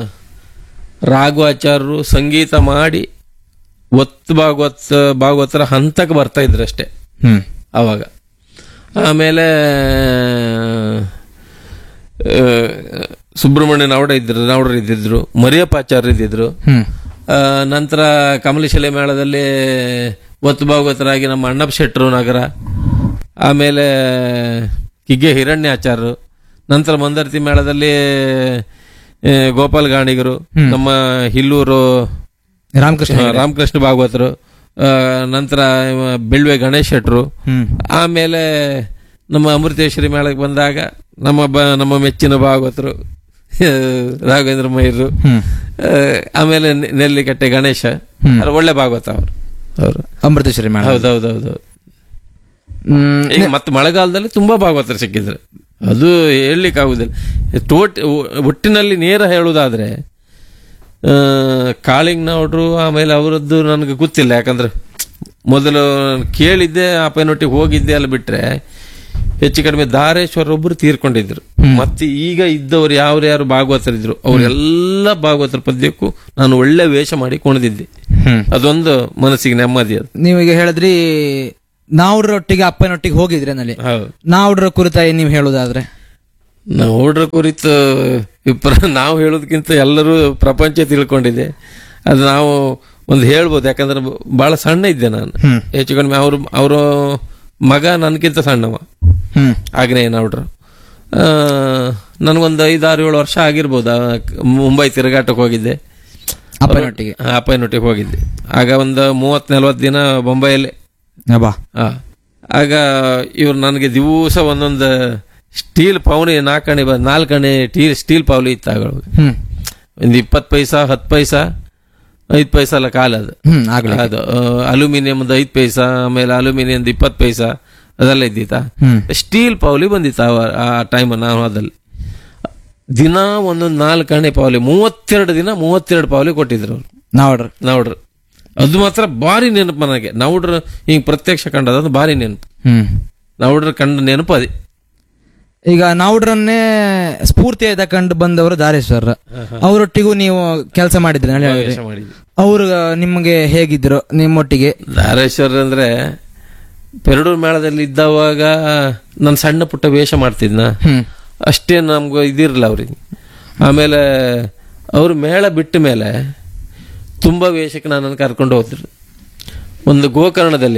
Speaker 2: ರಾಘವಾಚಾರ್ಯರು ಸಂಗೀತ ಮಾಡಿ ಒತ್ತು ಭಾಗವತ್ ಭಾಗವತರ ಹಂತಕ್ಕೆ ಬರ್ತಾ ಇದ್ರು ಅಷ್ಟೇ
Speaker 1: ಹ್ಮ್
Speaker 2: ಆವಾಗ ಆಮೇಲೆ ಆ, ಸುಬ್ರಹ್ಮಣ್ಯ ನಾವಡ ಇದ್ರು ನಾವಡರು ಇದ್ದಿದ್ರು ಮರಿಯಪ್ಪಾಚಾರ್ಯ ಇದ್ದಿದ್ರು
Speaker 1: ಹ್ಮ್
Speaker 2: ಆ, ನಂತರ ಕಮಲಶಿಲೆ ಮೇಳದಲ್ಲಿ ಒತ್ತು ಭಾಗವತರಾಗಿ ನಮ್ಮ ಅಣ್ಣಪ್ಪ ಶೆಟ್ರು ನಗರ ಆಮೇಲೆ ಕಿಗ್ಗೆ ಹಿರಣ್ಯಾಚಾರ್ಯರು ನಂತರ ಮಂದರ್ತಿ ಮೇಳದಲ್ಲಿ ಆ, ಗೋಪಾಲ್ ಗಾಣಿಗರು ನಮ್ಮ ಹಿಲ್ಲೂರು
Speaker 1: ರಾಮಕೃಷ್ಣ
Speaker 2: ಆ, ರಾಮಕೃಷ್ಣ ಭಾಗವತರು ಆ, ನಂತರ ಇವ ಬೆಳ್ವೆ ಗಣೇಶ್ ಶೆಟ್ರು
Speaker 1: ಹ್ಮ್
Speaker 2: ಆಮೇಲೆ ನಮ್ಮ ಅಮೃತೇಶ್ವರಿ ಮೇಳಕ್ಕೆ ಬಂದಾಗ ನಮ್ಮ ಬ ನಮ್ಮ ಮೆಚ್ಚಿನ ಭಾಗವತರು ಆ, ರಾಘವೇಂದ್ರ ಮೈರು
Speaker 1: ಹ್ಮ್
Speaker 2: ಆ, ಆಮೇಲೆ ನೆ- ನೆಲ್ಲಿಕಟ್ಟೆ ಗಣೇಶ ಅವ್ರು ಒಳ್ಳೆ ಭಾಗವತ ಅವರು ಅವರು
Speaker 1: ಅಮೃತೇಶ್ವರಿ ಮೇಳ
Speaker 2: ಹೌದೌದೌದು
Speaker 1: ಹ್ಮ್
Speaker 2: ಈಗ ಮತ್ತೆ ಮಳೆಗಾಲದಲ್ಲಿ ತುಂಬಾ ಭಾಗವತರು ಸಿಕ್ಕಿದ್ರು ಅದು ಹೇಳಲಿಕ್ಕೆ ಆಗುದಿಲ್ಲ ಟೋಟ್ ಒಟ್ಟಿನಲ್ಲಿ ನೇರ ಹೇಳುವುದಾದ್ರೆ ಆ, ಕಾಳಿಂಗ್ನವ್ರು ಆಮೇಲೆ ಅವರದ್ದು ನನಗೆ ಗೊತ್ತಿಲ್ಲ ಯಾಕಂದ್ರೆ ಮೊದಲು ನಾನು ಕೇಳಿದ್ದೆ ಅಪ್ಪನೊಟ್ಟಿಗೆ ಹೋಗಿದ್ದೆ ಅಲ್ಲಿ ಬಿಟ್ರೆ ಹೆಚ್ಚು ಕಡಿಮೆ ಧಾರೇಶ್ವರ ಒಬ್ಬರು ತೀರ್ಕೊಂಡಿದ್ರು ಮತ್ತೆ ಈಗ ಇದ್ದವರು ಯಾರು ಯಾರು ಭಾಗವತರಿದ್ರು ಅವರೆಲ್ಲ ಭಾಗವತರ ಪದ್ಯಕ್ಕೂ ನಾನು ಒಳ್ಳೆ ವೇಷ ಮಾಡಿ ಕುಣಿದಿದ್ದೆ
Speaker 1: ಹ್ಮ್
Speaker 2: ಅದೊಂದು ಮನಸ್ಸಿಗೆ ನೆಮ್ಮದಿ ಅದು
Speaker 1: ನೀವೀಗ ಹೇಳಿದ್ರಿ ನಾವ್ರೊಟ್ಟಿಗೆ ಅಪ್ಪನೊಟ್ಟಿಗೆ ಹೋಗಿದ್ರಿ ನಲ್ಲಿ
Speaker 2: ಹೌದು
Speaker 1: ನಾವ್ರ ಕುರಿತಾಗಿ ನೀವು ಹೇಳುದಾದ್ರೆ
Speaker 2: ನೋಡ್ರ ಕುರಿತು ವಿಪ್ರ ನಾವು ಹೇಳೋದಕ್ಕಿಂತ ಎಲ್ಲರೂ ಪ್ರಪಂಚ ತಿಳ್ಕೊಂಡಿದೆ ಅದು ನಾವು ಒಂದು ಹೇಳ್ಬೋದು ಯಾಕಂದ್ರೆ ಬಹಳ ಸಣ್ಣ ಇದ್ದೆ ನಾನು
Speaker 1: ಹ್ಮ್.
Speaker 2: ಹೆಚ್ಚು ಕಡಿಮೆ ಅವರು ಅವರು ಮಗ ನನಗಿಂತ ಸಣ್ಣವ
Speaker 1: ಹ್ಮ್
Speaker 2: ಆಗ್ನೇಯ ನಾವ್ರು ನನಗೊಂದು ಐದಾರು ಏಳು ವರ್ಷ ಆಗಿರ್ಬೋದು ಆ, ಮುಂಬೈ ತಿರುಗಾಟಕ್ಕೆ ಹೋಗಿದ್ದೆ
Speaker 1: ಅಪ್ಪನೊಟ್ಟಿಗೆ
Speaker 2: ಆ, ಅಪ್ಪಯ್ಯನೊಟ್ಟಿಗೆ ಹೋಗಿದ್ದೆ ಆಗ ಒಂದು ಮೂವತ್ ನಲ್ವತ್ತು ದಿನ ಬೊಂಬೈಯಲ್ಲಿ
Speaker 1: ಬಾ
Speaker 2: ಆ, ಆಗ ಇವ್ರು ನನಗೆ ದಿವಸ ಒಂದೊಂದು ಸ್ಟೀಲ್ ಪೌನಿ ನಾಲ್ಕಣೆ ಬ ನಾಲ್ಕಣೆ ಟೀ ಸ್ಟೀಲ್ ಪೌಲಿ ಇತ್ತು ಆಗ
Speaker 1: ಹ್ಮ್
Speaker 2: ಒಂದು ಇಪ್ಪತ್ತು ಪೈಸಾ ಹತ್ತು ಪೈಸಾ ಐದು ಪೈಸಲ ಕಾಲ ಅದು
Speaker 1: ಹ್ಮ್ ಆಗ್ಲಿ
Speaker 2: ಅದು ಅಲ್ಯೂಮಿನಿಯಂದು ಐದು ಪೈಸಾ ಆಮೇಲೆ ಅಲ್ಯೂಮಿನಿಯಂದು ಇಪ್ಪತ್ತು ಪೈಸಾ ಅದೆಲ್ಲ ಇದ್ದಿತ್ತಾ
Speaker 1: ಹ್ಮ್
Speaker 2: ಸ್ಟೀಲ್ ಪೌಲಿ ಬಂದಿತ್ತು ಆ- ಆ ಟೈಮ್ ನಾವು ಅದಲ್ಲಿ ದಿನ ಒಂದೊಂದು ನಾಲ್ಕು ಅಣೆ ಪಾವಲಿ ಮೂವತ್ತೆರಡು ದಿನ ಮೂವತ್ತೆರಡು ಪಾವಲಿ ಕೊಟ್ಟಿದ್ರು ಅವ್ರು
Speaker 1: ನೋಡ್ರಿ
Speaker 2: ನೌಡ್ರು ಅದು ಮಾತ್ರ ಭಾರಿ ನೆನಪು ನನಗೆ ನೌಡ್ರು ಹಿಂಗ್ ಪ್ರತ್ಯಕ್ಷ ಕಂಡದ ಅದು ಭಾರಿ ನೆನಪು
Speaker 1: ಹ್ಮ್
Speaker 2: ನೌಡ್ರ ಕಂಡ ನೆನಪು ಅದೇ
Speaker 1: ಈಗ ನಾವುಡ್ರನ್ನೇ ಸ್ಫೂರ್ತಿ ತಕೊಂಡು ಬಂದವರು ದಾರೇಶ್ವರ ಅವರೊಟ್ಟಿಗೂ ನೀವು ಕೆಲಸ ಮಾಡಿದ್ರಿ ಅಂತ ಹೇಳಿದ್ರಿ
Speaker 2: ವೇಷ ಮಾಡಿದ್ವಿ
Speaker 1: ಅವರು ನಿಮಗೆ ಹೇಗಿದ್ರು ನಿಮ್ಮೊಟ್ಟಿಗೆ
Speaker 2: ಧಾರೇಶ್ವರ ಅಂದ್ರೆ ಪೆರಡೂರು ಮೇಳದಲ್ಲಿ ಇದ್ದವಾಗ ನಾನು ಸಣ್ಣ ಪುಟ್ಟ ವೇಷ ಮಾಡ್ತಿದ್ನ
Speaker 1: ಹ್ಮ್
Speaker 2: ಅಷ್ಟೇ ನಮ್ಗೆ ಇದಿರಲಿಲ್ಲ ಅವ್ರಿಗೆ ಆಮೇಲೆ ಅವರು ಮೇಳ ಬಿಟ್ಟ ಮೇಲೆ ತುಂಬ ವೇಷಕ್ಕೆ ನನ್ನನ್ನು ಕರ್ಕೊಂಡು ಹೋದ್ರು ಒಂದು ಗೋಕರ್ಣದಲ್ಲಿ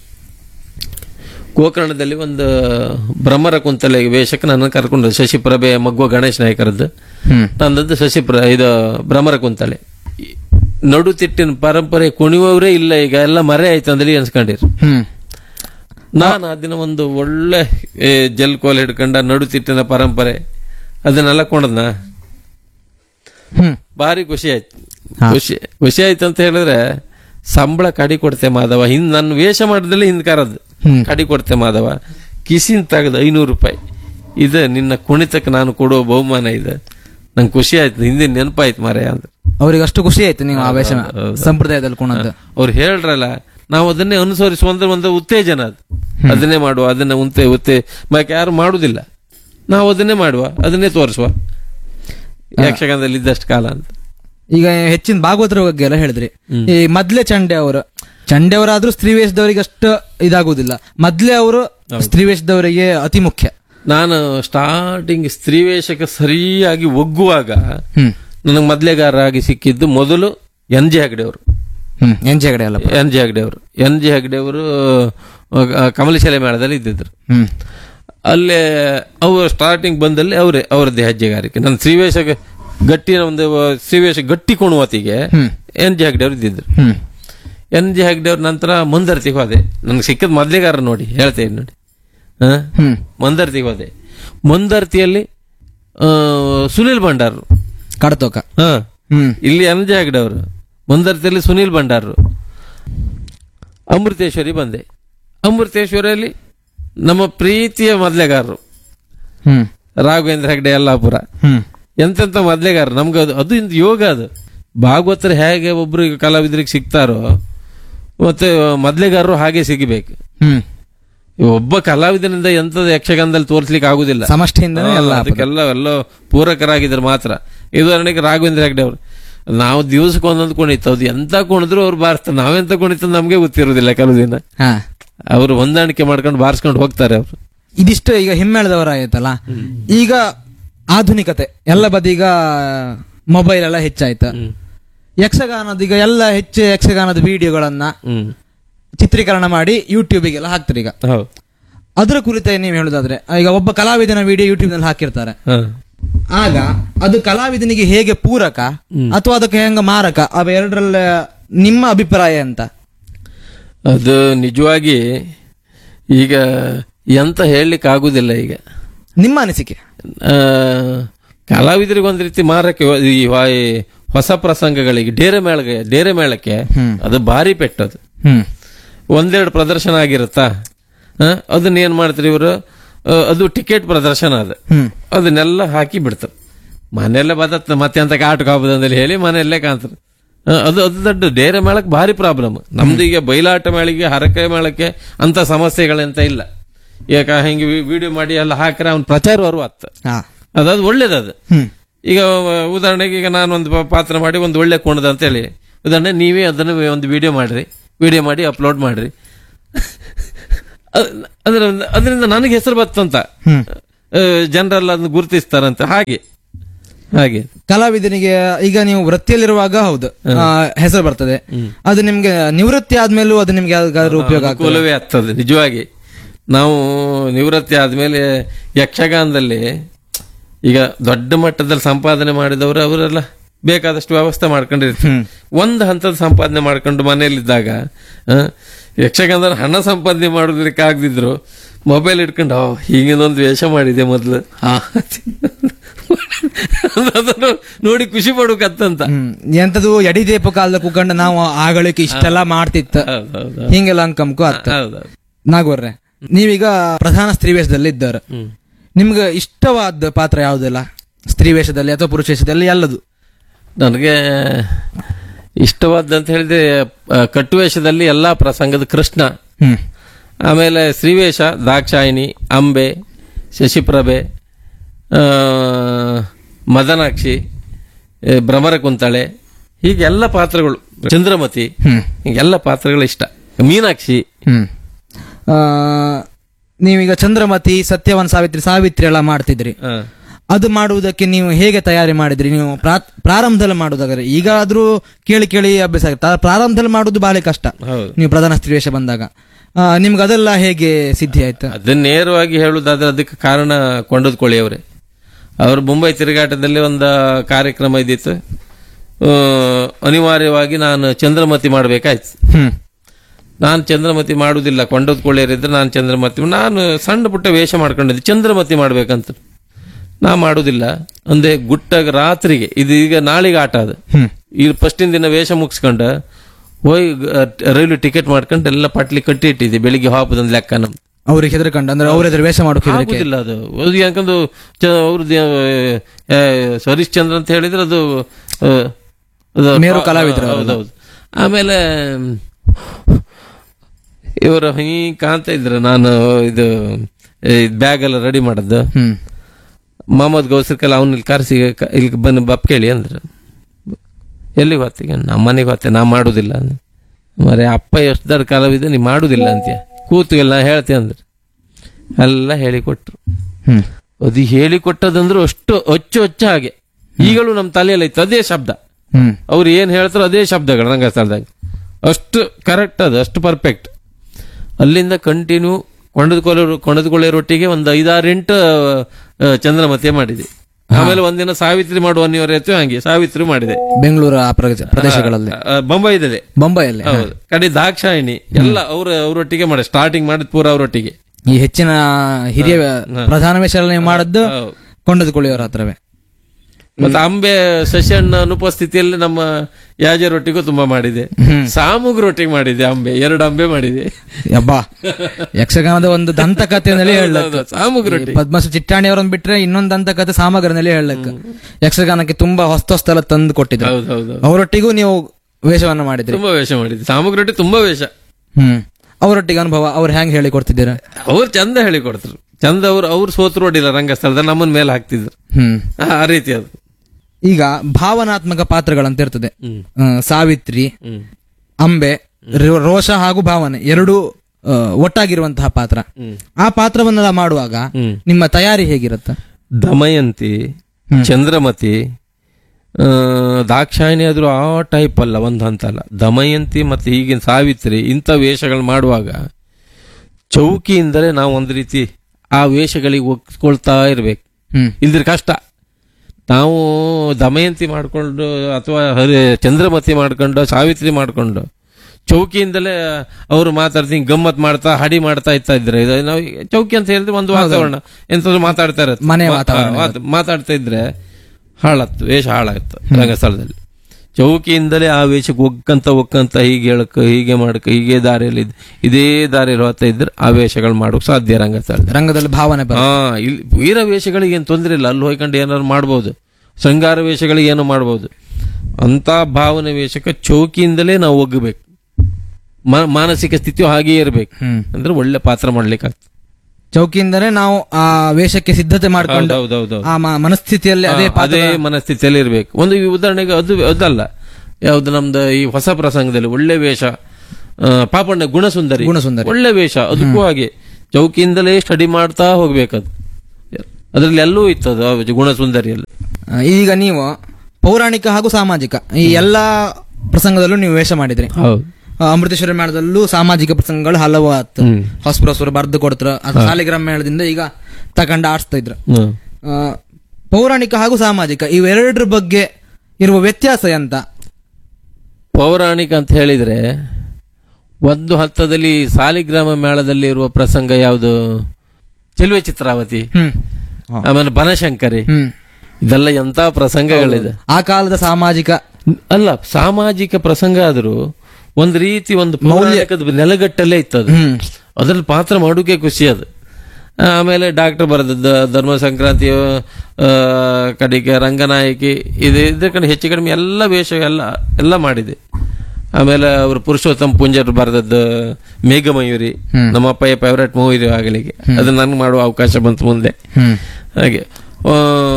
Speaker 2: ಗೋಕರ್ಣದಲ್ಲಿ ಒಂದು ಭ್ರಮರ ಕುಂತಲೆ ವೇಷಕ್ಕೆ ನನ್ನನ್ನು ಕರ್ಕೊಂಡು ಹೋದ್ರು. ಶಶಿಪ್ರಭೆ ಮಗ್ವ ಗಣೇಶ್ ನಾಯಕರದ್ದು
Speaker 1: ಹ್ಮ್
Speaker 2: ನಂದದ್ದು ಶಶಿಪ್ರ ಇದು ಭ್ರಮರ ಕುಂತಲೆ ಈ ನಡುತಿಟ್ಟಿನ ಪರಂಪರೆ ಕುಣಿಯುವವರೇ ಇಲ್ಲ ಈಗ ಎಲ್ಲ ಮರೆ ಆಯ್ತು ಅಂದ್ರೆ ಅನ್ಸ್ಕೊಂಡಿರು
Speaker 1: ಹ್ಮ್
Speaker 2: ನಾನು ಆ ದಿನ ಒಂದು ಒಳ್ಳೆ ಏ, ಜಲ್ ಕೋಲ್ ಹಿಡ್ಕೊಂಡ ನಡುತಿಟ್ಟಿನ ಪರಂಪರೆ ಅದನ್ನೆಲ್ಲ ಕೊಂಡದ್ನ
Speaker 1: ಹ್ಮ್
Speaker 2: ಭಾರಿ ಖುಷಿ ಆಯ್ತು
Speaker 1: ಹಾ.
Speaker 2: ಖುಷಿ ಖುಷಿ ಆಯ್ತು ಅಂತ ಹೇಳಿದ್ರೆ ಸಂಬಳ ಕಡಿ ಕೊಡ್ತೆ ಮಾಧವ ಹಿಂದ್ ನನ್ನ ವೇಷ ಮಾಡಿದಲ್ಲಿ ಹಿಂದ್ ಕರದ್
Speaker 1: ಹ್ಮ್
Speaker 2: ಕಡಿ ಕೊಡ್ತೆ ಮಾಧವ ಕಿಸಿನ್ ತೆಗೆದು ಐನೂರು ರೂಪಾಯಿ ಇದು ನಿನ್ನ ಕುಣಿತಕ್ಕೆ ನಾನು ಕೊಡುವ ಬಹುಮಾನ ಇದೆ ನಂಗೆ ಖುಷಿ ಆಯ್ತು ಹಿಂದಿನ ನೆನಪಾಯ್ತು ಮಾರೇ ಅಂತ
Speaker 1: ಅವ್ರಿಗೆ ಅಷ್ಟು ಖುಷಿ ಆಯ್ತು ನೀವು ಆ ವೇಷ
Speaker 2: ಹೌದು.
Speaker 1: ಸಂಪ್ರದಾಯದಲ್ಲಿ ಕುಣದ್ದು
Speaker 2: ಅವ್ರು ಹೇಳ್ರಲ್ಲ ನಾವು ಅದನ್ನೇ ಅನುಸರಿಸುವಂದ್ರೆ ಒಂದು ಉತ್ತೇಜನ ಅದು ಅದನ್ನೇ ಮಾಡುವ ಅದನ್ನ ಉಂತೆ ಉತ್ತೇ ಬಾಕಿ ಯಾರು ಮಾಡುದಿಲ್ಲ ನಾವು ಅದನ್ನೇ ಮಾಡುವ ಅದನ್ನೇ ತೋರಿಸುವ ಯಕ್ಷಗಾನದಲ್ಲಿ ಇದ್ದಷ್ಟು ಕಾಲ ಅಂತ
Speaker 1: ಈಗ ಹೆಚ್ಚಿನ ಭಾಗವತರ ಬಗ್ಗೆ ಎಲ್ಲ ಹೇಳಿದ್ರಿ ಈ ಮೊದ್ಲೇ ಚಂಡೆ ಅವರು ಚಂಡೆ ಅವರಾದ್ರೂ ಸ್ತ್ರೀ ವೇಷದವರಿಗೆ ಅಷ್ಟು ಇದಾಗುವುದಿಲ್ಲ ಮೊದ್ಲೇ ಅವರು ಸ್ತ್ರೀ ವೇಷದವರಿಗೆ ಅತಿ ಮುಖ್ಯ
Speaker 2: ನಾನು ಸ್ಟಾರ್ಟಿಂಗ್ ಸ್ತ್ರೀ ವೇಷಕ್ಕೆ ಸರಿಯಾಗಿ ಒಗ್ಗುವಾಗ
Speaker 1: ಹ್ಮ್
Speaker 2: ನನಗೆ ಮೊದಲೇಗಾರರಾಗಿ ಸಿಕ್ಕಿದ್ದು ಮೊದಲು ಎನ್ ಜಿ ಹೆಗ್ಡೆ ಅವರು
Speaker 1: ಹ್ಮ್ ಎಂಜೆ ಕಡೆ ಅಲ್ಲ
Speaker 2: ಎನ್ ಜಿ ಹೆಗ್ಡೆ ಅವರು ಎನ್ ಜಿ ಹೆಗ್ಡೆ ಅವರು ಕಮಲಶಾಲೆ ಮೇಳದಲ್ಲಿ ಇದ್ದಿದ್ರು
Speaker 1: ಹ್ಮ್
Speaker 2: ಅಲ್ಲೇ ಅವರು ಸ್ಟಾರ್ಟಿಂಗ್ ಬಂದಲ್ಲಿ ಅವರೇ ಅವರದ್ದೇ ಹೆಜ್ಜೆಗಾರಿಕೆ ನನ್ನ ಶ್ರೀವೇಶ ಗಟ್ಟಿನ ಒಂದು ಶ್ರೀವೇಶ ಗಟ್ಟಿ ಕೊಣುವತಿಗೆ
Speaker 1: ಹ್ಮ್
Speaker 2: ಎನ್ ಜಿ ಹೆಗ್ಡೆ ಅವ್ರು ಇದ್ದಿದ್ರು
Speaker 1: ಹ್ಮ್
Speaker 2: ಎನ್ ಜಿ ಹೆಗ್ಡೆ ಅವ್ರ ನಂತರ ಮಂದರ್ತಿಗೆ ಹೋದೆ ನನಗೆ ಸಿಕ್ಕದ ಮೊದಲಿಗಾರ ನೋಡಿ ಹೇಳ್ತೇನೆ ನೋಡಿ ಹಾ
Speaker 1: ಹ್ಮ್
Speaker 2: ಮಂದರ್ತಿಗೆ ಹೋದೆ ಮಂದರ್ತಿಯಲ್ಲಿ ಆ, ಸುನಿಲ್ ಭಂಡಾರರು
Speaker 1: ಕಡತೋಕ
Speaker 2: ಹಾ
Speaker 1: ಹ್ಮ್
Speaker 2: ಇಲ್ಲಿ ಎನ್ ಜಿ ಹೆಗ್ಡೆ ಅವರು ಮಂದರ್ತಿಯಲ್ಲಿ ಸುನಿಲ್ ಭಂಡಾರರು ಅಮೃತೇಶ್ವರಿ ಬಂದೆ ಅಮೃತೇಶ್ವರಿಯಲ್ಲಿ ನಮ್ಮ ಪ್ರೀತಿಯ ಮೊದಲೆಗಾರರು
Speaker 1: ಹ್ಮ್
Speaker 2: ರಾಘವೇಂದ್ರ ಹೆಗ್ಡೆ ಯಲ್ಲಾಪುರ
Speaker 1: ಹ್ಮ್
Speaker 2: ಎಂತೆಂತ ಮೊದಲೆಗಾರರು ನಮ್ಗೆ ಅದು ಅದು ಇಂದು ಯೋಗ ಅದು ಭಾಗವತರು ಹೇಗೆ ಒಬ್ರಿಗೆ ಕಲಾವಿದರಿಗೆ ಸಿಗ್ತಾರೋ ಮತ್ತೆ ಮೊದಲೆಗಾರರು ಹಾಗೆ ಸಿಗಬೇಕು
Speaker 1: ಹ್ಮ್
Speaker 2: ಒಬ್ಬ ಕಲಾವಿದನಿಂದ ಎಂತದ ಯಕ್ಷಗಾನದಲ್ಲಿ ತೋರಿಸ್ಲಿಕ್ಕೆ ಆಗುದಿಲ್ಲ
Speaker 1: ಸಮಷ್ಟಿಯಿಂದನೇ ಎಲ್ಲ
Speaker 2: ಹಾ, ಅದಕ್ಕೆಲ್ಲ ಎಲ್ಲ ಪೂರಕರಾಗಿದ್ದಾರೆ ಮಾತ್ರ ಉದಾಹರಣೆಗೆ ರಾಘವೇಂದ್ರ ಹೆಗ್ಡೆ ಅವರು ನಾವು ದಿವಸಕ್ಕೆ ಒಂದೊಂದು ಕುಣಿತು ಅದು ಎಂತ ಕುಣಿದ್ರು ಅವ್ರು ಬಾರಿಸ್ತಾರೆ ನಾವೆಂತ ಕುಣಿತ ನಮ್ಗೆ ಗೊತ್ತಿರೋದಿಲ್ಲ ಕೆಲವು ದಿನ
Speaker 1: ಹಾ
Speaker 2: ಅವರು ಹೊಂದಾಣಿಕೆ ಮಾಡ್ಕೊಂಡು ಬಾರಿಸ್ಕೊಂಡು ಹೋಗ್ತಾರೆ ಅವರು
Speaker 1: ಇದಿಷ್ಟು ಈಗ ಹಿಮ್ಮೇಳದವರಾಯ್ತಲ್ಲ ಈಗ ಆಧುನಿಕತೆ ಎಲ್ಲ ಬದೀಗ ಮೊಬೈಲ್ ಎಲ್ಲ ಹೆಚ್ಚಾಯ್ತು ಯಕ್ಷಗಾನದ ಈಗ ಎಲ್ಲ ಹೆಚ್ಚು ಯಕ್ಷಗಾನದ ವಿಡಿಯೋಗಳನ್ನ
Speaker 2: ಹ್ಮ್
Speaker 1: ಚಿತ್ರೀಕರಣ ಮಾಡಿ ಯೂಟ್ಯೂಬಿಗೆಲ್ಲ ಹಾಕ್ತಾರೆ ಈಗ
Speaker 2: ಹೌದು
Speaker 1: ಅದರ ಕುರಿತು ನೀವು ಹೇಳುದಾದ್ರೆ ಈಗ ಒಬ್ಬ ಕಲಾವಿದನ ವಿಡಿಯೋ ಯೂಟ್ಯೂಬ್ ನಲ್ಲಿ ಹಾಕಿರ್ತಾರೆ
Speaker 2: ಹಾ
Speaker 1: ಆಗ ಅದು ಕಲಾವಿದನಿಗೆ ಹೇಗೆ ಪೂರಕ ಅಥವಾ ಅದಕ್ಕೆ ಹೆಂಗ ಮಾರಕ ಅವ ಎರಡರಲ್ಲ ನಿಮ್ಮ ಅಭಿಪ್ರಾಯ ಅಂತ
Speaker 2: ಅದು ನಿಜವಾಗಿ ಈಗ ಎಂತ ಹೇಳಲಿಕ್ಕೆ ಆಗುದಿಲ್ಲ ಈಗ
Speaker 1: ನಿಮ್ಮ ಅನಿಸಿಕೆ
Speaker 2: ಆ, ಕಲಾವಿದರಿಗೆ ಒಂದ್ ರೀತಿ ಮಾರಕ್ಕೆ ಈ ವ- ಈ ಹೊಸ ಪ್ರಸಂಗಗಳಿಗೆ ಡೇರೆ ಮೇಳಗೆ ಡೇರೆ ಮೇಳಕ್ಕೆ
Speaker 1: ಹ್ಮ್.
Speaker 2: ಅದು ಭಾರಿ ಪೆಟ್ಟದು
Speaker 1: ಹ್ಮ್
Speaker 2: ಒಂದೆರಡು ಪ್ರದರ್ಶನ ಆಗಿರುತ್ತಾ ಆ, ಅದನ್ನ ಏನ್ ಮಾಡ್ತಾರೆ ಇವರು ಅದು ಟಿಕೆಟ್ ಪ್ರದರ್ಶನ ಅದು
Speaker 1: ಹ್ಮ್
Speaker 2: ಅದನ್ನೆಲ್ಲ ಹಾಕಿ ಬಿಡ್ತಾರೆ ಮನೆಯಲ್ಲೇ ಬದತ್ ಮತ್ತೆ ಅಂತ ಕಾಟಕ ಅಂತ ಹೇಳಿ ಮನೆಯಲ್ಲೇ ಕಾಣ್ತಾರೆ ಆ, ಅದು ಅದು ದೊಡ್ಡ ಡೇರೆ ಮೇಳಕ್ಕೆ ಭಾರಿ ಪ್ರಾಬ್ಲಮ್ ನಮ್ದು ಈಗ ಬಯಲಾಟ ಮೇಳಿಗೆ ಹರಕೆ ಮೇಳಕ್ಕೆ ಅಂತ ಸಮಸ್ಯೆಗಳಂತ ಇಲ್ಲ ಈಗ ಹಿಂಗೆ ವಿಡಿಯೋ ಮಾಡಿ ಎಲ್ಲ ಹಾಕಿದ್ರೆ ಅವ್ನ ಪ್ರಚಾರ ಬರುವ ಅತ್ತ
Speaker 1: ಹಾ
Speaker 2: ಅದಾದ ಒಳ್ಳೇದದು
Speaker 1: ಹ್ಮ್
Speaker 2: ಈಗ ಉದಾಹರಣೆಗೆ ಈಗ ನಾನು ಒಂದು ಪ- ಪಾತ್ರ ಮಾಡಿ ಒಂದು ಒಳ್ಳೆ ಕೋಣದ ಅಂತ ಹೇಳಿ ಉದಾಹರಣೆ ನೀವೇ ಅದನ್ನು ಒಂದು ವಿಡಿಯೋ ಮಾಡ್ರಿ ವಿಡಿಯೋ ಮಾಡಿ ಅಪ್ಲೋಡ್ ಮಾಡ್ರಿ ಅದ್- ಅದರ ಅದರಿಂದ ನನಗೆ ಹೆಸರು ಬತ್ತಂತ
Speaker 1: ಹ್ಮ್
Speaker 2: ಜನರೆಲ್ಲ ಅದನ್ನ ಗುರುತಿಸ್ತಾರಂತ ಹಾಗೆ ಹಾಗೆ
Speaker 1: ಕಲಾವಿದನಿಗೆ ಈಗ ನೀವು ವೃತ್ತಿಯಲ್ಲಿರುವಾಗ ಹೌದು ಆ, ಹೆಸರು ಬರ್ತದೆ ಅದು ನಿಮ್ಗೆ ನಿವೃತ್ತಿ ಆದ್ಮೇಲೂ ಅದು ನಿಮ್ಗೆ ಯಾವ್ದಾದ್ರು ಉಪಯೋಗ ಆಗ್ತದೆ
Speaker 2: ಅನುಕೂಲವೇ ಆಗ್ತದೆ ನಿಜವಾಗಿ ನಾವು ನಿವೃತ್ತಿ ಆದ್ಮೇಲೆ ಯಕ್ಷಗಾನದಲ್ಲಿ ಈಗ ದೊಡ್ಡ ಮಟ್ಟದಲ್ಲಿ ಸಂಪಾದನೆ ಮಾಡಿದವರು ಅವರೆಲ್ಲ ಬೇಕಾದಷ್ಟು ವ್ಯವಸ್ಥೆ ಮಾಡ್ಕೊಂಡಿರ್ತಾರೆ
Speaker 1: ಹ್ಮ್.
Speaker 2: ಒಂದು ಹಂತದ ಸಂಪಾದನೆ ಮಾಡ್ಕೊಂಡು ಮನೆಯಲ್ಲಿದ್ದಾಗ ಆ, ಯಕ್ಷಗಾನದಲ್ಲಿ ಹಣ ಸಂಪಾದನೆ ಮಾಡೋದಕ್ಕೆ ಆಗದಿದ್ರು ಮೊಬೈಲ್ ಇಟ್ಕೊಂಡು "ಓ, ಹೀಗಿನೊಂದು ವೇಷ ಮಾಡಿದೆ ಮೊದಲು ಅದನ್ನು ನೋಡಿ ಖುಷಿ ಪಡ್ಬೇಕಂತ
Speaker 1: ಹ್ಮ್ ಎಂತದು ಎಡಿದೇಪ ಕಾಲದ ಕುಕ್ಕಂಡ ನಾವು ಆಗಳಿಕೆ ಇಷ್ಟೆಲ್ಲ ಮಾಡ್ತಿತ್ತ
Speaker 2: ಹೌದೌದು
Speaker 1: ಹಿಂಗೆಲ್ಲ ಅನ್ಕಂಕು ಅತ್ತ
Speaker 2: ಹೌದೌದು
Speaker 1: ನಾಗೋರ್ರೆ ನೀವೀಗ ಪ್ರಧಾನ ಸ್ತ್ರೀ ವೇಷದಲ್ಲಿ ಇದ್ದಾರೆ
Speaker 2: ಹ್ಮ್
Speaker 1: ನಿಮ್ಗೆ ಇಷ್ಟವಾದ ಪಾತ್ರ ಯಾವುದಿಲ್ಲ ಸ್ತ್ರೀ ವೇಷದಲ್ಲಿ ಅಥವಾ ಪುರುಷ ವೇಷದಲ್ಲಿ ಎಲ್ಲದು
Speaker 2: ನನಗೆ ಇಷ್ಟವಾದಂತ ಹೇಳಿದ್ರೆ ಆ, ಕಟ್ಟುವೇಷದಲ್ಲಿ ಎಲ್ಲಾ ಪ್ರಸಂಗದ ಕೃಷ್ಣ
Speaker 1: ಹ್ಮ್
Speaker 2: ಆಮೇಲೆ ಶ್ರೀವೇಷ ದಾಕ್ಷಾಯಿಣಿ ಅಂಬೆ ಶಶಿಪ್ರಭೆ ಆ, ಮದನಾಕ್ಷಿ ಏ, ಭ್ರಮರ ಕುಂತಳೆ ಹೀಗೆ ಎಲ್ಲ ಪಾತ್ರಗಳು ಚಂದ್ರಮತಿ
Speaker 1: ಹ್ಮ್
Speaker 2: ಹೀಗೆಲ್ಲ ಪಾತ್ರಗಳು ಇಷ್ಟ ಮೀನಾಕ್ಷಿ
Speaker 1: ಹ್ಮ್ ಆ, ನೀವೀಗ ಚಂದ್ರಮತಿ ಸತ್ಯವನ್ ಸಾವಿತ್ರಿ ಸಾವಿತ್ರಿ ಎಲ್ಲ ಮಾಡ್ತಿದ್ರಿ
Speaker 2: ಆ,
Speaker 1: ಅದು ಮಾಡುವುದಕ್ಕೆ ನೀವು ಹೇಗೆ ತಯಾರಿ ಮಾಡಿದ್ರಿ ನೀವು ಪ್ರಾ- ಪ್ರಾರಂಭದಲ್ಲಿ ಮಾಡುವುದಾದ್ರೆ ಈಗ ಆದ್ರೂ ಕೇಳಿ ಕೇಳಿ ಅಭ್ಯಾಸ ಆಗುತ್ತೆ ಆ ಪ್ರಾರಂಭದಲ್ಲಿ ಮಾಡುವುದು ಬಹಳ ಕಷ್ಟ
Speaker 2: ಹೌದು
Speaker 1: ನೀವು ಪ್ರಧಾನ ಸ್ತ್ರೀ ವೇಷ ಬಂದಾಗ ಆ, ನಿಮ್ಗೆ ಅದೆಲ್ಲ ಹೇಗೆ ಸಿದ್ಧಿ ಆಯ್ತು
Speaker 2: ಅದನ್ನ ನೇರವಾಗಿ ಹೇಳುದಾದ್ರೆ ಅದಕ್ಕೆ ಕಾರಣ ಕೊಂಡದ್ಕೊಳ್ಳಿ ಅವರೇ ಅವರು ಮುಂಬೈ ತಿರುಗಾಟದಲ್ಲಿ ಒಂದು ಕಾರ್ಯಕ್ರಮ ಇದ್ದಿತ್ತು ಆ, ಅನಿವಾರ್ಯವಾಗಿ ನಾನು ಚಂದ್ರಮತಿ ಮಾಡಬೇಕಾಯ್ತು
Speaker 1: ಹ್ಮ್
Speaker 2: ನಾನು ಚಂದ್ರಮತಿ ಮಾಡುವುದಿಲ್ಲ ಕೊಂಡದ್ಕೊಳ್ಳಿಯರಿದ್ರೆ ನಾನು ಚಂದ್ರಮತಿ ನಾನು ಸಣ್ಣ ಪುಟ್ಟ ವೇಷ ಮಾಡ್ಕೊಂಡಿದ್ದೆ ಚಂದ್ರಮತಿ ಮಾಡ್ಬೇಕಂತ ನಾ ಮಾಡುವುದಿಲ್ಲ ಒಂದೇ ಗುಟ್ಟಾಗ ರಾತ್ರಿಗೆ ಇದು ಈಗ ನಾಳೆಗೆ ಆಟ ಅದು
Speaker 1: ಹ್ಮ್
Speaker 2: ಈಗ ಫಸ್ಟಿನ ದಿನ ವೇಷ ಮುಗಿಸ್ಕೊಂಡು ಹೋಗಿ ಆ, ರೈಲ್ವೆ ಟಿಕೆಟ್ ಮಾಡ್ಕೊಂಡು ಎಲ್ಲ ಪಟ್ಲಿ ಕಟ್ಟಿ ಇಟ್ಟಿದ್ದೆ ಬೆಳಿಗ್ಗೆ ಹಾಪದೊಂದು ಲೆಕ್ಕ ನಮ್ದು
Speaker 1: ಅವ್ರಿಗೆ ಹೆದರ್ಕಂಡು ಅಂದ್ರೆ ಅವ್ರ ಎದುರು ವೇಷ ಮಾಡೋಕೆ ಹೆದರಿಕೆ
Speaker 2: ಆಗುದಿಲ್ಲ ಅದು ಅದು ಯಾಕಂದ್ರೆ ಚ- ಅವ್ರದ್ದು ಆ, ಸರೀಶ್ ಚಂದ್ರ ಅಂತ ಹೇಳಿದ್ರೆ ಅದು ಆ, ಅದು
Speaker 1: ಮೇರು ಕಲಾವಿದ್ರು ಅವರು.
Speaker 2: ಹೌದೌದು ಆಮೇಲೆ ಇವರು ಹಿಂಗೆ ಕಾಣ್ತಾ ಇದ್ರು ನಾನು ಇದು ಬ್ಯಾಗ್ ಎಲ್ಲ ರೆಡಿ ಮಾಡದ್ದು
Speaker 1: ಹ್ಮ್
Speaker 2: ಮೊಹಮ್ಮದ್ ಗೌಸರ್ಕಲ್ ಅವ್ನ ಇಲ್ಲಿ ಕರೆಸಿ ಇಲ್ಲಿ ಬನ್ನಿ ಬಪ್ ಕೇಳಿ ಅಂದ್ರು ಎಲ್ಲಿಗೆ ಹೊತ್ತಿಗೆ ನಮ್ಮ ಮನೆಗೆ ಹೊತ್ತೆ ನಾ ಮಾಡುದಿಲ್ಲ ಅಂದೆ ಮರೆ ಅಪ್ಪ ಎಷ್ಟು ದೊಡ್ಡ ಕಾಲವಿದೆ ನೀ ಮಾಡುದಿಲ್ಲ ಅಂತೀಯ ಕೂತು ಎಲ್ಲ ಹೇಳ್ತೆ ಅಂದ್ರು ಎಲ್ಲ ಹೇಳಿಕೊಟ್ರು
Speaker 1: ಹ್ಮ್
Speaker 2: ಅದು ಹೇಳಿಕೊಟ್ಟದಂದ್ರು ಅಷ್ಟು ಅಚ್ಚು ಅಚ್ಚ ಹಾಗೆ ಈಗಲೂ ನಮ್ಮ ತಲೆಯಲ್ಲಿ ಐತೆ ಅದೇ ಶಬ್ದ
Speaker 1: ಹ್ಮ್
Speaker 2: ಅವ್ರು ಏನ್ ಹೇಳ್ತಾರೋ ಅದೇ ಶಬ್ದಗಳು ರಂಗಸ್ಥಳದಾಗ ಅಷ್ಟು ಕರೆಕ್ಟ್ ಅದು ಅಷ್ಟು ಪರ್ಫೆಕ್ಟ್ ಅಲ್ಲಿಂದ ಕಂಟಿನ್ಯೂ ಕೊಂಡದ್ಕೊಳ್ಳೋ ಕೊಂಡದ್ಕೊಳ್ಳೋರೊಟ್ಟಿಗೆ ಒಂದು ಐದಾರು ಎಂಟು ಆ, ಚಂದ್ರಮತಿ ಮಾಡಿದೆ ಆಮೇಲೆ ಒಂದಿನ ಸಾವಿತ್ರಿ ಮಾಡುವ ಅನಿವಾರ್ಯತೆ ಹಂಗೆ ಸಾವಿತ್ರಿ ಮಾಡಿದೆ
Speaker 1: ಬೆಂಗಳೂರು ಆ ಪ್ರದೇಶ- ಪ್ರದೇಶಗಳಲ್ಲಿ
Speaker 2: ಆ, ಬೊಂಬೈದಲ್ಲಿ
Speaker 1: ಬೊಂಬೈಯಲ್ಲಿ
Speaker 2: ಹೌದು ಕಡೆ ದಾಕ್ಷಾಯಿಣಿ ಎಲ್ಲ ಅವ್ರ ಅವರೊಟ್ಟಿಗೆ ಮಾಡಿ ಸ್ಟಾರ್ಟಿಂಗ್ ಮಾಡಿದ್ ಪೂರ ಅವರೊಟ್ಟಿಗೆ
Speaker 1: ಈ ಹೆಚ್ಚಿನ ಹಿರಿಯ ಪ್ರಧಾನ ವೇಷ ಎಲ್ಲ ನೀವು ಮಾಡದ್ದು
Speaker 2: ಹೌದು.
Speaker 1: ಕೊಂಡದ್ಕೊಳ್ಳಿಯವರ ಹತ್ರವೇ
Speaker 2: ಮತ್ತೆ ಅಂಬೆ ಶಶಿಯಣ್ಣ ಅನುಪಸ್ಥಿತಿಯಲ್ಲಿ ನಮ್ಮ ಯಾಜರೊಟ್ಟಿಗೂ ತುಂಬಾ ಮಾಡಿದೆ
Speaker 1: ಹ್ಮ್.
Speaker 2: ಸಾಮುಗ್ರೊಟ್ಟಿಗೆ ಮಾಡಿದೆ ಅಂಬೆ ಎರಡು ಅಂಬೆ ಮಾಡಿದೆ
Speaker 1: ಅಬ್ಬಾ ಯಕ್ಷಗಾನದ ಒಂದು ದಂತಕಥೆಯಲ್ಲಿ ಹೇಳಕ್
Speaker 2: ಸಾಮುಗ್ರೊಟ್ಟಿ
Speaker 1: ಪದ್ಮಶ್ರೀ ಚಿಟ್ಟಾಣಿಯವರನ್ನು ಬಿಟ್ರೆ ಇನ್ನೊಂದು ದಂತಕಥೆ ಸಾಮಗ್ರನಲ್ಲಿ ಹೇಳಕ್ ಯಕ್ಷಗಾನಕ್ಕೆ ತುಂಬಾ ಹೊಸ್ತ ಹೊಸ್ತೆಲ್ಲ ತಂದು ಕೊಟ್ಟಿದ್ರು
Speaker 2: ಹೌದು ಹೌದು
Speaker 1: ಅವರೊಟ್ಟಿಗೂ ನೀವು ವೇಷವನ್ನ ಮಾಡಿದ್ರಿ
Speaker 2: ತುಂಬಾ ವೇಷ ಮಾಡಿದೆ ಸಾಮುಗ್ರೊಟ್ಟಿ ತುಂಬಾ ವೇಷ
Speaker 1: ಹ್ಮ್ ಅವರೊಟ್ಟಿಗೆ ಅನುಭವ ಅವ್ರು ಹೆಂಗ್ ಹೇಳಿ ಕೊಡ್ತಿದ್ದೀರಾ
Speaker 2: ಅವ್ರು ಚಂದ ಹೇಳಿ ಕೊಡ್ತಾರೆ ಚಂದ ಅವ್ರು ಅವ್ರು ಸೋತು ನೋಡಿಲ್ಲ ರಂಗಸ್ಥಳದಲ್ಲಿ ನಮ್ಮನ್ ಮೇಲೆ ಹಾಕ್ತಿದ್ರು
Speaker 1: ಹ್ಮ್
Speaker 2: ಆ, ಆ ರೀತಿ ಅದು
Speaker 1: ಈಗ ಭಾವನಾತ್ಮಕ ಪಾತ್ರಗಳಂತ ಇರ್ತದೆ
Speaker 2: ಹ್ಮ್
Speaker 1: ಆ, ಸಾವಿತ್ರಿ
Speaker 2: ಹ್ಮ್
Speaker 1: ಅಂಬೆ ರೋ- ರೋಷ ಹಾಗೂ ಭಾವನೆ ಎರಡೂ ಆ, ಒಟ್ಟಾಗಿರುವಂತಹ ಪಾತ್ರ
Speaker 2: ಹ್ಮ್
Speaker 1: ಆ ಪಾತ್ರವನ್ನೆಲ್ಲ ಮಾಡುವಾಗ
Speaker 2: ಹ್ಮ್
Speaker 1: ನಿಮ್ಮ ತಯಾರಿ ಹೇಗಿರುತ್ತೆ
Speaker 2: ದಮಯಂತಿ
Speaker 1: ಹ್ಮ್.
Speaker 2: ಚಂದ್ರಮತಿ ಆ, ದಾಕ್ಷಾಯಿಣಿ ಆದ್ರೂ ಆ ಟೈಪ್ ಅಲ್ಲ ಒಂದು ಹಂತ ಅಲ್ಲ ದಮಯಂತಿ ಮತ್ತೆ ಈಗಿನ ಸಾವಿತ್ರಿ ಇಂಥ ವೇಷಗಳು ಮಾಡುವಾಗ ಚೌಕಿಯಿಂದಲೇ ನಾವು ಒಂದು ರೀತಿ ಆ ವೇಷಗಳಿಗೆ ಒಗ್ಸ್ಕೊಳ್ತಾ ಇರ್ಬೇಕು
Speaker 1: ಹ್ಮ್
Speaker 2: ಇಲ್ದಿರ ಕಷ್ಟ ನಾವು ದಮಯಂತಿ ಮಾಡ್ಕೊಂಡು ಅಥವಾ ಹರಿ ಚಂದ್ರಮತಿ ಮಾಡ್ಕೊಂಡು ಸಾವಿತ್ರಿ ಮಾಡ್ಕೊಂಡು ಚೌಕಿಯಿಂದಲೇ ಅವರು ಮಾತಾಡ್ತೀನಿ ಗಮ್ಮತ್ ಮಾಡ್ತಾ ಹಡಿ ಮಾಡ್ತಾ ಇತ್ತಾ ಇದ್ರೆ ಇದು ನಾವು ಚೌಕಿ ಅಂತ ಹೇಳಿದ್ರೆ ಒಂದು ವಾತಾವರಣ ಎಂತಾದ್ರು ಮಾತಾಡ್ತಾ ಇರತ್ತೆ
Speaker 1: ಮನೆ
Speaker 2: ಮಾ-
Speaker 1: ವಾತಾವರಣ
Speaker 2: ಆ, ಮಾತ್- ಮಾತಾಡ್ತಾ ಇದ್ರೆ ಹಾಳತ್ತು ವೇಷ ಹಾಳಾಗುತ್ತೆ ರಂಗಸ್ಥಳದಲ್ಲಿ ಚೌಕಿಯಿಂದಲೇ ಆ ವೇಷಕ್ಕೆ ಒಕ್ಕಂತ ಒಕ್ಕಂತ ಹೀಗೆ ಹೇಳಕ್ ಹೀಗೆ ಮಾಡಕ್ ಹೀಗೆ ದಾರಿಯಲ್ಲಿ ಇದ್- ಇದೇ ದಾರಿಯಲ್ಲಿ ಹೋಗ್ತಾ ಇದ್ರೆ ಆ ವೇಷಗಳು ಮಾಡೋಕ್ ಸಾಧ್ಯ ರಂಗಸ್ಥಳದಲ್ಲಿ
Speaker 1: ರಂಗದಲ್ಲಿ ಭಾವನೆ ಬರುತ್ತೆ.
Speaker 2: ಹಾ ಇಲ್ಲಿ ವೀರ ವೇಷಗಳಿಗೆ ಏನು ತೊಂದರೆ ಇಲ್ಲ ಅಲ್ಲಿ ಹೋಯ್ಕೊಂಡು ಏನಾದ್ರು ಮಾಡ್ಬೋದು ಶೃಂಗಾರ ವೇಷಗಳಿಗೆ ಏನೋ ಮಾಡ್ಬೋದು ಅಂತ ಭಾವನೆ ವೇಷಕ್ಕೆ ಚೌಕಿಯಿಂದಲೇ ನಾವು ಒಗ್ಗಬೇಕು ಮ- ಮಾನಸಿಕ ಸ್ಥಿತಿಯು ಹಾಗೆಯೇ ಇರಬೇಕು
Speaker 1: ಹ್ಮ್
Speaker 2: ಅಂದ್ರೆ ಒಳ್ಳೆ ಪಾತ್ರ ಮಾಡ್ಲಿಕ್ಕೆ
Speaker 1: ಚೌಕಿಯಿಂದಲೇ ನಾವು ಆ ವೇಷಕ್ಕೆ ಸಿದ್ಧತೆ ಮಾಡ್ಕೊಂಡು
Speaker 2: ಹೌದೌದು
Speaker 1: ಆ ಮ- ಮನಸ್ಥಿತಿಯಲ್ಲಿ ಅದೇ
Speaker 2: ಹಾ,
Speaker 1: ಪಾತ್ರ
Speaker 2: ಅದೇ ಮನಸ್ಥಿತಿಯಲ್ಲಿ ಇರಬೇಕು ಒಂದು ಈ ಉದಾಹರಣೆಗೆ ಅದು ಅದಲ್ಲ ಯಾವ್ದು ನಮ್ದು ಈ ಹೊಸ ಪ್ರಸಂಗದಲ್ಲಿ ಒಳ್ಳೆ ವೇಷ ಆ, ಪಾಪಣ್ಣ ಗುಣಸುಂದರಿ
Speaker 1: ಗುಣಸುಂದರಿ.
Speaker 2: ಒಳ್ಳೆ ವೇಷ ಅದಕ್ಕೂ ಹಾಗೆ ಚೌಕಿಯಿಂದಲೇ ಸ್ಟಡಿ ಮಾಡ್ತಾ ಹೋಗ್ಬೇಕದು ಅದ್ರಲ್ಲಿ ಎಲ್ಲೂ ಇತ್ತದು ಆ ಗುಣಸುಂದರಿಯಲ್ಲಿ
Speaker 1: ಆ, ಈಗ ನೀವು ಪೌರಾಣಿಕ ಹಾಗೂ ಸಾಮಾಜಿಕ ಈ ಎಲ್ಲಾ ಪ್ರಸಂಗದಲ್ಲೂ ನೀವು ವೇಷ ಮಾಡಿದ್ರಿ
Speaker 2: ಹೌದು
Speaker 1: ಆ, ಅಮೃತೇಶ್ವರ ಮೇಳದಲ್ಲೂ ಸಾಮಾಜಿಕ ಪ್ರಸಂಗಗಳು ಹಲವು ಆತು
Speaker 2: ಹ್ಮ್.
Speaker 1: ಹೊಸಬ್ರಸ್ವರು ಬರ್ದು ಕೊಡ್ತಾರ ಅದು ಸಾಲಿಗ್ರಾಮ ಮೇಳದಿಂದ ಈಗ ತಕೊಂಡ ಆಡಿಸ್ತಾ ಇದ್ರು
Speaker 2: ಹ್ಮ್.
Speaker 1: ಆ, ಪೌರಾಣಿಕ ಹಾಗೂ ಸಾಮಾಜಿಕ ಇವೆರಡರ ಬಗ್ಗೆ ಇರುವ ವ್ಯತ್ಯಾಸ ಎಂತ
Speaker 2: ಪೌರಾಣಿಕ ಅಂತ ಹೇಳಿದ್ರೆ ಒಂದು ಹಂತದಲ್ಲಿ ಸಾಲಿಗ್ರಾಮ ಮೇಳದಲ್ಲಿ ಇರುವ ಪ್ರಸಂಗ ಯಾವುದು ಚೆಲುವೆ ಚಿತ್ರಾವತಿ
Speaker 1: ಹ್ಮ್
Speaker 2: ಆಮೇಲೆ ಬನಶಂಕರಿ
Speaker 1: ಹ್ಮ್
Speaker 2: ಇದೆಲ್ಲ ಎಂತ ಪ್ರಸಂಗಗಳಿದೆ
Speaker 1: ಆ ಕಾಲದ ಸಾಮಾಜಿಕ
Speaker 2: ಅಲ್ಲ ಸಾಮಾಜಿಕ ಪ್ರಸಂಗ ಆದರೂ ಒಂದು ರೀತಿ ಒಂದು ಮೌಲ್ಯಕದ ನೆಲಗಟ್ಟಲ್ಲೇ ಇತ್ತದು
Speaker 1: ಹ್ಮ್
Speaker 2: ಅದ್ರಲ್ಲಿ ಪಾತ್ರ ಮಾಡೋಕೆ ಖುಷಿ ಅದು ಆಮೇಲೆ ಡಾಕ್ಟರ್ ಬರೆದದ್ದು ಧರ್ಮ ಸಂಕ್ರಾಂತಿ ಆ, ಕಡೆಗೆ ರಂಗನಾಯಕಿ ಇದು ಇದ್ರ ಕಡೆ ಹೆಚ್ಚು ಕಡಿಮೆ ಎಲ್ಲ ವೇಷ ಎಲ್ಲ ಎಲ್ಲ ಮಾಡಿದೆ ಆಮೇಲೆ ಅವರು ಪುರುಷೋತ್ತಮ ಪುಂಜರು ಬರೆದದ್ದು ಮೇಘಮಯೂರಿ ನಮ್ಮ ಅಪ್ಪಯ್ಯ ಫೇವ್ರೇಟ್ ಮೂವಿ ಆಗಲಿಕ್ಕೆ ಅದನ್ನ ನನ್ಗೆ ಮಾಡುವ ಅವಕಾಶ ಬಂತು ಮುಂದೆ
Speaker 1: ಹ್ಮ್
Speaker 2: ಹಾಗೆ ಆ,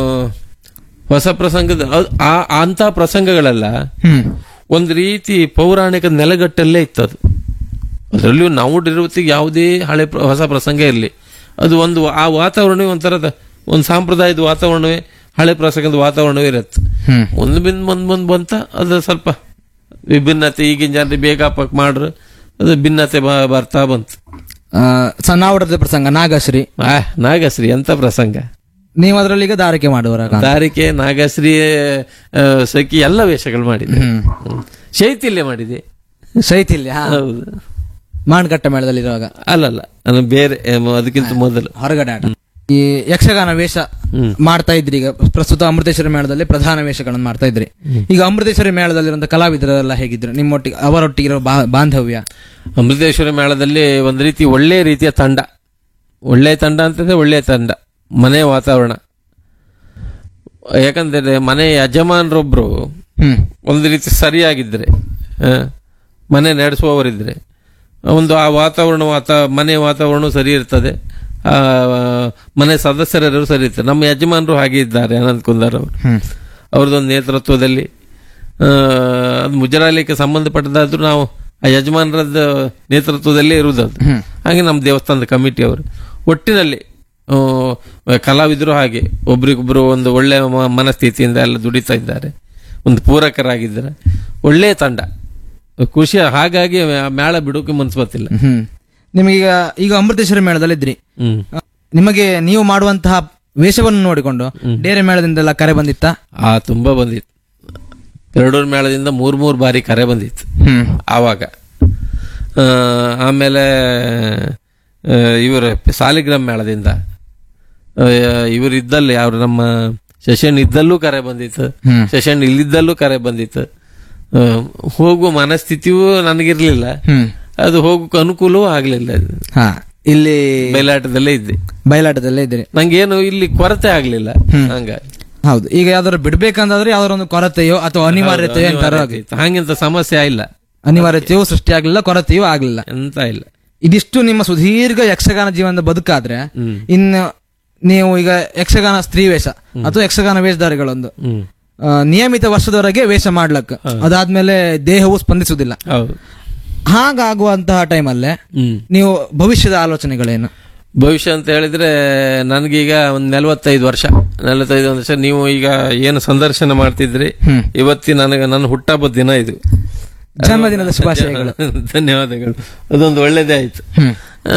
Speaker 2: ಹೊಸ ಪ್ರಸಂಗದ ಅದ್- ಆ ಅಂತ ಪ್ರಸಂಗಗಳೆಲ್ಲ
Speaker 1: ಹ್ಮ್
Speaker 2: ಒಂದು ರೀತಿ ಪೌರಾಣಿಕ ನೆಲಗಟ್ಟಲ್ಲೇ ಇತ್ತದು ಅದರಲ್ಲಿಯೂ ನಾವು ಇರುವತ್ತಿಗೆ ಯಾವುದೇ ಹಳೆ ಪ್ರ- ಹೊಸ ಪ್ರಸಂಗ ಇರಲಿ ಅದು ಒಂದು ಆ ವಾತಾವರಣವೇ ಒಂಥರದ ಒಂದು ಸಾಂಪ್ರದಾಯದ ವಾತಾವರಣವೇ ಹಳೆ ಪ್ರಸಂಗದ ವಾತಾವರಣವೇ ಇರುತ್ತೆ
Speaker 1: ಹ್ಮ್
Speaker 2: ಒಂದು ಬಿಂದು ಮುಂದ್ ಮುಂದ್ ಬಂತ ಅದು ಸ್ವಲ್ಪ ವಿಭಿನ್ನತೆ ಈಗಿನ ಜನರಿಗೆ ಬೇಕಾಪಕ್ ಮಾಡ್ರು ಅದು ಭಿನ್ನತೆ ಬ- ಬರ್ತಾ ಬಂತು
Speaker 1: ಆ, ಸಣ್ಣಾವಡದ ಪ್ರಸಂಗ ನಾಗಶ್ರೀ
Speaker 2: ಆ ನಾಗಶ್ರೀ ಎಂತ ಪ್ರಸಂಗ
Speaker 1: ನೀವು ಅದರಲ್ಲಿ ಈಗ ದಾರಿಕೆ ಮಾಡುವರ
Speaker 2: ದಾರಿಕೆ ನಾಗಶ್ರೀ ಆ, ಸಖಿ ಎಲ್ಲ ವೇಷಗಳು ಮಾಡಿದೆ
Speaker 1: ಹ್ಮ್
Speaker 2: ಹ್ಮ್. ಶೈಥಿಲ್ಯ ಮಾಡಿದೆ
Speaker 1: ಶೈಥಿಲ್ಯ ಹಾ.
Speaker 2: ಹೌದು
Speaker 1: ಮಾನ್ಕಟ್ಟ ಮೇಳದಲ್ಲಿ ಇರುವಾಗ
Speaker 2: ಅಲ್ಲಲ್ಲ ಅದು ಬೇರೆ ಏಮ್, ಅದಕ್ಕಿಂತ ಮೊದಲು
Speaker 1: ಹೊರಗಡೆ ಆಟ ಈ ಯಕ್ಷಗಾನ ವೇಷ ಮಾಡ್ತಾ ಇದ್ರಿ ಈಗ ಪ್ರಸ್ತುತ ಅಮೃತೇಶ್ವರಿ ಮೇಳದಲ್ಲಿ ಪ್ರಧಾನ ವೇಷಗಳನ್ನು ಮಾಡ್ತಾ ಇದ್ರಿ ಈಗ ಅಮೃತೇಶ್ವರಿ ಮೇಳದಲ್ಲಿರುವಂತ ಕಲಾವಿದರೆಲ್ಲ ಹೇಗಿದ್ರು ನಿಮ್ಮೊಟ್ಟಿಗೆ ಅವರೊಟ್ಟಿಗೆ ಇರೋ ಬಾ- ಬಾಂಧವ್ಯ
Speaker 2: ಅಮೃತೇಶ್ವರಿ ಮೇಳದಲ್ಲಿ ಒಂದು ರೀತಿ ಒಳ್ಳೆ ರೀತಿಯ ತಂಡ ಒಳ್ಳೆ ತಂಡ ಅಂತಂದ್ರೆ ಒಳ್ಳೆ ತಂಡ ಮನೆ ವಾತಾವರಣ ಯಾಕಂದ್ರೆ ಮನೆ ಯಜಮಾನರೊಬ್ರು
Speaker 1: ಹ್ಮ್
Speaker 2: ಒಂದು ರೀತಿ ಸರಿಯಾಗಿದ್ರೆ ಆ, ಮನೆ ನಡೆಸುವವರಿದ್ರೆ ಒಂದು ಆ ವಾತಾವರಣ ವಾತ ಮನೆ ವಾತಾವರಣ ಸರಿ ಇರ್ತದೆ ಆ ಮನೆ ಸದಸ್ಯರೆಲ್ಲರೂ ಸರಿ ಇರ್ತಾರೆ ನಮ್ಮ ಯಜಮಾನರು ಹಾಗೆ ಇದ್ದಾರೆ ಅನಂತ್ ಕುಂದಾರ್ ಅವರು
Speaker 1: ಹ್ಮ್
Speaker 2: ಅವ್ರದ್ದೊಂದು ನೇತೃತ್ವದಲ್ಲಿ ಆ, ಅದು ಮುಜರಾಲಿಕ್ಕೆ ಸಂಬಂಧಪಟ್ಟದಾದ್ರೂ ನಾವು ಆ ಯಜಮಾನರದ ನೇತೃತ್ವದಲ್ಲೇ ಇರುವುದದು ಹಾಗೆ ನಮ್ಮ ದೇವಸ್ಥಾನದ ಕಮಿಟಿ ಅವರು ಒಟ್ಟಿನಲ್ಲಿ ಆ, ಕಲಾವಿದರು ಹಾಗೆ ಒಬ್ರಿಗೊಬ್ರು ಒಂದು ಒಳ್ಳೆಯ ಮ- ಮನಸ್ಥಿತಿಯಿಂದ ಎಲ್ಲ ದುಡಿತಾ ಇದ್ದಾರೆ ಒಂದು ಪೂರಕರಾಗಿದ್ದಾರೆ ಒಳ್ಳೆಯ ತಂಡ ಖುಷಿ ಹಾಗಾಗಿ ಆ ಮೇಳ ಬಿಡೋಕೆ ಮನ್ಸು ಬರ್ತಿಲ್ಲ
Speaker 1: ಹ್ಮ್ ನಿಮಗೀಗ ಈಗ ಅಮೃತೇಶ್ವರಿ ಮೇಳದಲ್ಲಿ ಇದ್ರಿ
Speaker 2: ಹ್ಮ್
Speaker 1: ಆ, ನಿಮಗೆ ನೀವು ಮಾಡುವಂತಹ ವೇಷವನ್ನು ನೋಡಿಕೊಂಡು ಡೇರೆ ಮೇಳದಿಂದೆಲ್ಲ ಕರೆ ಬಂದಿತ್ತ
Speaker 2: ಆ ತುಂಬಾ ಬಂದಿತ್ತು ಎರಡೂರು ಮೇಳದಿಂದ ಮೂರ್ ಮೂರ್ ಬಾರಿ ಕರೆ ಬಂದಿತ್ತು
Speaker 1: ಹ್ಮ್
Speaker 2: ಆವಾಗ ಆ, ಆಮೇಲೆ ಇವರು ಸಾಲಿಗ್ರಾಮ್ ಮೇಳದಿಂದ ಇವರು ಇದ್ದಲ್ಲಿ ಅವ್ರು ನಮ್ಮ ಶಶನ್ ಇದ್ದಲ್ಲೂ ಕರೆ ಬಂದಿತ್ತು
Speaker 1: ಹ್ಮ್.
Speaker 2: ಶಶನ್ ಇಲ್ಲಿದ್ದಲ್ಲೂ ಕರೆ ಬಂದಿತ್ತು ಆ, ಹೋಗುವ ಮನಸ್ಥಿತಿಯೂ ನನಗಿರ್ಲಿಲ್ಲ
Speaker 1: ಹ್ಮ್
Speaker 2: ಅದು ಹೋಗೋಕೆ ಅನುಕೂಲವೂ ಆಗ್ಲಿಲ್ಲ
Speaker 1: ಹಾ ಇಲ್ಲಿ
Speaker 2: ಬಯಲಾಟದಲ್ಲೇ ಇದ್ದೆ
Speaker 1: ಬಯಲಾಟದಲ್ಲೇ ಇದ್ರಿ
Speaker 2: ನಂಗೇನು ಇಲ್ಲಿ ಕೊರತೆ ಆಗ್ಲಿಲ್ಲ ಹಂಗಾಗಿ
Speaker 1: ಹೌದು ಈಗ ಯಾವ್ದಾದ್ರು ಬಿಡ್ಬೇಕಂತಾದ್ರೆ ಯಾವ್ದಾರ ಒಂದು ಕೊರತೆಯೋ ಅಥವಾ ಅನಿವಾರ್ಯತೆಯೋ ಅಂತಾರೋ ಆಗಿ
Speaker 2: ಹಂಗಿಂತ ಸಮಸ್ಯೆ ಇಲ್ಲ
Speaker 1: ಅನಿವಾರ್ಯತೆಯೋ ಸೃಷ್ಟಿ ಆಗ್ಲಿಲ್ಲ ಕೊರತೆಯೂ ಆಗ್ಲಿಲ್ಲ
Speaker 2: ಎಂತ ಇಲ್ಲ
Speaker 1: ಇದಿಷ್ಟು ನಿಮ್ಮ ಸುದೀರ್ಘ ಯಕ್ಷಗಾನ ಜೀವನದ ಬದುಕಾದ್ರೆ
Speaker 2: ಹ್ಮ್.
Speaker 1: ಇನ್ನು ನೀವು ಈಗ ಯಕ್ಷಗಾನ ಸ್ತ್ರೀ ವೇಷ ಅಥವಾ ಯಕ್ಷಗಾನ ವೇಷಧಾರಿಗಳೊಂದು
Speaker 2: ಹ್ಮ್
Speaker 1: ಆ, ನಿಯಮಿತ ವರ್ಷದವರೆಗೆ ವೇಷ ಮಾಡ್ಲಕ್ ಅದಾದ್ಮೇಲೆ ದೇಹವು ಸ್ಪಂದಿಸುವುದಿಲ್ಲ
Speaker 2: ಹೌದು
Speaker 1: ಹಾಗಾಗುವಂತಹ ಟೈಮಲ್ಲೇ
Speaker 2: ಹ್ಮ್
Speaker 1: ನೀವು ಭವಿಷ್ಯದ ಆಲೋಚನೆಗಳೇನು
Speaker 2: ಭವಿಷ್ಯ ಅಂತ ಹೇಳಿದ್ರೆ ನನಗೀಗ ಒಂದು ನಲವತ್ತೈದು ವರ್ಷ ನಲವತ್ತೈದು ವರ್ಷ ನೀವು ಈಗ ಏನು ಸಂದರ್ಶನ ಮಾಡ್ತಿದ್ರಿ
Speaker 1: ಹ್ಮ್.
Speaker 2: ಇವತ್ತಿ ನನಗೆ ನನ್ನ ಹುಟ್ಟಹಬ್ಬದ ದಿನ ಇದು
Speaker 1: ಜನ್ಮದಿನದ ಶುಭಾಶಯಗಳು
Speaker 2: ಧನ್ಯವಾದಗಳು ಅದೊಂದು ಒಳ್ಳೇದೇ ಆಯ್ತು
Speaker 1: ಹ್ಮ್
Speaker 2: ಆ,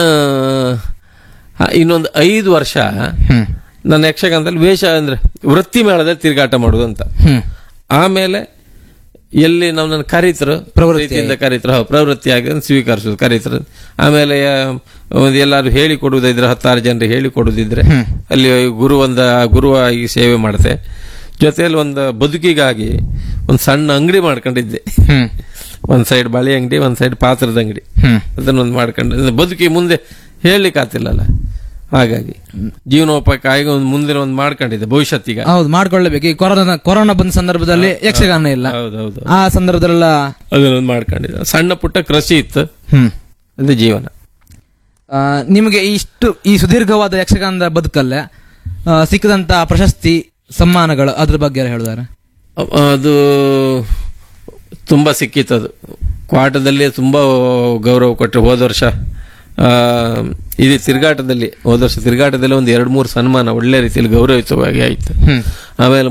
Speaker 2: ಹ, ಇನ್ನೊಂದು ಐದು ವರ್ಷ
Speaker 1: ಹ್ಮ್
Speaker 2: ನನ್ನ ಯಕ್ಷಗಾನದಲ್ಲಿ ವೇಷ ಅಂದ್ರೆ ವೃತ್ತಿ ಮೇಳದಲ್ಲಿ ತಿರುಗಾಟ ಮಾಡುದು ಅಂತ
Speaker 1: ಹ್ಮ್
Speaker 2: ಆಮೇಲೆ ಎಲ್ಲಿ ನಮ್ಮನ್ನು ಕರೀತರು ಪ್ರವೃತ್ತಿಯಿಂದ ಕರೀತರು ಹೌದು ಪ್ರವೃತ್ತಿಯಾಗಿ ಅದನ್ನ ಸ್ವೀಕರಿಸೋದು ಕರೀತರು ಆಮೇಲೆ ಆ, ಒಂದು ಎಲ್ಲಾರು ಹೇಳಿ ಕೊಡುವುದಿದ್ರೆ ಹತ್ತಾರು ಜನರಿಗೆ ಹೇಳಿ ಕೊಡುವುದಿದ್ರೆ ಅಲ್ಲಿ ಗುರು ಒಂದ ಗುರುವಾಗಿ ಸೇವೆ ಮಾಡುತ್ತೆ ಜೊತೆಯಲ್ಲಿ ಒಂದು ಬದುಕಿಗಾಗಿ ಒಂದು ಸಣ್ಣ ಅಂಗಡಿ ಮಾಡ್ಕೊಂಡಿದ್ದೆ
Speaker 1: ಹ್ಮ್
Speaker 2: ಒಂದ್ ಸೈಡ್ ಬಳಿ ಅಂಗಡಿ ಒಂದ್ ಸೈಡ್ ಪಾತ್ರದ ಅಂಗಡಿ
Speaker 1: ಹ್ಮ್
Speaker 2: ಅದನ್ನೊಂದು ಮಾಡ್ಕೊಂಡು ಬದುಕಿ ಮುಂದೆ ಹೇಳಲಿಕ್ಕೆ ಆಗ್ತಿಲ್ಲಲ್ಲ ಹಾಗಾಗಿ ಜೀವನೋಪಾಯಕ್ಕಾಗಿ ಒಂದು ಮುಂದಿನ ಒಂದು ಮಾಡ್ಕೊಂಡಿದ್ದೆ ಭವಿಷ್ಯತ್ತಿಗ
Speaker 1: ಹೌದು ಮಾಡ್ಕೊಳ್ಳೇಬೇಕು ಈ ಕೊರೋನಾ ಕೊರೋನಾ ಬಂದ ಸಂದರ್ಭದಲ್ಲಿ ಯಕ್ಷಗಾನ ಇಲ್ಲ
Speaker 2: ಹೌದೌದು
Speaker 1: ಆ ಸಂದರ್ಭದಲ್ಲೆಲ್ಲ
Speaker 2: ಅದನ್ನೊಂದು ಮಾಡ್ಕೊಂಡಿದ್ದೆ ಸಣ್ಣ ಪುಟ್ಟ ಕೃಷಿ ಇತ್ತು
Speaker 1: ಹ್ಮ್
Speaker 2: ಅದು ಜೀವನ
Speaker 1: ಆ, ನಿಮಗೆ ಇಷ್ಟು ಈ ಸುದೀರ್ಘವಾದ ಯಕ್ಷಗಾನದ ಬದುಕಲ್ಲೇ ಆ, ಸಿಕ್ಕದಂತ ಪ್ರಶಸ್ತಿ ಸಮ್ಮಾನಗಳು ಅದ್ರ ಬಗ್ಗೆ ಯಾರು ಹೇಳಿದಾರೆ
Speaker 2: ಅ- ಅದು ತುಂಬಾ ಸಿಕ್ಕಿತ್ತದು ಕ್ವಾಟದಲ್ಲಿ ತುಂಬಾ ಗೌರವ ಕೊಟ್ಟರು ಹೋದ ವರ್ಷ ಆ, ಇದು ತಿರುಗಾಟದಲ್ಲಿ ಹೋದ ವರ್ಷ ತಿರುಗಾಟದಲ್ಲಿ ಒಂದು ಎರಡು ಮೂರು ಸನ್ಮಾನ ಒಳ್ಳೆ ರೀತಿಯಲ್ಲಿ ಗೌರವಿತವಾಗಿ ಆಯ್ತು
Speaker 1: ಹ್ಮ್
Speaker 2: ಆಮೇಲೆ